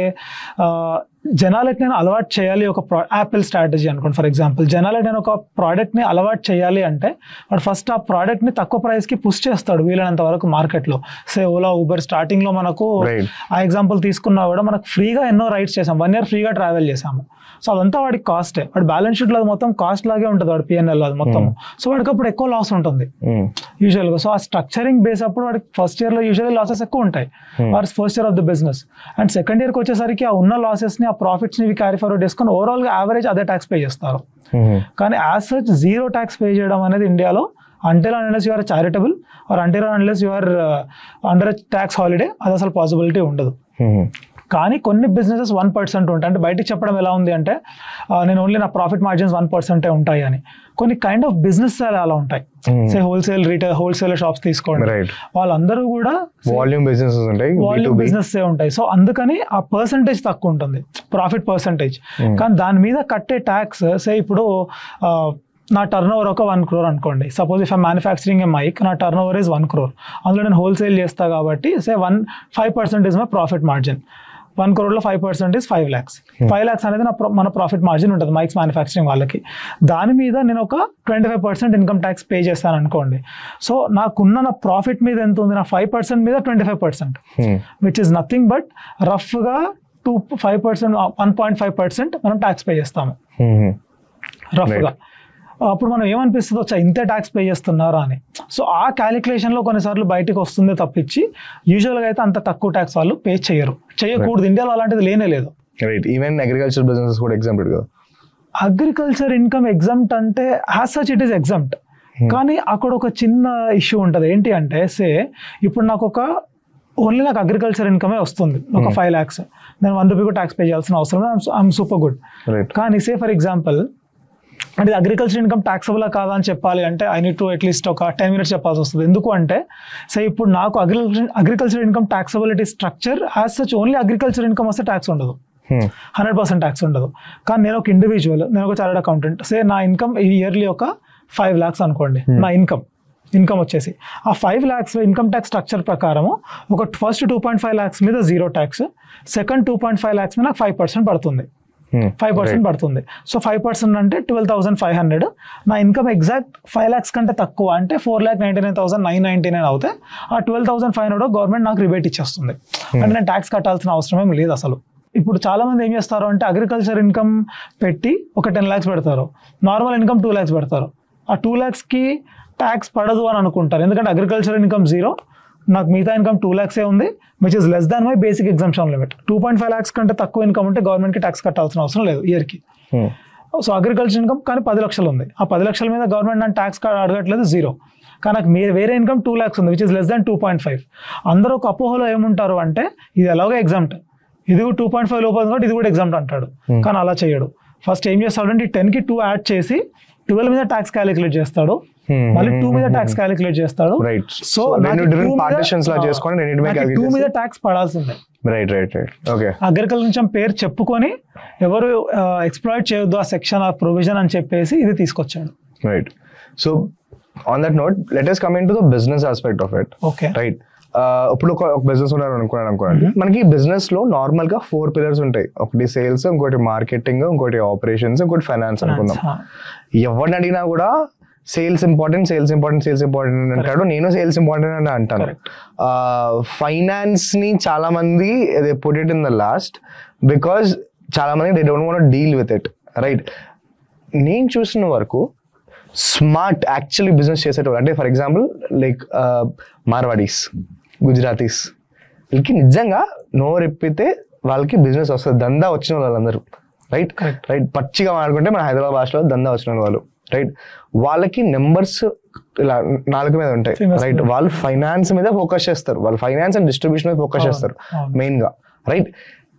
జనాలకి నేను అలవాటు చేయాలి ఒక యాపిల్ స్ట్రాటజీ అనుకోండి ఫర్ ఎగ్జాంపుల్ జనాలకి నేను ఒక ప్రోడక్ట్ని అలవాటు చేయాలి అంటే వాడు ఫస్ట్ ఆ ప్రోడక్ట్ని తక్కువ ప్రైస్కి పుష్ చేస్తాడు వీలైనంత వరకు మార్కెట్లో సే ఓలా ఊబర్ స్టార్టింగ్లో మనకు Right. ఆ ఎగ్జాంపుల్ తీసుకున్నా కూడా మనకు ఫ్రీగా ఎన్నో రైడ్స్ చేసాం వన్ ఇయర్ ఫ్రీగా ట్రావెల్ చేసాము సో అదంతా వాడికి కాస్టే వాడి బ్యాలెన్స్ షీట్లో అది మొత్తం కాస్ట్ లాగే ఉంటుంది వాడి పిఎన్ఎల్ అది మొత్తం సో వాడికి అప్పుడు ఎక్కువ లాస్ ఉంటుంది యూజువల్గా సో ఆ స్ట్రక్చరింగ్ బేస్ అప్పుడు వాడికి ఫస్ట్ ఇయర్లో యూజువల్లీ లాసెస్ ఎక్కువ ఉంటాయి or first year of the business and second ఇయర్కి వచ్చేసరికి ఆ ఉన్న లాసెస్ని ఆ ప్రాఫిట్స్ని క్యారీ ఫార్వర్డ్ చేసుకొని ఓవరాల్గా యావరేజ్ అదే ట్యాక్స్ పే చేస్తారు కానీ as such zero tax pay చేయడం అనేది ఇండియాలో until unless you're charitable or until unless you're under tax holiday అది అసలు పాసిబిలిటీ ఉండదు కానీ కొన్ని బిజినెసెస్ వన్ పర్సెంట్ ఉంటాయి అంటే బయటికి చెప్పడం ఎలా ఉంది అంటే ఆ, నేను ఓన్లీ నా ప్రాఫిట్ మార్జిన్స్ వన్ పర్సెంటే ఉంటాయి అని కొన్ని కైండ్ ఆఫ్ బిజినెస్ అలా ఉంటాయి say wholesale retail wholesale shops తీసుకోండి రైట్ వాళ్ళందరూ కూడా వాల్యూమ్ బిజినెస్ ఉంటాయి వాల్యూమ్ బిజినెస్ ఉంటాయి సో అందుకని ఆ పర్సంటేజ్ తక్కువ ఉంటుంది ప్రాఫిట్ పర్సంటేజ్ కానీ దాని మీద కట్టే ట్యాక్స్ సే ఇప్పుడు ఆ, నా టర్న్ ఓవర్ ఒక వన్ క్రోర్ అనుకోండి suppose if I manufacturing a mike నా turnover is one crore అందులో నేను హోల్సేల్ చేస్తా కాబట్టి say one five percent is my profit margin one క్రోర్లో five percent is five lakhs five lakhs అనేది నా pro- మన ప్రాఫిట్ మార్జిన్ ఉంటుంది మైక్స్ మ్యానుఫ్యాక్చరింగ్ వాళ్ళకి దాని మీద నేను ఒక twenty five percent income tax pay చేస్తాను అనుకోండి సో నాకున్న నా ప్రాఫిట్ మీద ఎంత ఉంది నా ఫైవ్ పర్సెంట్ మీద twenty five percent which is nothing but రఫ్గా two five percent one point five percent మనం ట్యాక్స్ పే చేస్తాము రఫ్గా అప్పుడు మనం ఏమనిపిస్తుంది వచ్చా ఇంతే ట్యాక్స్ పే చేస్తున్నారా అని సో ఆ క్యాలిక్యులేషన్లో కొన్నిసార్లు బయటకు వస్తుంది తప్పించి యూజువల్గా అయితే అంత తక్కువ ట్యాక్స్ వాళ్ళు పే చేయరు చేయకూడదు ఇండియాలో అలాంటిది లేనే లేదు రైట్ ఈవెన్ అగ్రికల్చర్ బిజినెస్ కూడా ఎగ్జాంపుల్ కదా అగ్రికల్చర్ ఇన్కమ్ ఎగ్జామ్ట్ అంటే has such it is exempt కానీ అక్కడ ఒక చిన్న ఇష్యూ ఉంటుంది ఏంటి అంటే సే ఇప్పుడు నాకు ఒక ఓన్లీ నాకు అగ్రికల్చర్ ఇన్కమే వస్తుంది ఒక ఫైవ్ ల్యాక్స్ నేను వన్ రూపీ కూడా ట్యాక్స్ పే చేయాల్సిన అవసరం లేదు ఐఎమ్ సూపర్ గుడ్ రైట్ కానీ సే ఫర్ ఎగ్జాంపుల్ అంటే అగ్రికల్చర్ ఇన్కమ్ ట్యాక్సబుల్ కాదా అని చెప్పాలి అంటే ఐ నీడ్ టు అట్లీస్ట్ ఒక టెన్ మినిట్స్ చెప్పాల్సి వస్తుంది ఎందుకు అంటే సో ఇప్పుడు నాకు agriculture agriculture income taxability structure as such only agriculture income వస్తే ట్యాక్స్ ఉండదు హండ్రెడ్ పర్సెంట్ ట్యాక్స్ ఉండదు కానీ నేను ఒక ఇండివిజువల్ నేను ఒక చార్టెడ్ అకౌంటెంట్ సే నా ఇన్కమ్ ఈ ఇయర్లీ ఒక ఫైవ్ ల్యాక్స్ అనుకోండి నా ఇన్కమ్ ఇన్కమ్ వచ్చేసి ఆ five lakhs income tax structure ప్రకారము ఒక first two point five lakhs మీద zero tax second two point five lakhs మీద నాకు ఫైవ్ పర్సెంట్ పడుతుంది ఫైవ్ పర్సెంట్ పడుతుంది సో ఫైవ్ పర్సెంట్ అంటే ట్వెల్వ్ థౌసండ్ ఫైవ్ హండ్రెడ్ నా ఇన్కమ్ ఎగ్జాక్ట్ ఫైవ్ ల్యాక్స్ కంటే తక్కువ అంటే four lakh ninety nine thousand nine ninety nine అవుతే ఆ twelve thousand five hundred government నాకు రిబేట్ ఇచ్చేస్తుంది అంటే నేను ట్యాక్స్ కట్టాల్సిన అవసరం ఏం లేదు అసలు ఇప్పుడు చాలా మంది ఏం చేస్తారు అంటే అగ్రికల్చర్ ఇన్కమ్ పెట్టి ఒక టెన్ ల్యాక్స్ పెడతారు నార్మల్ ఇన్కమ్ టూ ల్యాక్స్ పెడతారు ఆ టూ ల్యాక్స్కి ట్యాక్స్ పడదు అని అనుకుంటారు ఎందుకంటే అగ్రికల్చర్ ఇన్కమ్ జీరో నాకు మిగతా ఇన్కమ్ టూ ల్యాక్సే ఉంది which is less than my basic exemption limit two point five lakhs కంటే తక్కువ ఇన్కమ్ ఉంటే గవర్నమెంట్కి ట్యాక్స్ కట్టాల్సిన అవసరం లేదు ఇయర్కి సో అగ్రికల్చర్ ఇన్కమ్ కానీ పది లక్షలు ఉంది ఆ పది లక్షల మీద గవర్నమెంట్ నన్ను ట్యాక్స్ అడగట్లేదు జీరో కానీ నాకు మీ వేరే ఇన్కమ్ టూ ల్యాక్స్ ఉంది which is less than two point five అందరూ ఒక అపోహలో ఏముంటారు అంటే ఇది ఎలాగో ఎగ్జామ్ట్ ఇది టూ పాయింట్ ఫైవ్ లోపల ఉంది కాబట్టి ఇది కూడా ఎగ్జామ్ట్ అంటాడు కానీ అలా చేయడు ఫస్ట్ ఏం చేస్తాడంటే ఈ టెన్కి టూ యాడ్ చేసి ట్వెల్వ్ మీద ట్యాక్స్ క్యాలిక్యులేట్ చేస్తాడు మళ్ళీ టూ మీద ట్యాక్స్ క్యాలిక్యులేట్ చేస్తాడు రైట్ సో రెండు డిఫరెంట్ పార్టిషన్స్ లా చేసుకొని రెండింటి టూ మీద ట్యాక్స్ పడాల్సిందే right right right okay agriculture కొంచెం పేరు చెప్పుకొని ఎవరు ఎక్స్ప్లాయిట్ చేయొద్దు ఆ సెక్షన్ ఆ ప్రొవిజన్ అని చెప్పేసి ఇది తీసుకొచ్చాడు right so on that note let us come in to the business aspect of it okay right ఇప్పుడు ఒక బిజినెస్ ఉన్నారు అనుకున్నాను అనుకోండి మనకి బిజినెస్ లో నార్మల్ గా ఫోర్ పిల్లర్స్ ఉంటాయి ఒకటి సేల్స్ ఇంకోటి మార్కెటింగ్ ఇంకోటి ఆపరేషన్స్ ఇంకోటి ఫైనాన్స్ అనుకుందాం ఎవరిని అడిగినా కూడా sales important sales important sales important అంటాడు నేను సేల్స్ ఇంపార్టెంట్ అని అంటాను ఫైనాన్స్ ని చాలా మంది put it in the last because చాలా మంది they don't want deal with it right నేను చూసిన వరకు స్మార్ట్ యాక్చువల్లీ బిజినెస్ చేసేటోళ్ళు అంటే for example like Marwaris Gujaratis వీళ్ళకి నిజంగా నోరెప్పితే వాళ్ళకి బిజినెస్ వస్తుంది దందా వచ్చిన వాళ్ళందరూ రైట్ Correct. రైట్ పచ్చిగా మాట్లాడుకుంటే మన హైదరాబాద్ భాషలో దందా వచ్చిన వాళ్ళు రైట్ వాళ్ళకి నెంబర్స్ ఇలా నాలుగు మీద ఉంటాయి Fingers రైట్ మీద. వాళ్ళు ఫైనాన్స్ మీద ఫోకస్ చేస్తారు వాళ్ళు ఫైనాన్స్ అండ్ డిస్ట్రిబ్యూషన్ మీద ఫోకస్ అవును, చేస్తారు అవును. మెయిన్ గా రైట్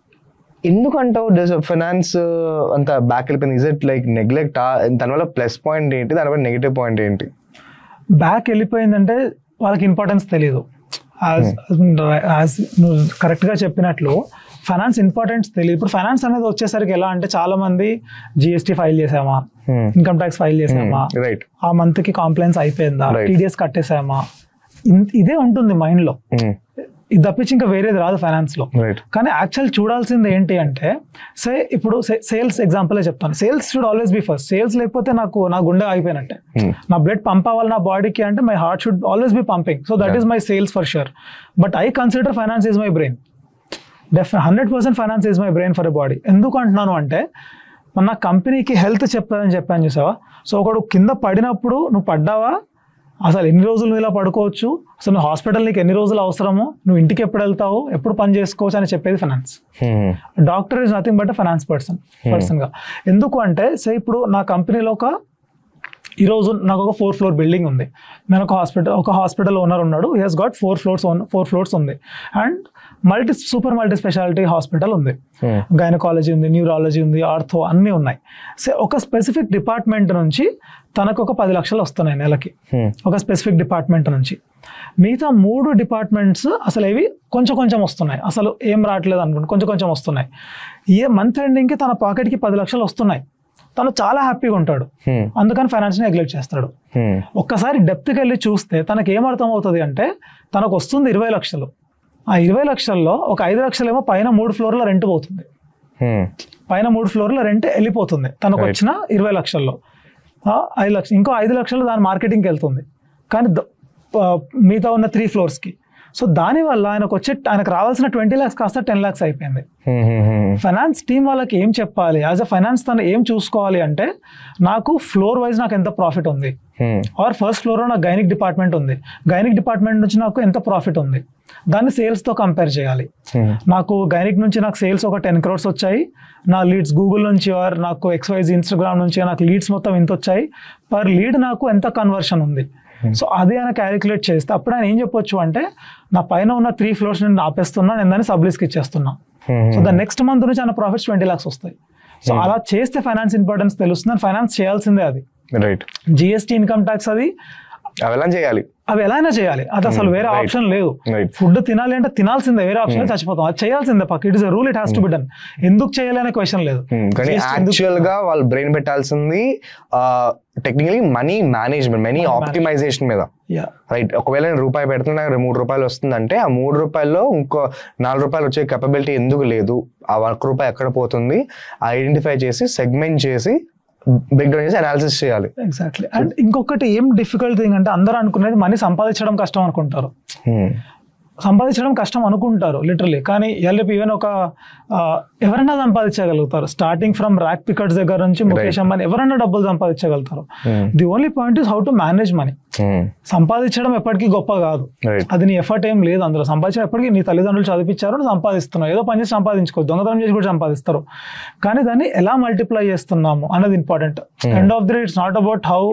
ఎందుకంటావు ఫైనాన్స్ అంత బ్యాక్ వెళ్ళిపోయింది ఇజ్ ఇట్ లైక్ నెగ్లెక్ట్ దానివల్ల ప్లస్ పాయింట్ ఏంటి దానివల్ల నెగిటివ్ పాయింట్ ఏంటి బ్యాక్ వెళ్ళిపోయిందంటే వాళ్ళకి ఇంపార్టెన్స్ తెలియదు యాజ్ యాజ్ నువ్వు కరెక్ట్గా చెప్పినట్లు ఫైనాన్స్ ఇంపార్టెన్స్ తెలియదు ఇప్పుడు ఫైనాన్స్ అనేది వచ్చేసరికి ఎలా అంటే చాలా మంది జిఎస్టీ ఫైల్ చేసామా ఇన్కమ్ ట్యాక్స్ ఫైల్ చేసామా రైట్ ఆ మంత్ కి కాంప్లైన్స్ అయిపోయిందా Right. టీడీఎస్ కట్టేసామా ఇన్- ఇదే ఉంటుంది మైండ్ లో ఇది తప్పించి ఇంకా వేరేది రాదు ఫైనాన్స్ లో రైట్ కానీ యాక్చువల్ చూడాల్సింది ఏంటి అంటే సే ఇప్పుడు సేల్స్ ఎగ్జాంపుల్ చెప్తాను sales should always be first sales లేకపోతే నాకు నా గుండె ఆగిపోయినట్టే నా బ్లడ్ పంప్ అవ్వాలి నా బాడీకి అంటే my heart should always be pumping so that Yeah. Is my sales for sure but I consider finance is my brain definite hundred percent finance is my brain for a body ఎందుకు అంటున్నాను అంటే మన కంపెనీకి health చెప్పదని చెప్పాను చూసావా so ఒకడు కింద పడినప్పుడు నువ్వు పడ్డావా అసలు ఎన్ని రోజులు నువ్వు ఇలా పడుకోవచ్చు అసలు నువ్వు హాస్పిటల్ నీకు ఎన్ని రోజులు అవసరము నువ్వు ఇంటికి ఎప్పుడు వెళ్తావు ఎప్పుడు పని చేసుకోవచ్చు అని చెప్పేది finance doctor is nothing but finance person person గా ఎందుకు అంటే సే ఇప్పుడు నా కంపెనీలో ఒక ఈరోజు నాకు ఒక ఫోర్ ఫ్లోర్ బిల్డింగ్ ఉంది నేను ఒక హాస్పిటల్ ఒక హాస్పిటల్ ఓనర్ ఉన్నాడు he has got four floors four floors ఉంది and multi super multi speciality hospital ఉంది గైనకాలజీ ఉంది న్యూరాలజీ ఉంది ఆర్థో అన్నీ ఉన్నాయి సో ఒక స్పెసిఫిక్ డిపార్ట్మెంట్ నుంచి తనకు ఒక పది లక్షలు వస్తున్నాయి నెలకి ఒక స్పెసిఫిక్ డిపార్ట్మెంట్ నుంచి మిగతా మూడు డిపార్ట్మెంట్స్ అసలు ఇవి కొంచెం కొంచెం వస్తున్నాయి అసలు ఏం రావట్లేదు అనుకోండి కొంచెం కొంచెం వస్తున్నాయి ఏ మంత్ ఎండింగ్కి తన పాకెట్కి పది లక్షలు వస్తున్నాయి తను చాలా హ్యాపీగా ఉంటాడు అందుకని ఫైనాన్స్ని నెగ్లెక్ట్ చేస్తాడు ఒక్కసారి డెప్త్కి వెళ్ళి చూస్తే తనకి ఏం అర్థం అవుతుంది అంటే తనకు వస్తుంది ఇరవై లక్షలు ఆ ఇరవై లక్షల్లో ఒక ఐదు లక్షలేమో పైన మూడు ఫ్లోర్ల రెంట్ పోతుంది పైన మూడు ఫ్లోర్ల రెంట్ వెళ్ళిపోతుంది తనకు Right. వచ్చిన ఇరవై లక్షల్లో ఆ, ఐదు లక్షలు ఇంకో ఐదు లక్షలు దాని మార్కెటింగ్కి వెళ్తుంది కానీ ద- ఆ, మిగతా ఉన్న త్రీ ఫ్లోర్స్కి సో దానివల్ల ఆయనకు వచ్చే ఆయనకు రావాల్సిన ట్వంటీ ల్యాక్స్ కాస్త టెన్ ల్యాక్స్ అయిపోయింది ఫైనాన్స్ టీం వాళ్ళకి ఏం చెప్పాలి యాజ్ అ ఫైనాన్స్ తను ఏం చూసుకోవాలి అంటే నాకు ఫ్లోర్ వైజ్ నాకు ఎంత ప్రాఫిట్ ఉంది ఆర్ ఫస్ట్ ఫ్లోర్లో నాకు గైనిక్ డిపార్ట్మెంట్ ఉంది గైనిక్ డిపార్ట్మెంట్ నుంచి నాకు ఎంత ప్రాఫిట్ ఉంది దాన్ని సేల్స్తో కంపేర్ చేయాలి నాకు గైనిక్ నుంచి నాకు సేల్స్ ఒక టెన్ క్రోర్స్ వచ్చాయి నా లీడ్స్ గూగుల్ నుంచి ఆర్ నాకు ఎక్స్వైజ్ ఇన్స్టాగ్రామ్ నుంచి నాకు లీడ్స్ మొత్తం ఇంత వచ్చాయి పర్ లీడ్ నాకు ఎంత కన్వర్షన్ ఉంది సో అది ఆయన క్యాలిక్యులేట్ చేస్తే అప్పుడు ఆయన ఏం చెప్పొచ్చు అంటే నా పైన ఉన్న త్రీ ఫ్లోర్స్ నేను ఆపేస్తున్నా నేను దాన్ని సబ్లీస్కి ఇచ్చేస్తున్నా సో ద నెక్స్ట్ మంత్ నుంచి ఆయన ప్రాఫిట్స్ ట్వంటీ లాక్స్ వస్తాయి సో Hmm. అలా చేస్తే ఫైనాన్స్ ఇంపార్టెన్స్ తెలుస్తుంది ఫైనాన్స్ చేయాల్సిందే అది రైట్ జిఎస్టీ ఇన్కమ్ ట్యాక్స్ అది అవెలా చేయాలి అవి ఎలా అయినా చేయాలి అది అసలు Hmm, వేరే right. ఆప్షన్ లేదు రైట్ ఫుడ్ తినాలి అంటే తినాల్సిందే వేరే ఆప్షన్ Hmm. చచ్చిపోతాం అది చేయాల్సిందే పక్క it is rule it has to be done ఎందుకు చేయాలి అనే క్వశ్చన్ లేదు కానీ GST ఎందుకు- యాక్చువల్ గా వాళ్ళు బ్రెయిన్ పెట్టాల్సింది technically money management money Money optimization మీద Yeah. రైట్ ఒకవేళ నేను రూపాయి పెడుతున్నా నాకు మూడు రూపాయలు వస్తుందంటే ఆ మూడు రూపాయల్లో ఇంకో నాలుగు రూపాయలు వచ్చే కెపబిలిటీ ఎందుకు లేదు ఆ ఒక్క రూపాయి ఎక్కడ పోతుంది ఐడెంటిఫై చేసి సెగ్మెంట్ చేసి బ్రేక్ డౌన్ చేసి అనాలిసిస్ చేయాలి ఎగ్జాక్ట్లీ అండ్ ఇంకొకటి ఏం డిఫికల్ట్ థింగ్ అంటే అందరూ అనుకునేది మనీ సంపాదించడం కష్టం అనుకుంటారు Hmm. సంపాదించడం కష్టం అనుకుంటారు లిటరలీ కానీ ఎల్ఎపి ఈవెన్ ఒక ఆ, ఎవరైనా సంపాదించగలుగుతారు స్టార్టింగ్ ఫ్రమ్ ర్యాక్ పికట్స్ దగ్గర నుంచి ముఖేష్ అంబానీ ఎవరైనా డబ్బులు సంపాదించగలుగుతారు Hmm. The only point is how to manage money Hmm. సంపాదించడం ఎప్పటికీ గొప్ప కాదు రైట్ అది నీ ఎఫర్ట్ ఏం లేదు అందులో సంపాదించడం ఎప్పటికీ నీ తల్లిదండ్రులు చదివించారు నువ్వు సంపాదిస్తున్నావు ఏదో పని చేసి సంపాదించుకో దొంగతనం చేసి కూడా సంపాదిస్తారు కానీ దాన్ని ఎలా మల్టిప్లై చేస్తున్నాము అనేది important Hmm. End of the day it's not about how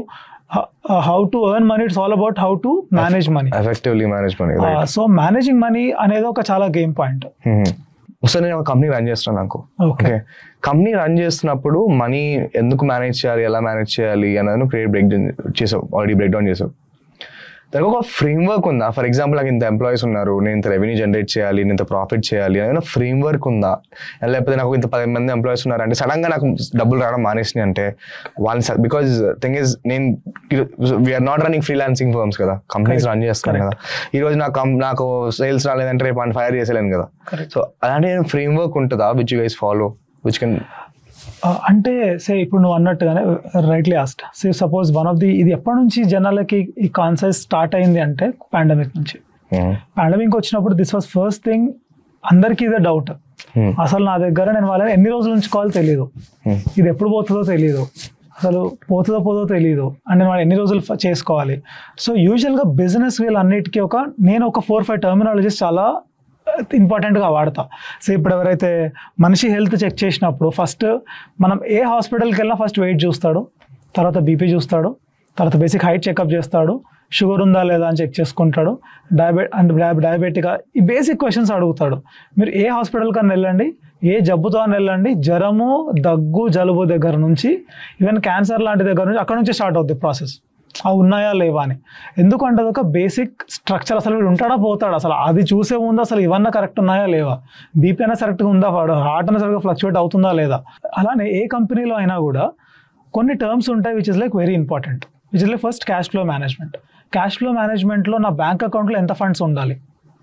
how to earn money it's all about how to manage money effectively manage money right so managing money అనేది ఒక చాలా గేమ్ పాయింట్ ఒకసారి నేను ఒక company run చేస్తున్నాను నాకు okay okay company run చేస్తున్నప్పుడు money ఎందుకు మేనేజ్ చేయాలి ఎలా మేనేజ్ చేయాలి అనేది క్రియేట్ బ్రేక్ డౌన్ చేసావు ఆల్రెడీ బ్రేక్ డౌన్ చేసావు దానికి ఒక ఫ్రేమ్ వర్క్ ఉందా ఫర్ ఎగ్జాంపుల్ నాకు ఇంత ఎంప్లాయీస్ ఉన్నారు నేను ఇంత రెవెన్యూ జనరేట్ చేయాలి నేను ఇంత ప్రాఫిట్ చేయాలి అనేది ఫ్రేమ్ వర్క్ ఉందా లేకపోతే నాకు ఇంత పది మంది ఎంప్లాయీస్ ఉన్నారు అంటే సడన్ గా నాకు డబ్బులు రావడం మానేసినాయి అంటే వాళ్ళని బికాజ్ థింగ్ ఇస్ నేను we're not running freelancing firms కదా కంపెనీస్ Correct. రన్ చేస్తాను కదా ఈ రోజు నాకు కం- నాకు సేల్స్ రాలేదంటే రేపు అని ఫైర్ చేసేలేను కదా కరెక్ట్ సో అలాంటి ఫ్రేమ్ వర్క్ ఉంటుందా which you guys follow which can అంటే సే ఇప్పుడు నువ్వు అన్నట్టుగానే rightly asked say suppose one of the ఇది ఎప్పటి నుంచి జనాలకి ఈ కాన్సెప్ట్ స్టార్ట్ అయింది అంటే పాండమిక్ నుంచి పాండమిక్ వచ్చినప్పుడు దిస్ వాజ్ ఫస్ట్ థింగ్ అందరికీ ఇదే డౌట్ అసలు నా దగ్గర నేను వాళ్ళని ఎన్ని రోజుల నుంచి కాల్ తెలియదు ఇది ఎప్పుడు పోతుందో తెలియదు అసలు పోతుందో పోదో తెలియదు అంటే మనం ఎన్ని రోజులు ఫ- చేసుకోవాలి సో యూజువల్గా బిజినెస్ వీళ్ళన్నిటికీ ఒక నేను ఒక ఫోర్ ఫైవ్ టర్మినాలజీస్ చాలా ఇంపార్టెంట్గా వాడతా సో ఇప్పుడు ఎవరైతే మనిషి హెల్త్ చెక్ చేసినప్పుడు ఫస్ట్ మనం ఏ హాస్పిటల్కి వెళ్ళినా ఫస్ట్ వెయిట్ చూస్తాడు తర్వాత బీపీ చూస్తాడు తర్వాత బేసిక్ హైట్ చెకప్ చేస్తాడు షుగర్ ఉందా లేదా అని చెక్ చేసుకుంటాడు డయాబెట్ అంటే డయాబెటిక్ ఈ బేసిక్ క్వశ్చన్స్ అడుగుతాడు మీరు ఏ హాస్పిటల్ కన్నా వెళ్ళండి ఏ జబ్బుతో అని వెళ్ళండి జ్వరము దగ్గు జలుబు దగ్గర నుంచి ఈవెన్ క్యాన్సర్ లాంటి దగ్గర నుంచి అక్కడ నుంచి స్టార్ట్ అవుద్ది ప్రాసెస్ అవి ఉన్నాయా లేవా అని ఎందుకంటే అదొక బేసిక్ స్ట్రక్చర్ అసలు వీడు ఉంటాడా పోతాడు అసలు అది చూసే ముందు అసలు ఇవన్నీ కరెక్ట్ ఉన్నాయా లేవా బీపీ అయినా కరెక్ట్గా ఉందా వాడు హార్ట్ అయినా సరిగ్గా ఫ్లక్చువేట్ అవుతుందా లేదా అలానే ఏ కంపెనీలో అయినా కూడా కొన్ని టర్మ్స్ ఉంటాయి which is like very important which is like first cash flow management cash flow మేనేజ్మెంట్లో నా బ్యాంక్ అకౌంట్లో ఎంత ఫండ్స్ ఉండాలి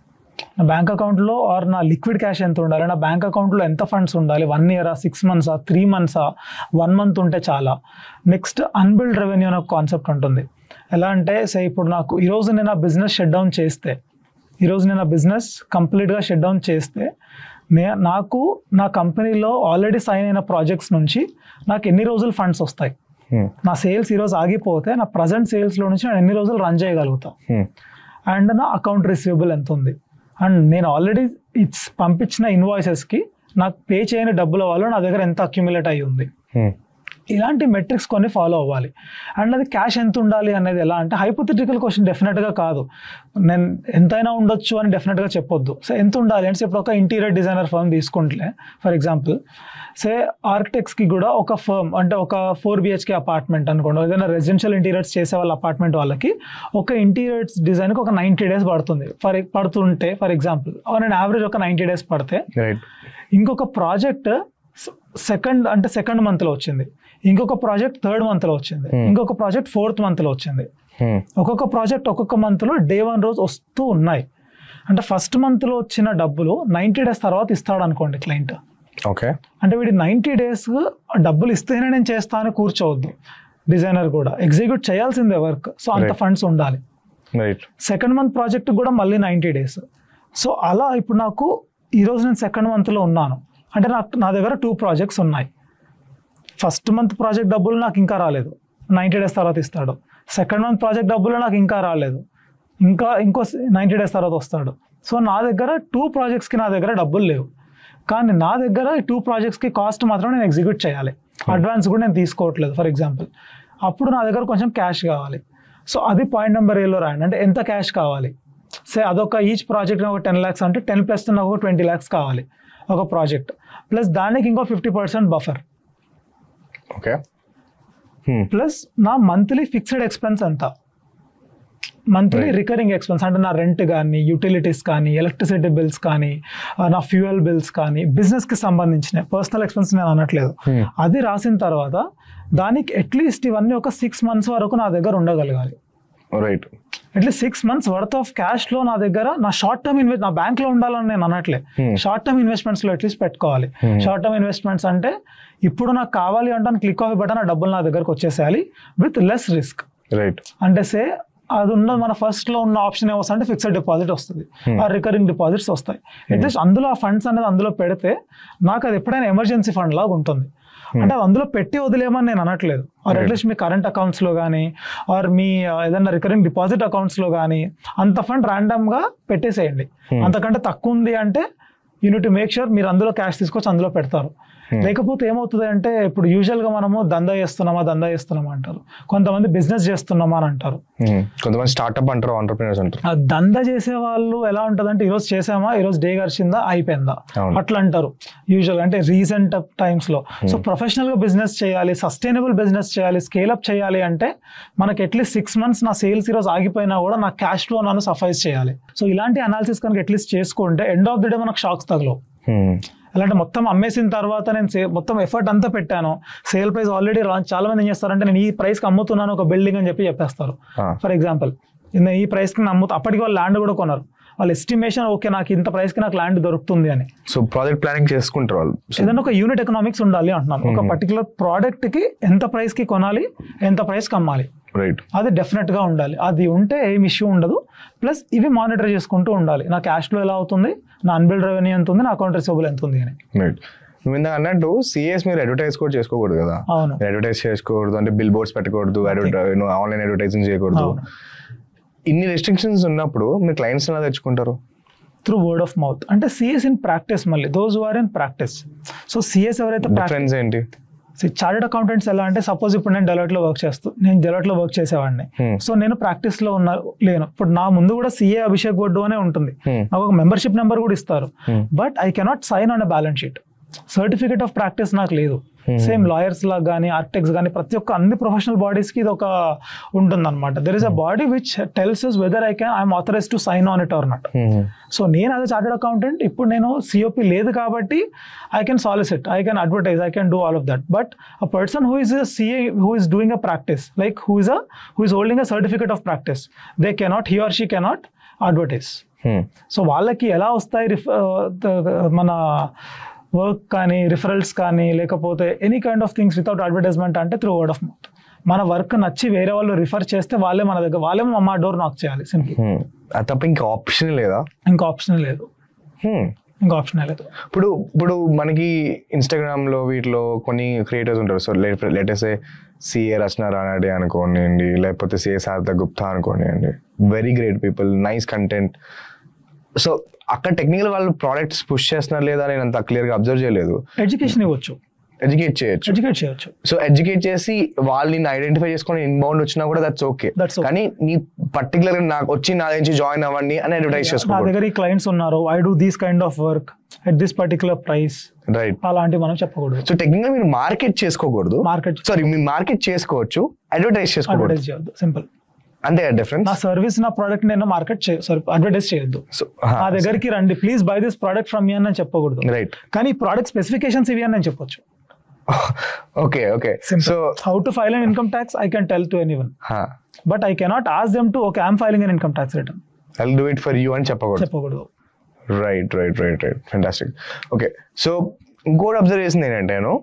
నా బ్యాంక్ అకౌంట్లో ఆర్ నా లిక్విడ్ క్యాష్ ఎంత ఉండాలి నా బ్యాంక్ అకౌంట్లో ఎంత ఫండ్స్ ఉండాలి వన్ ఇయరా సిక్స్ మంత్సా త్రీ మంత్సా వన్ మంత్ ఉంటే చాలా నెక్స్ట్ అన్బిల్డ్ రెవెన్యూ అనే ఒక కాన్సెప్ట్ ఉంటుంది ఎలా అంటే సే ఇప్పుడు నాకు ఈరోజు నేను ఆ బిజినెస్ షట్ డౌన్ చేస్తే ఈరోజు నేను ఆ బిజినెస్ కంప్లీట్గా షట్ డౌన్ చేస్తే నే నాకు నా కంపెనీలో ఆల్రెడీ సైన్ అయిన ప్రాజెక్ట్స్ నుంచి నాకు ఎన్ని రోజులు ఫండ్స్ వస్తాయి Hmm. నా సేల్స్ ఈరోజు ఆగిపోతే నా ప్రజెంట్ సేల్స్లో నుంచి నేను ఎన్ని రోజులు రన్ చేయగలుగుతా Hmm. అండ్ నా అకౌంట్ రిసీవబుల్ ఎంత ఉంది అండ్ నేను ఆల్రెడీ ఇట్స్ పంపించిన ఇన్వాయిసెస్కి నాకు పే చేయని డబ్బుల వాళ్ళు నా దగ్గర ఎంత అక్యుములేట్ అయ్యి ఉంది Hmm. ఇలాంటి మెట్రిక్స్ కొన్ని ఫాలో అవ్వాలి అండ్ అది క్యాష్ ఎంత ఉండాలి అనేది ఎలా అంటే హైపోథెటికల్ క్వశ్చన్ డెఫినెట్గా కాదు నేను ఎంతైనా ఉండొచ్చు అని డెఫినెట్గా చెప్పొద్దు సో ఎంత ఉండాలి అంటే ఇప్పుడు ఒక ఇంటీరియర్ డిజైనర్ ఫర్మ్ తీసుకుంటే ఫర్ ఎగ్జాంపుల్ సే ఆర్కిటెక్ట్స్కి కూడా ఒక ఫర్మ్ అంటే ఒక ఫోర్ బిహెచ్కే అపార్ట్మెంట్ అనుకోండి ఏదైనా రెసిడెన్షియల్ ఇంటీరియర్స్ చేసే వాళ్ళ అపార్ట్మెంట్ వాళ్ళకి ఒక ఇంటీరియర్స్ డిజైన్కి ఒక నైంటీ డేస్ పడుతుంది ఫర్ పడుతుంటే ఫర్ ఎగ్జాంపుల్ నేను యావరేజ్ ఒక నైంటీ డేస్ పడితే రైట్ ఇంకొక ప్రాజెక్ట్ సెకండ్ అంటే సెకండ్ మంత్లో వచ్చింది ఇంకొక ప్రాజెక్ట్ థర్డ్ మంత్లో వచ్చింది Hmm. ఇంకొక ప్రాజెక్ట్ ఫోర్త్ మంత్లో వచ్చింది Hmm. ఒక్కొక్క ప్రాజెక్ట్ ఒక్కొక్క మంత్లో డే వన్ రోజు వస్తూ ఉన్నాయి అంటే ఫస్ట్ మంత్లో వచ్చిన డబ్బులు నైంటీ డేస్ తర్వాత ఇస్తాడు అనుకోండి క్లయింట్ ఓకే అంటే వీడి నైంటీ డేస్ డబ్బులు ఇస్తేనే నేను చేస్తా అని కూర్చోవద్దు డిజైనర్ కూడా ఎగ్జిక్యూట్ చేయాల్సిందే వర్క్ సో అంత Right. ఫండ్స్ ఉండాలి రైట్ సెకండ్ మంత్ ప్రాజెక్ట్ కూడా మళ్ళీ నైంటీ డేస్ సో అలా ఇప్పుడు నాకు ఈరోజు నేను సెకండ్ మంత్లో ఉన్నాను అంటే నాకు నా దగ్గర టూ ప్రాజెక్ట్స్ ఉన్నాయి ఫస్ట్ మంత్ ప్రాజెక్ట్ డబ్బులు నాకు ఇంకా రాలేదు నైంటీ డేస్ తర్వాత ఇస్తాడు సెకండ్ మంత్ ప్రాజెక్ట్ డబ్బులు నాకు ఇంకా రాలేదు ఇంకా ఇంకో నైంటీ డేస్ తర్వాత వస్తాడు సో నా దగ్గర టూ ప్రాజెక్ట్స్కి నా దగ్గర డబ్బులు లేవు కానీ నా దగ్గర ఈ టూ ప్రాజెక్ట్స్కి కాస్ట్ మాత్రం నేను ఎగ్జిక్యూట్ చేయాలి అడ్వాన్స్ కూడా నేను తీసుకోవట్లేదు ఫర్ ఎగ్జాంపుల్ అప్పుడు నా దగ్గర కొంచెం క్యాష్ కావాలి సో అది పాయింట్ నెంబర్ ఏలో రాయండి అంటే ఎంత క్యాష్ కావాలి సే అదొక ఈచ్ ప్రాజెక్ట్ ఒక టెన్ ల్యాక్స్ అంటే టెన్ ప్లస్ నాకు ఒక ట్వంటీ ల్యాక్స్ కావాలి ఒక ప్రాజెక్ట్ ప్లస్ దానికి ఇంకో fifty percent buffer okay plus నా మంత్లీ ఫిక్స్డ్ ఎక్స్పెన్స్ ఎంత మంత్లీ Right. రికరింగ్ ఎక్స్పెన్స్ అంటే నా రెంట్ కానీ యూటిలిటీస్ కానీ ఎలక్ట్రిసిటీ బిల్స్ కానీ ఆ, నా ఫ్యూయల్ బిల్స్ కానీ బిజినెస్కి సంబంధించిన పర్సనల్ ఎక్స్పెన్స్ నేను అనట్లేదు Hmm. అది రాసిన తర్వాత దానికి అట్లీస్ట్ ఇవన్నీ ఒక సిక్స్ మంత్స్ వరకు నా దగ్గర ఉండగలగాలి right at least six months worth of cash లో నా దగ్గర నా షార్ట్ టర్మ్ ఇన్వెస్ట్ నా బ్యాంక్ లో ఉండాలని నేను అనట్లే Hmm. షార్ట్ టర్మ్ ఇన్వెస్ట్మెంట్స్ లో అట్లీస్ట్ పెట్టుకోవాలి Hmm. షార్ట్ టర్మ్ ఇన్వెస్ట్మెంట్స్ అంటే ఇప్పుడు నాకు కావాలి అంటే క్లిక్ ఆఫ్ బటన్ ఆ డబ్బులు నా దగ్గరకు వచ్చేసేయాలి విత్ లెస్ రిస్క్ రైట్ అంటే సే అది ఉన్న మన ఫస్ట్ లో ఉన్న ఆప్షన్ ఏమొస్తుంది అంటే ఫిక్స్డ్ డిపాజిట్ వస్తుంది Hmm. ఆ రికరింగ్ డిపాజిట్స్ వస్తాయి అట్లీస్ట్ అందులో ఆ ఫండ్స్ అనేది అందులో పెడితే నాకు అది ఎప్పుడైనా ఎమర్జెన్సీ ఫండ్ లాగా ఉంటుంది అంటే అది అందులో పెట్టి వదిలేమని నేను అనట్లేదు ఆర్ Right. అట్లీస్ట్ మీ కరెంట్ అకౌంట్స్ లో కానీ ఆర్ మీ ఆ, ఏదైనా రికరింగ్ డిపాజిట్ అకౌంట్స్ లో కానీ అంత ఫండ్ ర్యాండమ్ గా పెట్టేసేయండి Hmm. అంతకంటే తక్కువ ఉంది అంటే యూనిట్ మేక్ షూర్ మీరు అందులో క్యాష్ తీసుకొచ్చి అందులో పెడతారు Hmm. లేకపోతే ఏమవుతుంది అంటే ఇప్పుడు యూజువల్ గా మనము దందా చేస్తున్నామా దందా చేస్తున్నామా అంటారు కొంతమంది బిజినెస్ చేస్తున్నామా అని అంటారు కొంతమంది స్టార్ట్అప్ అంటారు ఆంటర్ప్రీనర్స్ అంటారు ఆ దందా చేసే వాళ్ళు ఎలా ఉంటుందంటే ఈరోజు చేసామా ఈరోజు డే గడిచిందా అయిపోయిందా అవును. అట్లా అంటారు యూజువల్ అంటే రీసెంట్ టైమ్స్ లో సో ప్రొఫెషనల్ గా బిజినెస్ చేయాలి సస్టైనబుల్ బిజినెస్ చేయాలి స్కేల్ అప్ చేయాలి అంటే మనకి అట్లీస్ట్ సిక్స్ మంత్స్ నా సేల్స్ ఈరోజు ఆగిపోయినా కూడా నా క్యాష్ ఫ్లో నన్ను సఫైజ్ చేయాలి సో ఇలాంటి అనాలిసిస్ కనుక అట్లీస్ట్ చేసుకుంటే ఎండ్ ఆఫ్ ది డే మనకు షాక్స్ తగలవు Hmm. అలాంటి మొత్తం అమ్మేసిన తర్వాత నేను సే మొత్తం ఎఫర్ట్ అంతా పెట్టాను సేల్ ప్రైస్ ఆల్రెడీ చాలా మంది ఏం చేస్తారంటే నేను ఈ ప్రైస్కి అమ్ముతున్నాను ఒక బిల్డింగ్ అని చెప్పి చెప్పేస్తారు Ah. ఫర్ ఎగ్జాంపుల్ నేను ఈ ప్రైస్కి నేను అమ్ముతా అప్పటికి వాళ్ళు ల్యాండ్ కూడా కొన్నారు వాళ్ళ ఎస్టిమేషన్ ఓకే నాకు ఇంత ప్రైస్కి నాకు ల్యాండ్ దొరుకుతుంది అని సో ప్రాజెక్ట్ ప్లానింగ్ చేసుకుంటారు వాళ్ళు So, ఏదైనా ఒక యూనిట్ ఎకనామిక్స్ ఉండాలి అంటున్నాను ఒక Mhm. పర్టికులర్ ప్రోడక్ట్కి ఎంత ప్రైస్కి కొనాలి ఎంత ప్రైస్కి అమ్మాలి రైట్ అది డెఫినెట్గా ఉండాలి అది ఉంటే ఏం ఇష్యూ ఉండదు ప్లస్ ఇవి మానిటర్ చేసుకుంటూ ఉండాలి నా క్యాష్ ఫ్లో ఎలా అవుతుంది నా అన్బిల్డ్ రెవెన్యూ ఎంత ఉంది నా అకౌంట్ రిసీవబుల్ ఎంత ఉంది అని రైట్ నువ్వు ఇందాక అన్నట్టు సిఎస్ మీరు అడ్వర్టైజ్ కూడా చేసుకోకూడదు కదా అవును మీరు అడ్వర్టైజ్ చేసుకోకూడదు అంటే బిల్ బోర్డ్స్ పెట్టకూడదు ఆన్లైన్ అడ్వర్టైజింగ్ చేయకూడదు అవును ఇన్ని రెస్ట్రిక్షన్స్ ఉన్నప్పుడు మీరు క్లయింట్స్ ఎలా తెచ్చుకుంటారు త్రూ వర్డ్ ఆఫ్ మౌత్ అంటే సిఎస్ ఇన్ ప్రాక్టీస్ మళ్ళీ those are in practice so CS ఎవరైతే డిఫరెన్స్ ఏంటి చార్టెడ్ అకౌంటెంట్స్ ఎలా అంటే సపోజ్ ఇప్పుడు నేను డెలాట్ లో వర్క్ చేస్తూ నేను డెలాట్ లో వర్క్ చేసేవాడిని Hmm. సో నేను ప్రాక్టీస్ లో ఉన్న లేను ఇప్పుడు నా ముందు కూడా సిఏ అభిషేక్ బొడ్డు అనే ఉంటుంది Hmm. నాకు ఒక మెంబర్షిప్ నెంబర్ కూడా ఇస్తారు Hmm. But I cannot sign on a balance sheet certificate of practice నాకు లేదు Hmm. సేమ్ లాయర్స్ లాగా కానీ ఆర్కిటెక్ట్స్ కానీ ప్రతి ఒక్క అన్ని ప్రొఫెషనల్ బాడీస్ కి ఇది ఒక ఉంటుంది అనమాట there is a body which tells is whether I can I'm authorise to sign on it or not so నేను అదే చార్టెడ్ అకౌంటెంట్ ఇప్పుడు నేను సిఓపి లేదు కాబట్టి I can solicit I can advertise I can do all of that but a person who is CA who is doing a practice like who is a who is holding a certificate of practice they cannot he or she cannot advertise so వాళ్ళకి ఎలా వస్తాయి రిఫ్ ఆ, the- మన work కానీ referrals కానీ లేకపోతే any kind of things without advertisement అంటే through word of mouth మన వర్క్ నచ్చి వేరే వాళ్ళు రిఫర్ చేస్తే వాళ్ళే మన దగ్గర వాళ్ళే మా డోర్ నాక్ చేయాలి సింపుల్ అది తప్ప ఇంకా ఆప్షన్ లేదా ఇంకా ఆప్షన్ లేదు Hmm. ఇంకా ఆప్షన్ లేదు ఇప్పుడు ఇప్పుడు మనకి ఇన్స్టాగ్రామ్ లో వీటిలో కొన్ని క్రియేటర్స్ ఉంటారు so latest CA Rachana Ranade అనుకోనివ్వండి లేకపోతే సిఏ శారద గుప్తా అనుకోనివ్వండి very great people nice content so అక్కడ టెక్నికల్ వాళ్ళు ప్రోడక్ట్స్ పుష్ చేస్తున్నారు లేదా నేను అంత క్లియర్ గా అబ్జర్వ్ చేయలేదు ఎడ్యుకేషన్ ఇవ్వచ్చు ఎడ్యుకేట్ చేయొచ్చు ఎడ్యుకేట్ చేయొచ్చు సో ఎడ్యుకేట్ చేసి వాళ్ళని ఐడెంటిఫై చేసుకొని ఇన్బౌండ్ వచ్చినా కూడా దట్స్ ఓకే That's okay. కానీ నీ పర్టికులర్ నాకు వచ్చి నా నుంచి జాయిన్ అవ్వండి అని అడ్వర్టైజ్ నా చేసుకోకూడదు దగ్గర ఈ క్లయింట్స్ ఉన్నారు I do these kind of work at this particular price right అలాంటివి మనం చెప్పకూడదు సో టెక్నికల్ మీరు మార్కెట్ చేసుకోకూడదు మార్కెట్ సారీ మీరు మార్కెట్ చేసుకోవచ్చు అడ్వర్టైజ్ చేసుకోకూడదు అడ్వర్టైజ్ చేయొద్దు సింపుల్ అంతే డిఫరెన్స్ నా సర్వీస్ నా ప్రోడక్ట్ నేను మార్కెట్ సారీ అడ్వర్టైజ్ చేయొద్దు సో నా దగ్గరికి రండి please buy this product from me అని నేను చెప్పకూడదు రైట్ కానీ ఈ ప్రోడక్ట్ స్పెసిఫికేషన్స్ ఇవి అని నేను చెప్పొచ్చు okay okay so simple how to file an income tax I can tell to anyone but I cannot ask them to okay I'm filing an income tax return I do it for you అని చెప్పకూడదు చెప్పకూడదు right right right right fantastic okay so ఇంకోటి observe చేసింది ఏంటంటే నేను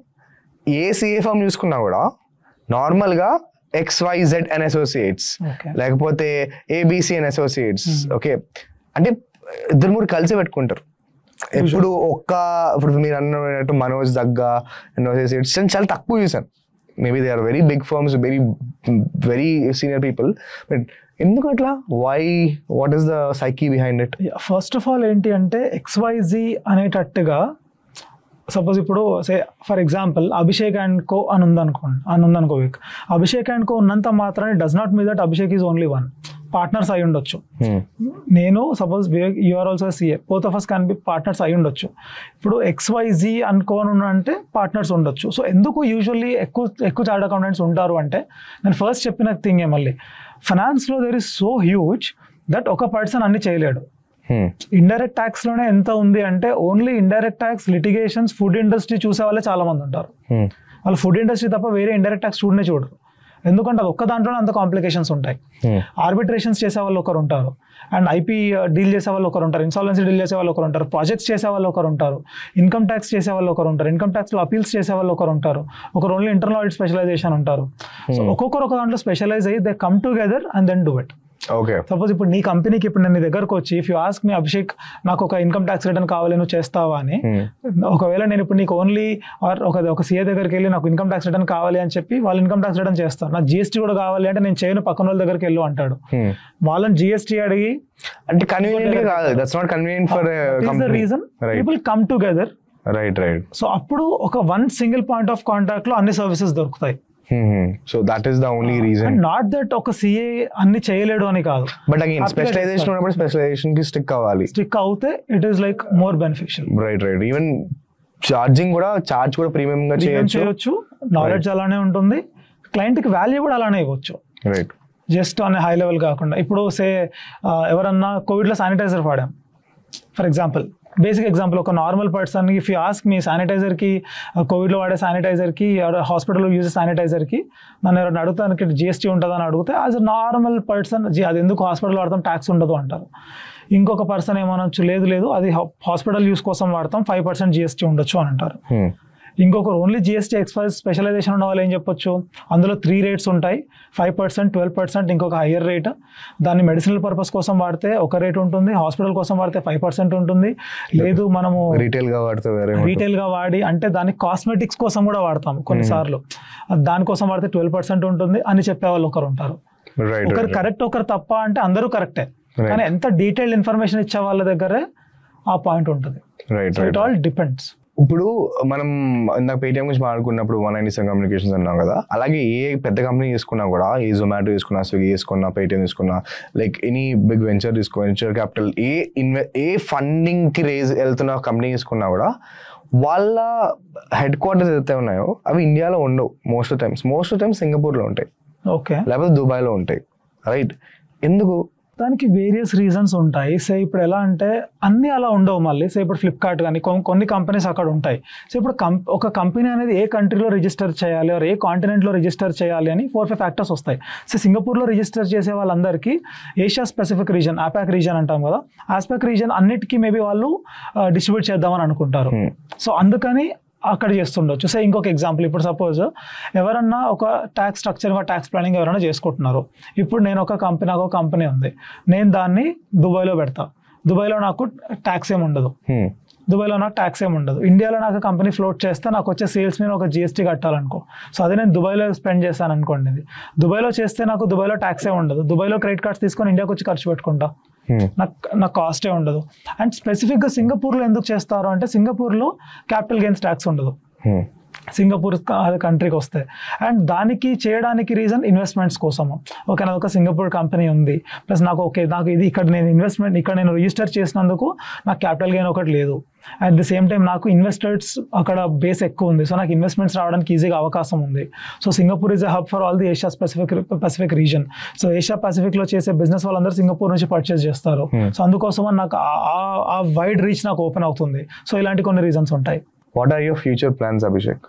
ఏ CA firm చూసుకున్నా కూడా నార్మల్గా X Y Z and associates okay లేకపోతే ఏబిసి అండ్ అసోసియేట్స్ ఓకే అంటే ఇద్దరు మూడు కలిసి పెట్టుకుంటారు ఎప్పుడు ఒక్క ఇప్పుడు మీరు అన్నట్టు మనోజ్ దగ్గా అండ్ అసోసియేట్స్ నేను చాలా తక్కువ చూసాను maybe they are very big firms very very senior people but ఎందుకు అట్లా why what is the psyche behind it first of all ఏంటి అంటే ఎక్స్వైజీ అనేటట్టుగా సపోజ్ ఇప్పుడు say for example Abhishek and co అని ఉందనుకోండి అని ఉందనుకో విక్ అభిషేక్ అండ్ కో ఉన్నంత మాత్రాన్ని does not mean that Abhishek is only one partners అయి ఉండొచ్చు నేను suppose you are also CA both of us can be partners అయి ఉండొచ్చు ఇప్పుడు ఎక్స్వైజీ అనుకోని అంటే పార్ట్నర్స్ ఉండొచ్చు సో ఎందుకు యూజువల్లీ ఎక్కువ ఎక్కువ చార్ట్ అకౌంటెంట్స్ ఉంటారు అంటే నేను ఫస్ట్ చెప్పిన థింగ్ మళ్ళీ ఫైనాన్స్లో there is so huge that ఒక పర్సన్ అన్ని చేయలేడు ఇండైరెక్ట్ ట్యాక్స్ లోనే ఎంత ఉంది అంటే only indirect tax litigations food industry చూసే వాళ్ళే చాలా మంది ఉంటారు వాళ్ళు ఫుడ్ ఇండస్ట్రీ తప్ప వేరే ఇండైరెక్ట్ ట్యాక్స్ చూడనే చూడరు ఎందుకంటే అది ఒక్క దాంట్లోనే అంత కాంప్లికేషన్స్ ఉంటాయి ఆర్బిట్రేషన్స్ చేసే వాళ్ళు ఒకరు ఉంటారు అండ్ ఐపీ డీల్ చేసే వాళ్ళు ఒకరు ఉంటారు ఇన్సాల్వెన్సీ డీల్ చేసే వాళ్ళు ఒకరు ఉంటారు ప్రాజెక్ట్స్ చేసే వాళ్ళు ఒకరు ఉంటారు ఇన్కమ్ ట్యాక్స్ చేసే వాళ్ళు ఒకరు ఉంటారు ఇన్కమ్ ట్యాక్స్లో అపీల్స్ చేసే వాళ్ళు ఒకరు ఉంటారు ఒకరు ఓన్లీ ఇంటర్నల్ ఆడిట్ స్పెషలైజేషన్ ఉంటారు సో ఒక్కొక్కరు ఒక దాంట్లో స్పెషలైజ్ అయ్యి they come together and then do it okay suppose ఇప్పుడు నీ కంపెనీకి ఇప్పుడు నేను నీ దగ్గరకు వచ్చి if you ask me Abhishek నాకు ఒక ఇన్కమ్ ట్యాక్స్ రిటర్న్ కావాలి నువ్వు చేస్తావా అని ఒకవేళ నేను ఇప్పుడు నీకు ఓన్లీ ఆర్ ఒక ఒక సీఏ దగ్గరికి వెళ్ళి నాకు ఇన్కమ్ ట్యాక్స్ రిటర్న్ కావాలి అని చెప్పి వాళ్ళు ఇన్కమ్ ట్యాక్స్ రిటర్న్ చేస్తారు నాకు జిఎస్టీ కూడా కావాలి అంటే నేను చేయను పక్కన వాళ్ళ దగ్గరికి వెళ్ళు అంటాడు వాళ్ళని జిఎస్టీ అడిగి అంటే కన్వీనియంట్ కాదు that's not convenient for the reason right people come together right right so అప్పుడు ఒక one single point of contact లో అన్ని సర్వీసెస్ దొరుకుతాయి so that is the only reason and not that ఒక సీఏ అన్ని చేయలేడు అని కాదు బట్ అగైన్ Apply స్పెషలైజేషన్ చేస్తారు. ఉన్నప్పుడు స్పెషలైజేషన్ కి స్టిక్ అవ్వాలి స్టిక్ అవుతే it is like more beneficial right right even charging కూడా చార్జ్ కూడా ప్రీమియం గా ప్రీమియం చేయొచ్చు చేయొచ్చు నాలెడ్జ్ అలానే ఉంటుంది క్లయింట్ కి వాల్యూ కూడా అలానే ఇవ్వచ్చు రైట్ జస్ట్ అనే హై లెవెల్ కాకుండా ఇప్పుడు సే ఎవరన్నా కోవిడ్లో శానిటైజర్ వాడాం ఫర్ ఎగ్జాంపుల్ బేసిక్ ఎగ్జాంపుల్ ఒక normal person if you ask me శానిటైజర్కి కోవిడ్లో వాడే శానిటైజర్కి హాస్పిటల్లో యూజ్ శానిటైజర్కి నన్ను ఎవరైనా అడుగుతానికి జిఎస్టీ ఉంటుందని అడిగితే యాజ్ అ నార్మల్ పర్సన్ అది ఎందుకు హాస్పిటల్ వాడతాం ట్యాక్స్ ఉండదు అంటారు ఇంకొక పర్సన్ ఏమనొచ్చు లేదు లేదు అది హాస్పిటల్ యూస్ కోసం వాడతాం ఫైవ్ పర్సెంట్ జిఎస్టీ ఉండొచ్చు అని అంటారు ఇంకొకరు ఓన్లీ జిఎస్టీ ఎక్స్పైజ్ స్పెషలైజేషన్ ఉన్న వాళ్ళు ఏం చెప్పొచ్చు అందులో త్రీ రేట్స్ ఉంటాయి ఫైవ్ పర్సెంట్ ట్వెల్వ్ పర్సెంట్ ఇంకొక హయ్యర్ రేట్ దాన్ని మెడిసినల్ పర్పస్ కోసం వాడితే ఒక రేట్ ఉంటుంది హాస్పిటల్ కోసం వాడితే ఫైవ్ పర్సెంట్ ఉంటుంది లేదు మనము రీటైల్ గా వాడితే వేరే ఉంటుంది. రీటైల్ గా వాడి అంటే దాన్ని కాస్మెటిక్స్ కోసం కూడా వాడతాం కొన్నిసార్లు దానికోసం వాడితే ట్వెల్వ్ పర్సెంట్ ఉంటుంది అని చెప్పే వాళ్ళు ఒకరు ఉంటారు రైట్ ఒకరు కరెక్ట్ ఒకరు తప్ప అంటే అందరూ కరెక్టే Right. కానీ ఎంత డీటెయిల్ ఇన్ఫర్మేషన్ ఇచ్చే వాళ్ళ దగ్గరే ఆ పాయింట్ ఉంటుంది right so right it all depends ఇప్పుడు మనం ఇందాక పేటిఎం గురించి మాట్లాడుకున్నప్పుడు వన్ నైన్టీ సెవెన్ కమ్యూనికేషన్స్ అన్నాం కదా అలాగే ఏ పెద్ద కంపెనీ తీసుకున్నా కూడా ఏ జొమాటో తీసుకున్నా స్విగ్గీ తీసుకున్నా పేటిఎం తీసుకున్నా లైక్ ఎనీ బిగ్ వెంచర్ తీసుకో వెంచర్ క్యాపిటల్ ఏ ఇన్వె ఏ ఫండింగ్ కి రేజ్ వెళ్తున్న కంపెనీ తీసుకున్నా కూడా వాళ్ళ హెడ్ క్వార్టర్స్ ఏదైతే ఉన్నాయో అవి ఇండియాలో ఉండవు most of times most of times సింగపూర్లో ఉంటాయి ఓకే లేకపోతే దుబాయ్లో ఉంటాయి రైట్ ఎందుకు దానికి వేరియస్ రీజన్స్ ఉంటాయి సో ఇప్పుడు ఎలా అంటే అన్ని అలా ఉండవు మళ్ళీ సో ఇప్పుడు ఫ్లిప్కార్ట్ కానీ కొన్- కొన్ని కంపెనీస్ అక్కడ ఉంటాయి సో ఇప్పుడు కం- ఒక కంపెనీ అనేది ఏ కంట్రీలో రిజిస్టర్ చేయాలి ఆర్ ఏ కాంటినెంట్లో రిజిస్టర్ చేయాలి అని ఫోర్ ఫైవ్ ఫ్యాక్టర్స్ వస్తాయి సో సింగపూర్లో రిజిస్టర్ చేసే వాళ్ళందరికీ Asia specific region APAC region అంటాం కదా ఆస్పాక్ రీజన్ అన్నిటికీ మేబీ వాళ్ళు డిస్ట్రిబ్యూట్ చేద్దామని అనుకుంటారు Hmm. సో అందుకని అక్కడ చేస్తుండొచ్చు సో ఇంకొక ఎగ్జాంపుల్ ఇప్పుడు సపోజ్ ఎవరన్నా ఒక ట్యాక్స్ స్ట్రక్చర్ ట్యాక్స్ ప్లానింగ్ ఎవరైనా చేసుకుంటున్నారు ఇప్పుడు నేను ఒక కంపెనీ నాకు ఒక కంపెనీ ఉంది నేను దాన్ని దుబాయ్లో పెడతా దుబాయ్లో నాకు ట్యాక్స్ ఏమి ఉండదు Hmm. దుబాయ్లో నాకు ట్యాక్స్ ఏమి ఉండదు ఇండియాలో నాకు కంపెనీ ఫ్లోట్ చేస్తే నాకు వచ్చే సేల్స్ మీద ఒక జిఎస్టీ కట్టాలనుకో సో అదే నేను దుబాయ్లో స్పెండ్ చేస్తాను అనుకోండి ఇది దుబాయ్లో చేస్తే నాకు దుబాయ్లో ట్యాక్స్ ఏమి ఉండదు దుబాయ్లో క్రెడిట్ కార్డ్స్ తీసుకొని ఇండియాకి వచ్చి ఖర్చు పెట్టుకుంటా Hmm. నాకు నాకు కాస్టే ఉండదు అండ్ స్పెసిఫిక్గా సింగపూర్లో ఎందుకు చేస్తారు అంటే సింగపూర్లో క్యాపిటల్ గెయిన్స్ ట్యాక్స్ ఉండదు Hmm. సింగపూర్ కంట్రీకి వస్తే అండ్ దానికి చేయడానికి రీజన్ ఇన్వెస్ట్మెంట్స్ కోసము ఓకే నాకు ఒక సింగపూర్ కంపెనీ ఉంది ప్లస్ నాకు ఓకే నాకు ఇది ఇక్కడ నేను ఇన్వెస్ట్మెంట్ ఇక్కడ నేను రిజిస్టర్ చేసినందుకు నాకు క్యాపిటల్ గెయిన్ ఒకటి లేదు అట్ ది సేమ్ టైం నాకు ఇన్వెస్టర్స్ అక్కడ బేస్ ఎక్కువ ఉంది సో నాకు ఇన్వెస్ట్మెంట్స్ రావడానికి ఈజీగా అవకాశం ఉంది so Singapore is a hub for all the Asia specific pacific region so Asia పసిఫిక్లో చేసే బిజినెస్ వాళ్ళందరూ సింగపూర్ నుంచి పర్చేస్ చేస్తారు Hmm. సో అందుకోసం నాకు ఆ- ఆ- ఆ వైడ్ రీచ్ నాకు ఓపెన్ అవుతుంది సో ఇలాంటి కొన్ని రీజన్స్ ఉంటాయి what are your future plans Abhishek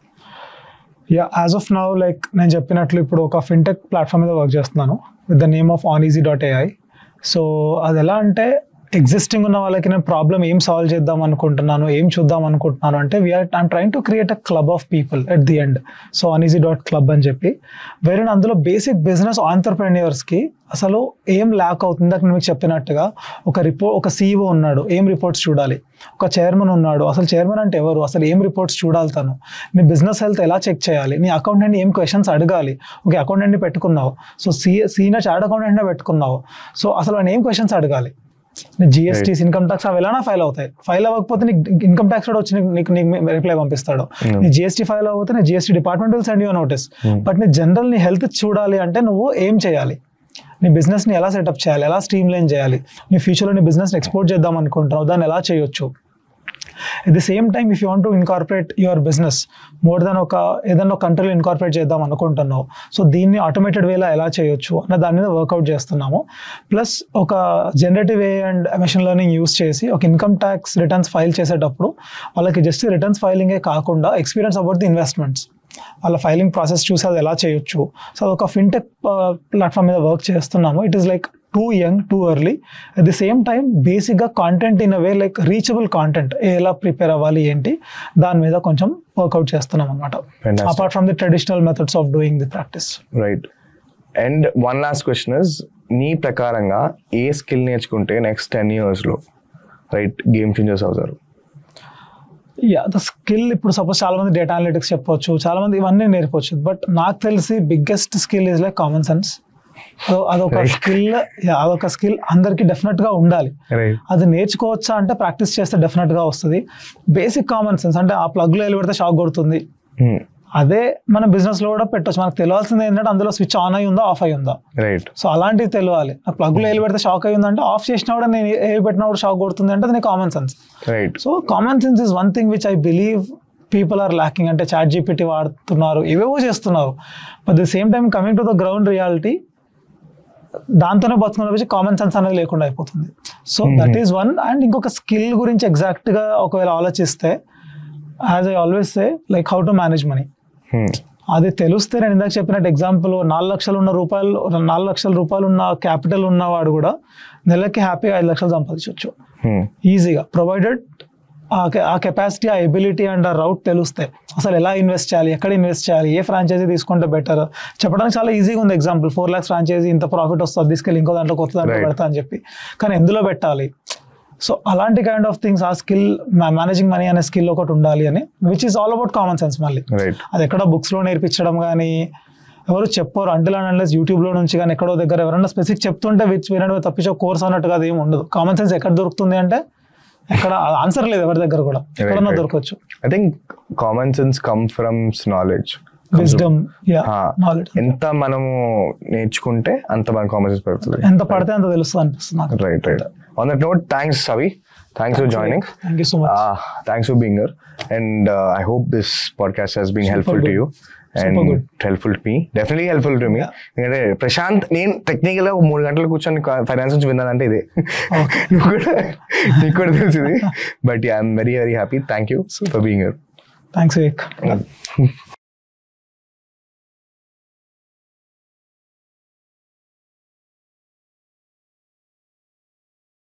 yeah as of now like నేను చెప్పినట్లు ఇప్పుడు ఒక ఫిన్టెక్ ప్లాట్ఫామ్ మీద వర్క్ చేస్తున్నాను with the name of on easy dot AI so అది ఎలా అంటే ఎగ్జిస్టింగ్ ఉన్న వాళ్ళకి నేను ప్రాబ్లమ్ ఏం సాల్వ్ చేద్దాం అనుకుంటున్నాను ఏం చూద్దాం అనుకుంటున్నాను అంటే we're I'm trying to create a club of people at the end so on easy dot club అని చెప్పి వేరే అందులో బేసిక్ బిజినెస్ ఆంటర్ప్రెన్యూర్స్కి అసలు ఏం ల్యాక్ అవుతుంది ఇందాక నేను మీకు చెప్పినట్టుగా ఒక రిపోర్ట్ ఒక సీఈఓ ఉన్నాడు ఏం రిపోర్ట్స్ చూడాలి ఒక చైర్మన్ ఉన్నాడు అసలు చైర్మన్ అంటే ఎవరు అసలు ఏం రిపోర్ట్స్ చూడాలి తను నీ బిజినెస్ హెల్త్ ఎలా చెక్ చేయాలి నీ అకౌంటెంట్ ఏం క్వశ్చన్స్ అడగాలి ఓకే అకౌంటెంట్ని పెట్టుకున్నావు సో సీ సీనియర్ చార్ట్ అకౌంటెంట్నే పెట్టుకున్నావు సో అసలు ఆయన ఏం క్వశ్చన్స్ అడగాలి నీ జిఎస్టీస్ ఇన్కమ్ ట్యాక్స్ అవి ఎలానా ఫైల్ అవుతాయి ఫైల్ అవ్వకపోతే నీకు ఇన్కమ్ ట్యాక్స్ కూడా వచ్చి నీకు- నీకు నీకు రిప్లై పంపిస్తాడు Hmm. నీ జిఎస్టీ ఫైల్ అవ్వకపోతే నీ GST department will send you notice Hmm. But నీ జనరల్ నీ హెల్త్ చూడాలి అంటే నువ్వు ఏం చేయాలి నీ బిజినెస్ని ఎలా సెటప్ చేయాలి ఎలా స్ట్రీమ్ లైన్ చేయాలి నీ ఫ్యూచర్లో నీ బిజినెస్ని ఎక్స్పోర్ట్ చేద్దాం అనుకుంటున్నావు దాన్ని ఎలా చేయొచ్చు at the same time if you want to incorporate your business more then ఒక ఏదైనా ఒక కంట్రీలో ఇన్కార్పొరేట్ చేద్దాం అనుకుంటున్నావు సో దీన్ని ఆటోమేటెడ్ వేలో ఎలా చేయొచ్చు అన్న దాని మీద వర్కౌట్ చేస్తున్నాము ప్లస్ ఒక generative AI and machine learning use చేసి ఒక ఇన్కమ్ ట్యాక్స్ రిటర్న్స్ ఫైల్ చేసేటప్పుడు వాళ్ళకి జస్ట్ రిటర్న్స్ ఫైలింగే కాకుండా ఎక్స్పీరియన్స్ అబౌట్ ది ఇన్వెస్ట్మెంట్స్ వాళ్ళ ఫైలింగ్ ప్రాసెస్ చూసి అది ఎలా చేయొచ్చు సో అదొక ఫిన్టెక్ ప్లాట్ఫామ్ మీద వర్క్ చేస్తున్నాము it is like too young too early at the same time బేసిక్గా content in a way like reachable content ఎలా ప్రిపేర్ అవ్వాలి ఏంటి దాని మీద కొంచెం వర్కౌట్ చేస్తున్నాం అనమాట Fantastic. Apart from the traditional methods of doing the practice right and one last question is నీ ప్రకారంగా ఏ స్కిల్ నేర్చుకుంటే నెక్స్ట్ టెన్ ఇయర్స్లో రైట్ గేమ్ చేంజర్స్ అవుతారు యా ద స్కిల్ ఇప్పుడు సపోజ్ చాలా మంది డేటా అనలిటిక్స్ చెప్పొచ్చు చాలా మంది ఇవన్నీ నేర్పొచ్చు బట్ నాకు తెలిసి biggest skill is like common sense అదొక Right. స్కిల్ అదొక స్కిల్ అందరికి డెఫినెట్ గా ఉండాలి రైట్ అది నేర్చుకోవచ్చా అంటే ప్రాక్టీస్ చేస్తే డెఫినెట్ గా వస్తుంది బేసిక్ కామన్ సెన్స్ అంటే ఆ ప్లగ్ లో వెళ్ళి పెడితే షాక్ కొడుతుంది అదే మన బిజినెస్ లో కూడా పెట్టొచ్చు మనకు తెలియాల్సింది ఏంటంటే అందులో స్విచ్ ఆన్ అయి ఉందా ఆఫ్ అయి ఉందా రైట్ సో అలాంటివి తెలియాలి నాకు ప్లగ్ లో వెళ్ళి పెడితే షాక్ అయి ఉందంటే ఆఫ్ చేసినా కూడా నేను ఏ పెట్టినా కూడా షాక్ కొడుతుంది అంటే అది common sense right so common sense is one thing which I believe people are lacking అంటే చాట్ జీపీటీ వాడుతున్నారు ఏవేవో చేస్తున్నారు but the same time coming to the ground reality దాంతోనే బతుకున్న కామన్ సెన్స్ అనేది లేకుండా అయిపోతుంది so that is one and ఇంకొక స్కిల్ గురించి ఎగ్జాక్ట్గా ఒకవేళ ఆలోచిస్తే as I always say like how to manage money అది తెలిస్తే నేను ఇందాక చెప్పినట్టు ఎగ్జాంపుల్ నాలుగు లక్షలు ఉన్న రూపాయలు నాలుగు లక్షల రూపాయలు ఉన్న క్యాపిటల్ ఉన్నవాడు కూడా నెలకి హ్యాపీగా ఐదు లక్షలు సంపాదించవచ్చు ఈజీగా ప్రొవైడెడ్ ఆ కె- ఆ కెపాసిటీ ఆ ఎబిలిటీ అండ్ ఆ రౌట్ తెలుస్తాయి అసలు ఎలా ఇన్వెస్ట్ చేయాలి ఎక్కడ ఇన్వెస్ట్ చేయాలి ఏ ఫ్రాంచైజీ తీసుకుంటే బెటర్ చెప్పడానికి చాలా ఈజీగా ఉంది ఎగ్జాంపుల్ ఫోర్ ల్యాక్స్ ఫ్రాంచైజీ ఇంత ప్రాఫిట్ వస్తుంది తీసుకెళ్ళి ఇంకో దాంట్లో కొత్త దాంట్లో Right. పెడతా అని చెప్పి కానీ ఎందులో పెట్టాలి సో అలాంటి కైండ్ ఆఫ్ థింగ్స్ ఆ స్కిల్ మేనేజింగ్ మనీ అనే స్కిల్ ఒకటి ఉండాలి అని which is all about common sense మళ్ళీ రైట్ అది ఎక్కడ బుక్స్లో నేర్పించడం కానీ ఎవరు చెప్పరు అంటిల్ అండ్ అన్లెస్ యూట్యూబ్లో నుంచి కానీ ఎక్కడో దగ్గర ఎవరైనా స్పెసిఫిక్ చెప్తుంటే విచ్ వినడం తప్పించే కోర్స్ అన్నట్టుగా అది ఏమి ఉండదు కామన్ సెన్స్ ఎక్కడ దొరుకుతుంది అంటే ఎక్కడ ఆన్సర్ లేదు ఎవరి దగ్గర కూడా ఎక్కడన్నా right. దొరకవచ్చు I think common sense come from knowledge wisdom yeah knowledge ఎంత మనము నేర్చుకుంటే అంత మన కామన్ సెన్స్ పెడుతుంది ఎంత పడితే అంత తెలుస్తుంది అనిపిస్తుంది నాకు right right on that note thanks Savi thanks for joining thank you so much thanks for being here and I hope this podcast has been Super helpful to good. You Super and good. Helpful to me definitely helpful to me ఎందుకంటే ప్రశాంత్ నేను technical గా ఒక మూడు గంటలు కూర్చొని finance నుంచి విన్నానంటే ఇదే నువ్వు కూడా నీకు కూడా తెలిసింది but I'm very very happy thank you for being here thanks Vivek